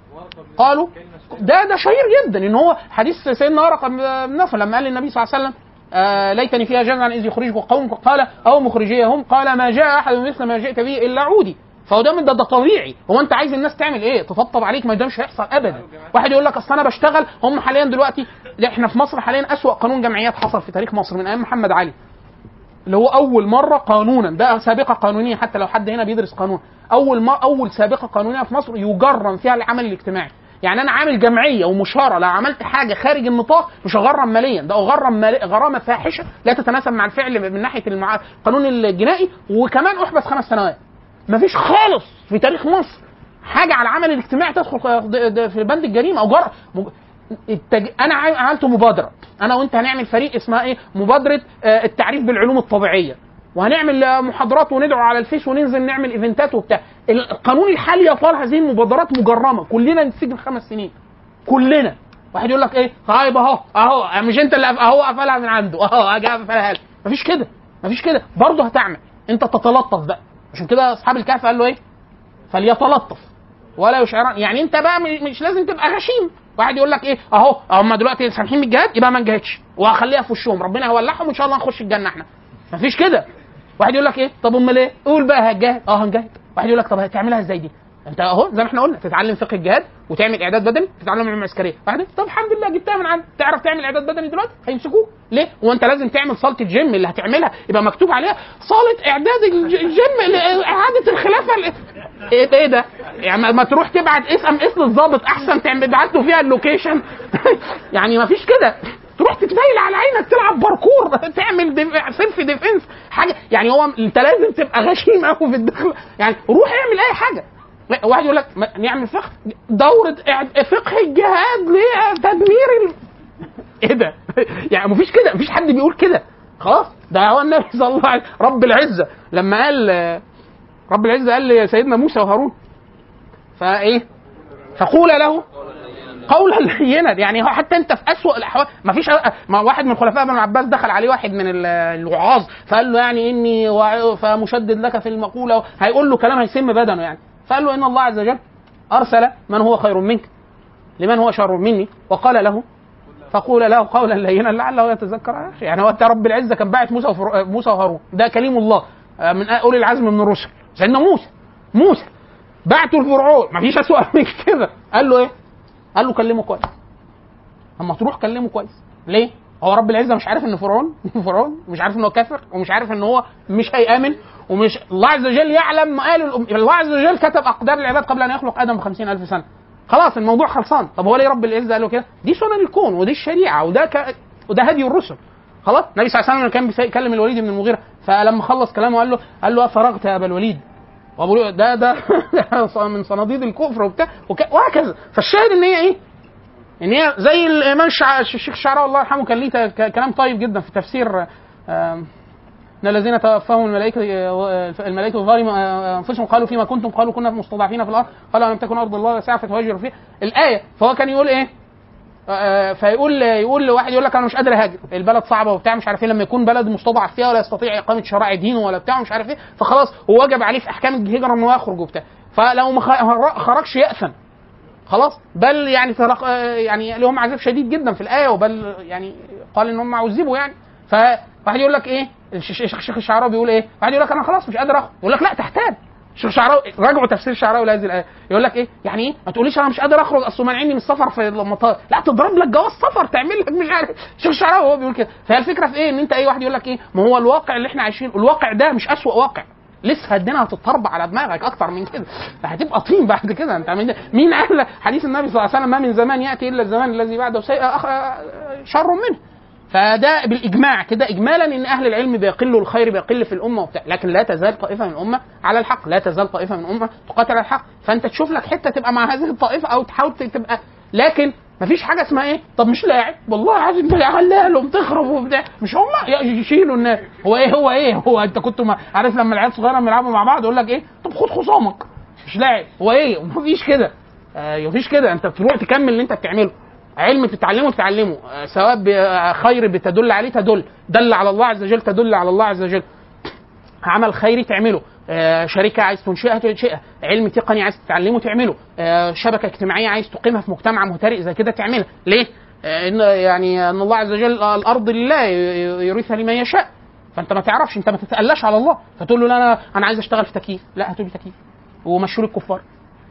قالوا ده ده شهير جدا ان هو حديث سيدنا ورقه بن نوفل لما قال للنبي صلى الله عليه وسلم آه ليتني فيها جزعا اذ يخرجك قوم قال او مخرجيهم قال ما جاء احد مثل ما جئت به الا عودي فهو ده من ده, ده طبيعي هو انت عايز الناس تعمل ايه تطبطب عليك ما ده مش هيحصل ابدا واحد يقول لك اصل انا بشتغل هم حاليا دلوقتي لا، احنا في مصر حاليا اسوا قانون جمعيات حصل في تاريخ مصر من ايام محمد علي اللي هو اول مره قانونا ده سابقه قانونيه حتى لو حد هنا بيدرس قانون اول ما اول سابقه قانونيه في مصر يجرم فيها العمل الاجتماعي يعني انا عامل جمعيه ومشاره لو عملت حاجه خارج النطاق مش هغرم ماليا ده اغرم مالي غرامه فاحشه لا تتناسب مع الفعل من ناحيه المع... القانون الجنائي وكمان احبس خمس سنوات مفيش خالص في تاريخ مصر حاجه على العمل الاجتماعي تدخل في بند الجريمه او جر... مج- التج... انا عام- عملت مبادره انا وانت هنعمل فريق اسمها ايه مبادره آه، التعريف بالعلوم الطبيعيه وهنعمل آه، محاضرات وندعو على الفيس وننزل نعمل ايفنتات وبتاع القانون الحالي يطال هذه المبادرات مجرمه كلنا نتسجن خمس سنين كلنا واحد يقول لك ايه طيب اهو اهو مش انت اللي قف- اهو قفلها من عنده اهو اجي قفلها لك مفيش كده مفيش كده برضه هتعمل انت تتلطف بقى عشان كده اصحاب الكهف قال له ايه فليتلطف ولا يشعرن يعني انت بقى م- مش لازم تبقى غشيم واحد يقول لك ايه اهو هم دلوقتي سامحين من الجهاد يبقى ما نجاهدش وهخليها في وشهم ربنا هيولعهم وان شاء الله نخش الجنه احنا مفيش كده واحد يقول لك ايه طب امال ايه قول بقى هتجاهد اه هنجاهد واحد يقول لك طب هتعملها ازاي دي انت اهو زي ما احنا قلنا تتعلم فقه الجهاد وتعمل اعداد بدني تتعلم العلوم العسكريه واحد طب الحمد لله جبتها من عندك تعرف تعمل اعداد بدني دلوقتي هيمسكوك ليه هو انت لازم تعمل صاله الجيم اللي هتعملها يبقى مكتوب عليها صاله اعداد الج- الجيم لاعاده الخلافه ال- ايه ايه ده يعني ما- ما تروح تبعت اس ام اس للظابط احسن تعمل تبعت له فيها اللوكيشن يعني ما فيش كده تروح تتنيل على عينك تلعب باركور تعمل ديف... سيلف ديفنس حاجه يعني هو انت لازم تبقى غشيم قوي في الدخل يعني روح اعمل اي حاجه واحد يقول لك ما- نعمل فقه دوره إعد- فقه الجهاد لتدمير ال... ايه ده؟ يعني مفيش كده مفيش حد بيقول كده خلاص ده هو النبي صلى الله عليه رب العزه لما قال رب العزه قال لسيدنا موسى وهارون فايه؟ فقول له قولا لينا يعني هو حتى انت في اسوء الاحوال ما فيش ما واحد من خلفاء بن عباس دخل عليه واحد من ال- الوعاظ فقال له يعني اني وع- فمشدد لك في المقوله هيقول له كلام هيسم بدنه يعني فقال له ان الله عز وجل ارسل من هو خير منك لمن هو شر مني وقال له فقول له قولا لينا لعله يتذكر أو يخشى. يعني هو انت رب العزه كان باعت موسى وفر... موسى وهارون ده كليم الله آه، من اولي العزم من الرسل سيدنا موسى موسى بعته لفرعون مفيش اسوء من كده قال له ايه؟ قال له كلمه كويس اما تروح كلمه كويس ليه؟ هو رب العزه مش عارف ان فرعون فرعون مش عارف ان هو كافر ومش عارف ان هو مش هيامن ومش الله عز وجل يعلم مآل الأم... الله عز وجل كتب اقدار العباد قبل ان يخلق ادم ب ألف سنه خلاص الموضوع خلصان طب هو ليه رب العزه قال له كده؟ دي سنن الكون ودي الشريعه وده ك... وده هدي الرسل خلاص النبي صلى الله عليه وسلم كان بيكلم الوليد بن المغيره فلما خلص كلامه قال له قال له فرغت يا ابا الوليد وابو الوليد ده ده من صناديد الكفر وبتاع وك... وهكذا فالشاهد ان هي ايه؟ ان هي زي الامام الشع... الشيخ الشعراوي الله يرحمه كان ليه ت- كلام طيب جدا في تفسير آم، ان الذين توفاهم الملائكه الملائكه ظالم انفسهم قالوا فيما كنتم قالوا كنا مستضعفين في الارض قالوا لم تكن ارض الله واسعه فتهاجروا فيها الايه فهو كان يقول ايه آه، فيقول يقول لواحد يقول لك انا مش قادر اهاجر البلد صعبه وبتاع مش عارف ايه لما يكون بلد مستضعف فيها ولا يستطيع اقامه شرائع دينه ولا بتاع مش عارف ايه فخلاص هو وجب عليه في احكام الهجره انه يخرج وبتاع فلو ما خ- خرجش يأثم خلاص بل يعني فرق يعني لهم عذاب شديد جدا في الايه وبل يعني قال ان هم عذبوا يعني فواحد يقول لك ايه الش- الش- الشيخ الشعراوي بيقول ايه؟ واحد يقول لك انا خلاص مش قادر اخرج يقول لك لا تحتاج الشيخ الشعراوي راجعوا تفسير الشعراوي لهذه الايه يقول لك ايه؟ يعني ايه؟ ما تقوليش انا مش قادر اخرج اصل مانعيني من السفر في المطار لا تضرب لك جواز سفر تعمل لك مش عارف الشيخ الشعراوي هو بيقول كده فهي الفكره في ايه؟ ان انت اي واحد يقول لك ايه؟ ما هو الواقع اللي احنا عايشينه الواقع ده مش اسوء واقع لسه الدنيا هتتطربع على دماغك اكتر من كده هتبقى طين بعد كده انت من مين قال حديث النبي صلى الله عليه وسلم ما من زمان ياتي الا الزمان الذي بعده سيء أخ... شر منه فده بالاجماع كده اجمالا ان اهل العلم بيقلوا الخير بيقل في الامه وبتاع لكن لا تزال طائفه من الامه على الحق لا تزال طائفه من الامه تقاتل على الحق فانت تشوف لك حته تبقى مع هذه الطائفه او تحاول تبقى لكن مفيش حاجه اسمها ايه طب مش لاعب والله عايز علالهم تخرب وبتاع مش هم يشيلوا الناس هو ايه هو ايه هو انت كنت ما عارف لما العيال صغيره بيلعبوا مع بعض يقول لك ايه طب خد خصامك مش لاعب هو ايه مفيش كده آه مفيش كده انت بتروح تكمل اللي انت بتعمله علم بتتعلمه تتعلمه آه سواء ب- آه، خير بتدل عليه تدل دل على الله عز وجل تدل على الله عز وجل عمل خيري تعمله آه، شركه عايز تنشئها تنشئها علم تقني عايز تتعلمه تعمله آه، شبكه اجتماعيه عايز تقيمها في مجتمع مهترئ زي كده تعملها ليه آه، ان يعني ان الله عز وجل آه، الارض لله ي- ي- يورثها لمن يشاء فانت ما تعرفش انت ما تتألاش على الله فتقول له لا انا انا عايز اشتغل في تكييف لا هاتوا لي تكييف ومشوا لي الكفار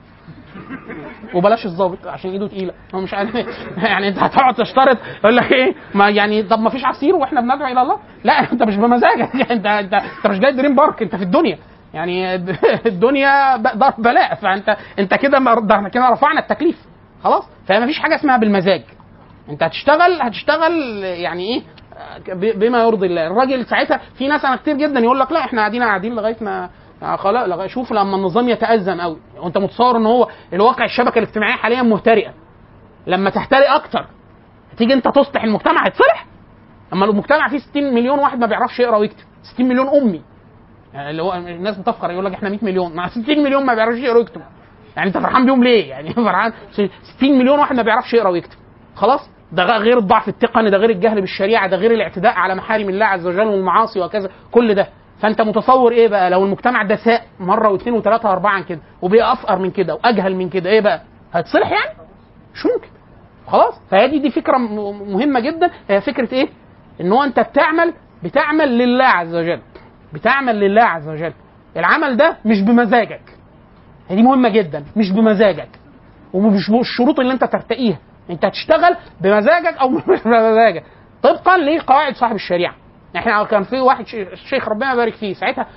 وبلاش الظابط عشان ايده تقيله هو مش عارف يعني انت هتقعد تشترط يقول لك ايه ما يعني طب ما فيش عصير واحنا بندعو الى الله لا انت مش بمزاجك يعني انت انت انت مش جاي دريم بارك انت في الدنيا يعني الدنيا ب- دار بلاء فانت انت كده ما- ده احنا كده رفعنا التكليف خلاص فما فيش حاجه اسمها بالمزاج انت هتشتغل هتشتغل يعني ايه ب- بما يرضي الله الراجل ساعتها في ناس انا كتير جدا يقول لك لا احنا قاعدين قاعدين لغايه ما آه خلاص لغاية شوف لما النظام يتأزم قوي وانت متصور ان هو الواقع الشبكه الاجتماعيه حاليا مهترئه لما تهترئ اكتر تيجي انت تصلح المجتمع هيتصلح اما المجتمع فيه 60 مليون واحد ما بيعرفش يقرا ويكتب 60 مليون امي يعني اللي هو الناس بتفخر يقول لك احنا 100 مليون مع 60 مليون ما بيعرفش يقرا ويكتب يعني انت فرحان بيهم ليه يعني فرحان 60 مليون واحد ما بيعرفش يقرا ويكتب خلاص ده غ- غير الضعف التقني ده غير الجهل بالشريعه ده غير الاعتداء على محارم الله عز وجل والمعاصي وكذا كل ده فانت متصور ايه بقى لو المجتمع ده ساء مره واثنين وثلاثه واربعه عن كده وبقى افقر من كده واجهل من كده ايه بقى هتصلح يعني مش ممكن خلاص فهي دي دي فكره م- مهمه جدا هي فكره ايه ان هو انت بتعمل بتعمل لله عز وجل بتعمل لله عز وجل العمل ده مش بمزاجك هي دي مهمه جدا مش بمزاجك ومش الشروط اللي انت ترتقيها انت هتشتغل بمزاجك او مش بمزاجك طبقا لقواعد صاحب الشريعه احنا كان في واحد ش- الشيخ ربنا يبارك فيه ساعتها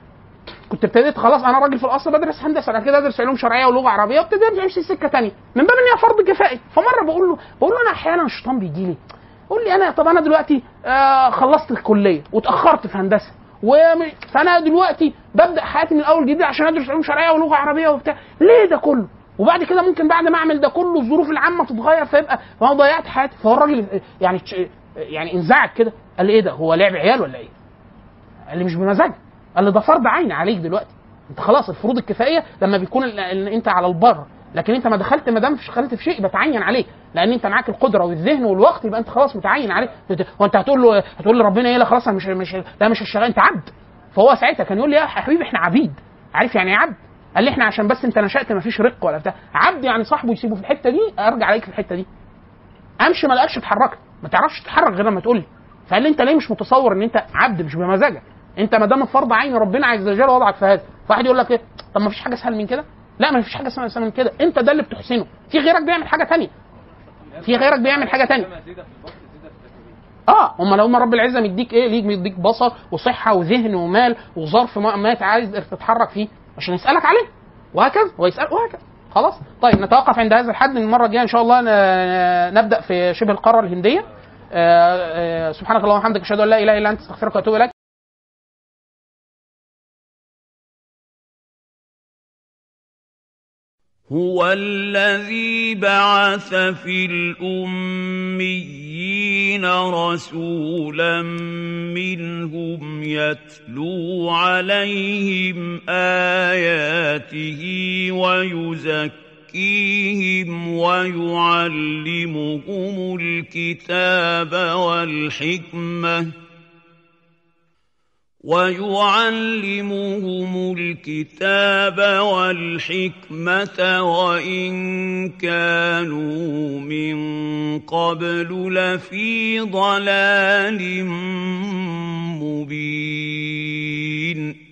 كنت ابتديت خلاص انا راجل في الاصل بدرس هندسه بعد كده ادرس علوم شرعيه ولغه عربيه وابتديت امشي سكه تانية من باب ان هي فرض كفائي فمره بقول له بقول له انا احيانا الشيطان بيجي لي قول لي انا طب انا دلوقتي آه خلصت الكليه واتاخرت في هندسه وم- فانا دلوقتي ببدا حياتي من الاول جديد عشان ادرس علوم شرعيه ولغه عربيه وبتاع ليه ده كله وبعد كده ممكن بعد ما اعمل ده كله الظروف العامه تتغير فيبقى فانا ضيعت حياتي فهو الراجل يعني يعني انزعج كده قال لي ايه ده هو لعب عيال ولا ايه؟ قال لي مش بمزاجك قال لي ده فرض عين عليك دلوقتي انت خلاص الفروض الكفائيه لما بيكون ال- ال- انت على البر لكن انت ما دخلت ما دام دخلت في شيء يبقى تعين عليك لان انت معاك القدره والذهن والوقت يبقى انت خلاص متعين عليك وانت هتقول له هتقول لربنا ايه لا خلاص انا مش مش لا مش هشتغل انت عبد فهو ساعتها كان يقول لي يا حبيبي احنا عبيد عارف يعني ايه عبد قال لي احنا عشان بس انت نشأت ما فيش رق ولا بتاع عبد يعني صاحبه يسيبه في الحته دي ارجع عليك في الحته دي امشي ما لقاش اتحركت ما تعرفش تتحرك غير لما تقول لي فقال لي انت ليه مش متصور ان انت عبد مش بمزاجك انت ما دام فرض عين ربنا عز وجل وضعك في هذا فواحد يقول لك ايه طب ما فيش حاجه اسهل من كده لا ما فيش حاجه اسهل اسهل من كده انت ده اللي بتحسنه في غيرك بيعمل حاجه تانية في غيرك بيعمل حاجه تانية اه هم لو ما رب العزه مديك ايه ليك مديك بصر وصحه وذهن ومال وظرف ما, ما انت عايز تتحرك فيه عشان يسالك عليه وهكذا ويسال وهكذا خلاص طيب نتوقف عند هذا الحد المره الجايه ان شاء الله ن- نبدا في شبه القاره الهنديه آه، آه، سبحانك اللهم وبحمدك اشهد ان لا اله الا انت استغفرك واتوب اليك هو الذي بعث في الأميين رسولا منهم يتلو عليهم آياته ويزكيهم ويعلمهم الكتاب والحكمة ويعلمهم الكتاب والحكمة وإن كانوا من قبل لفي ضلال مبين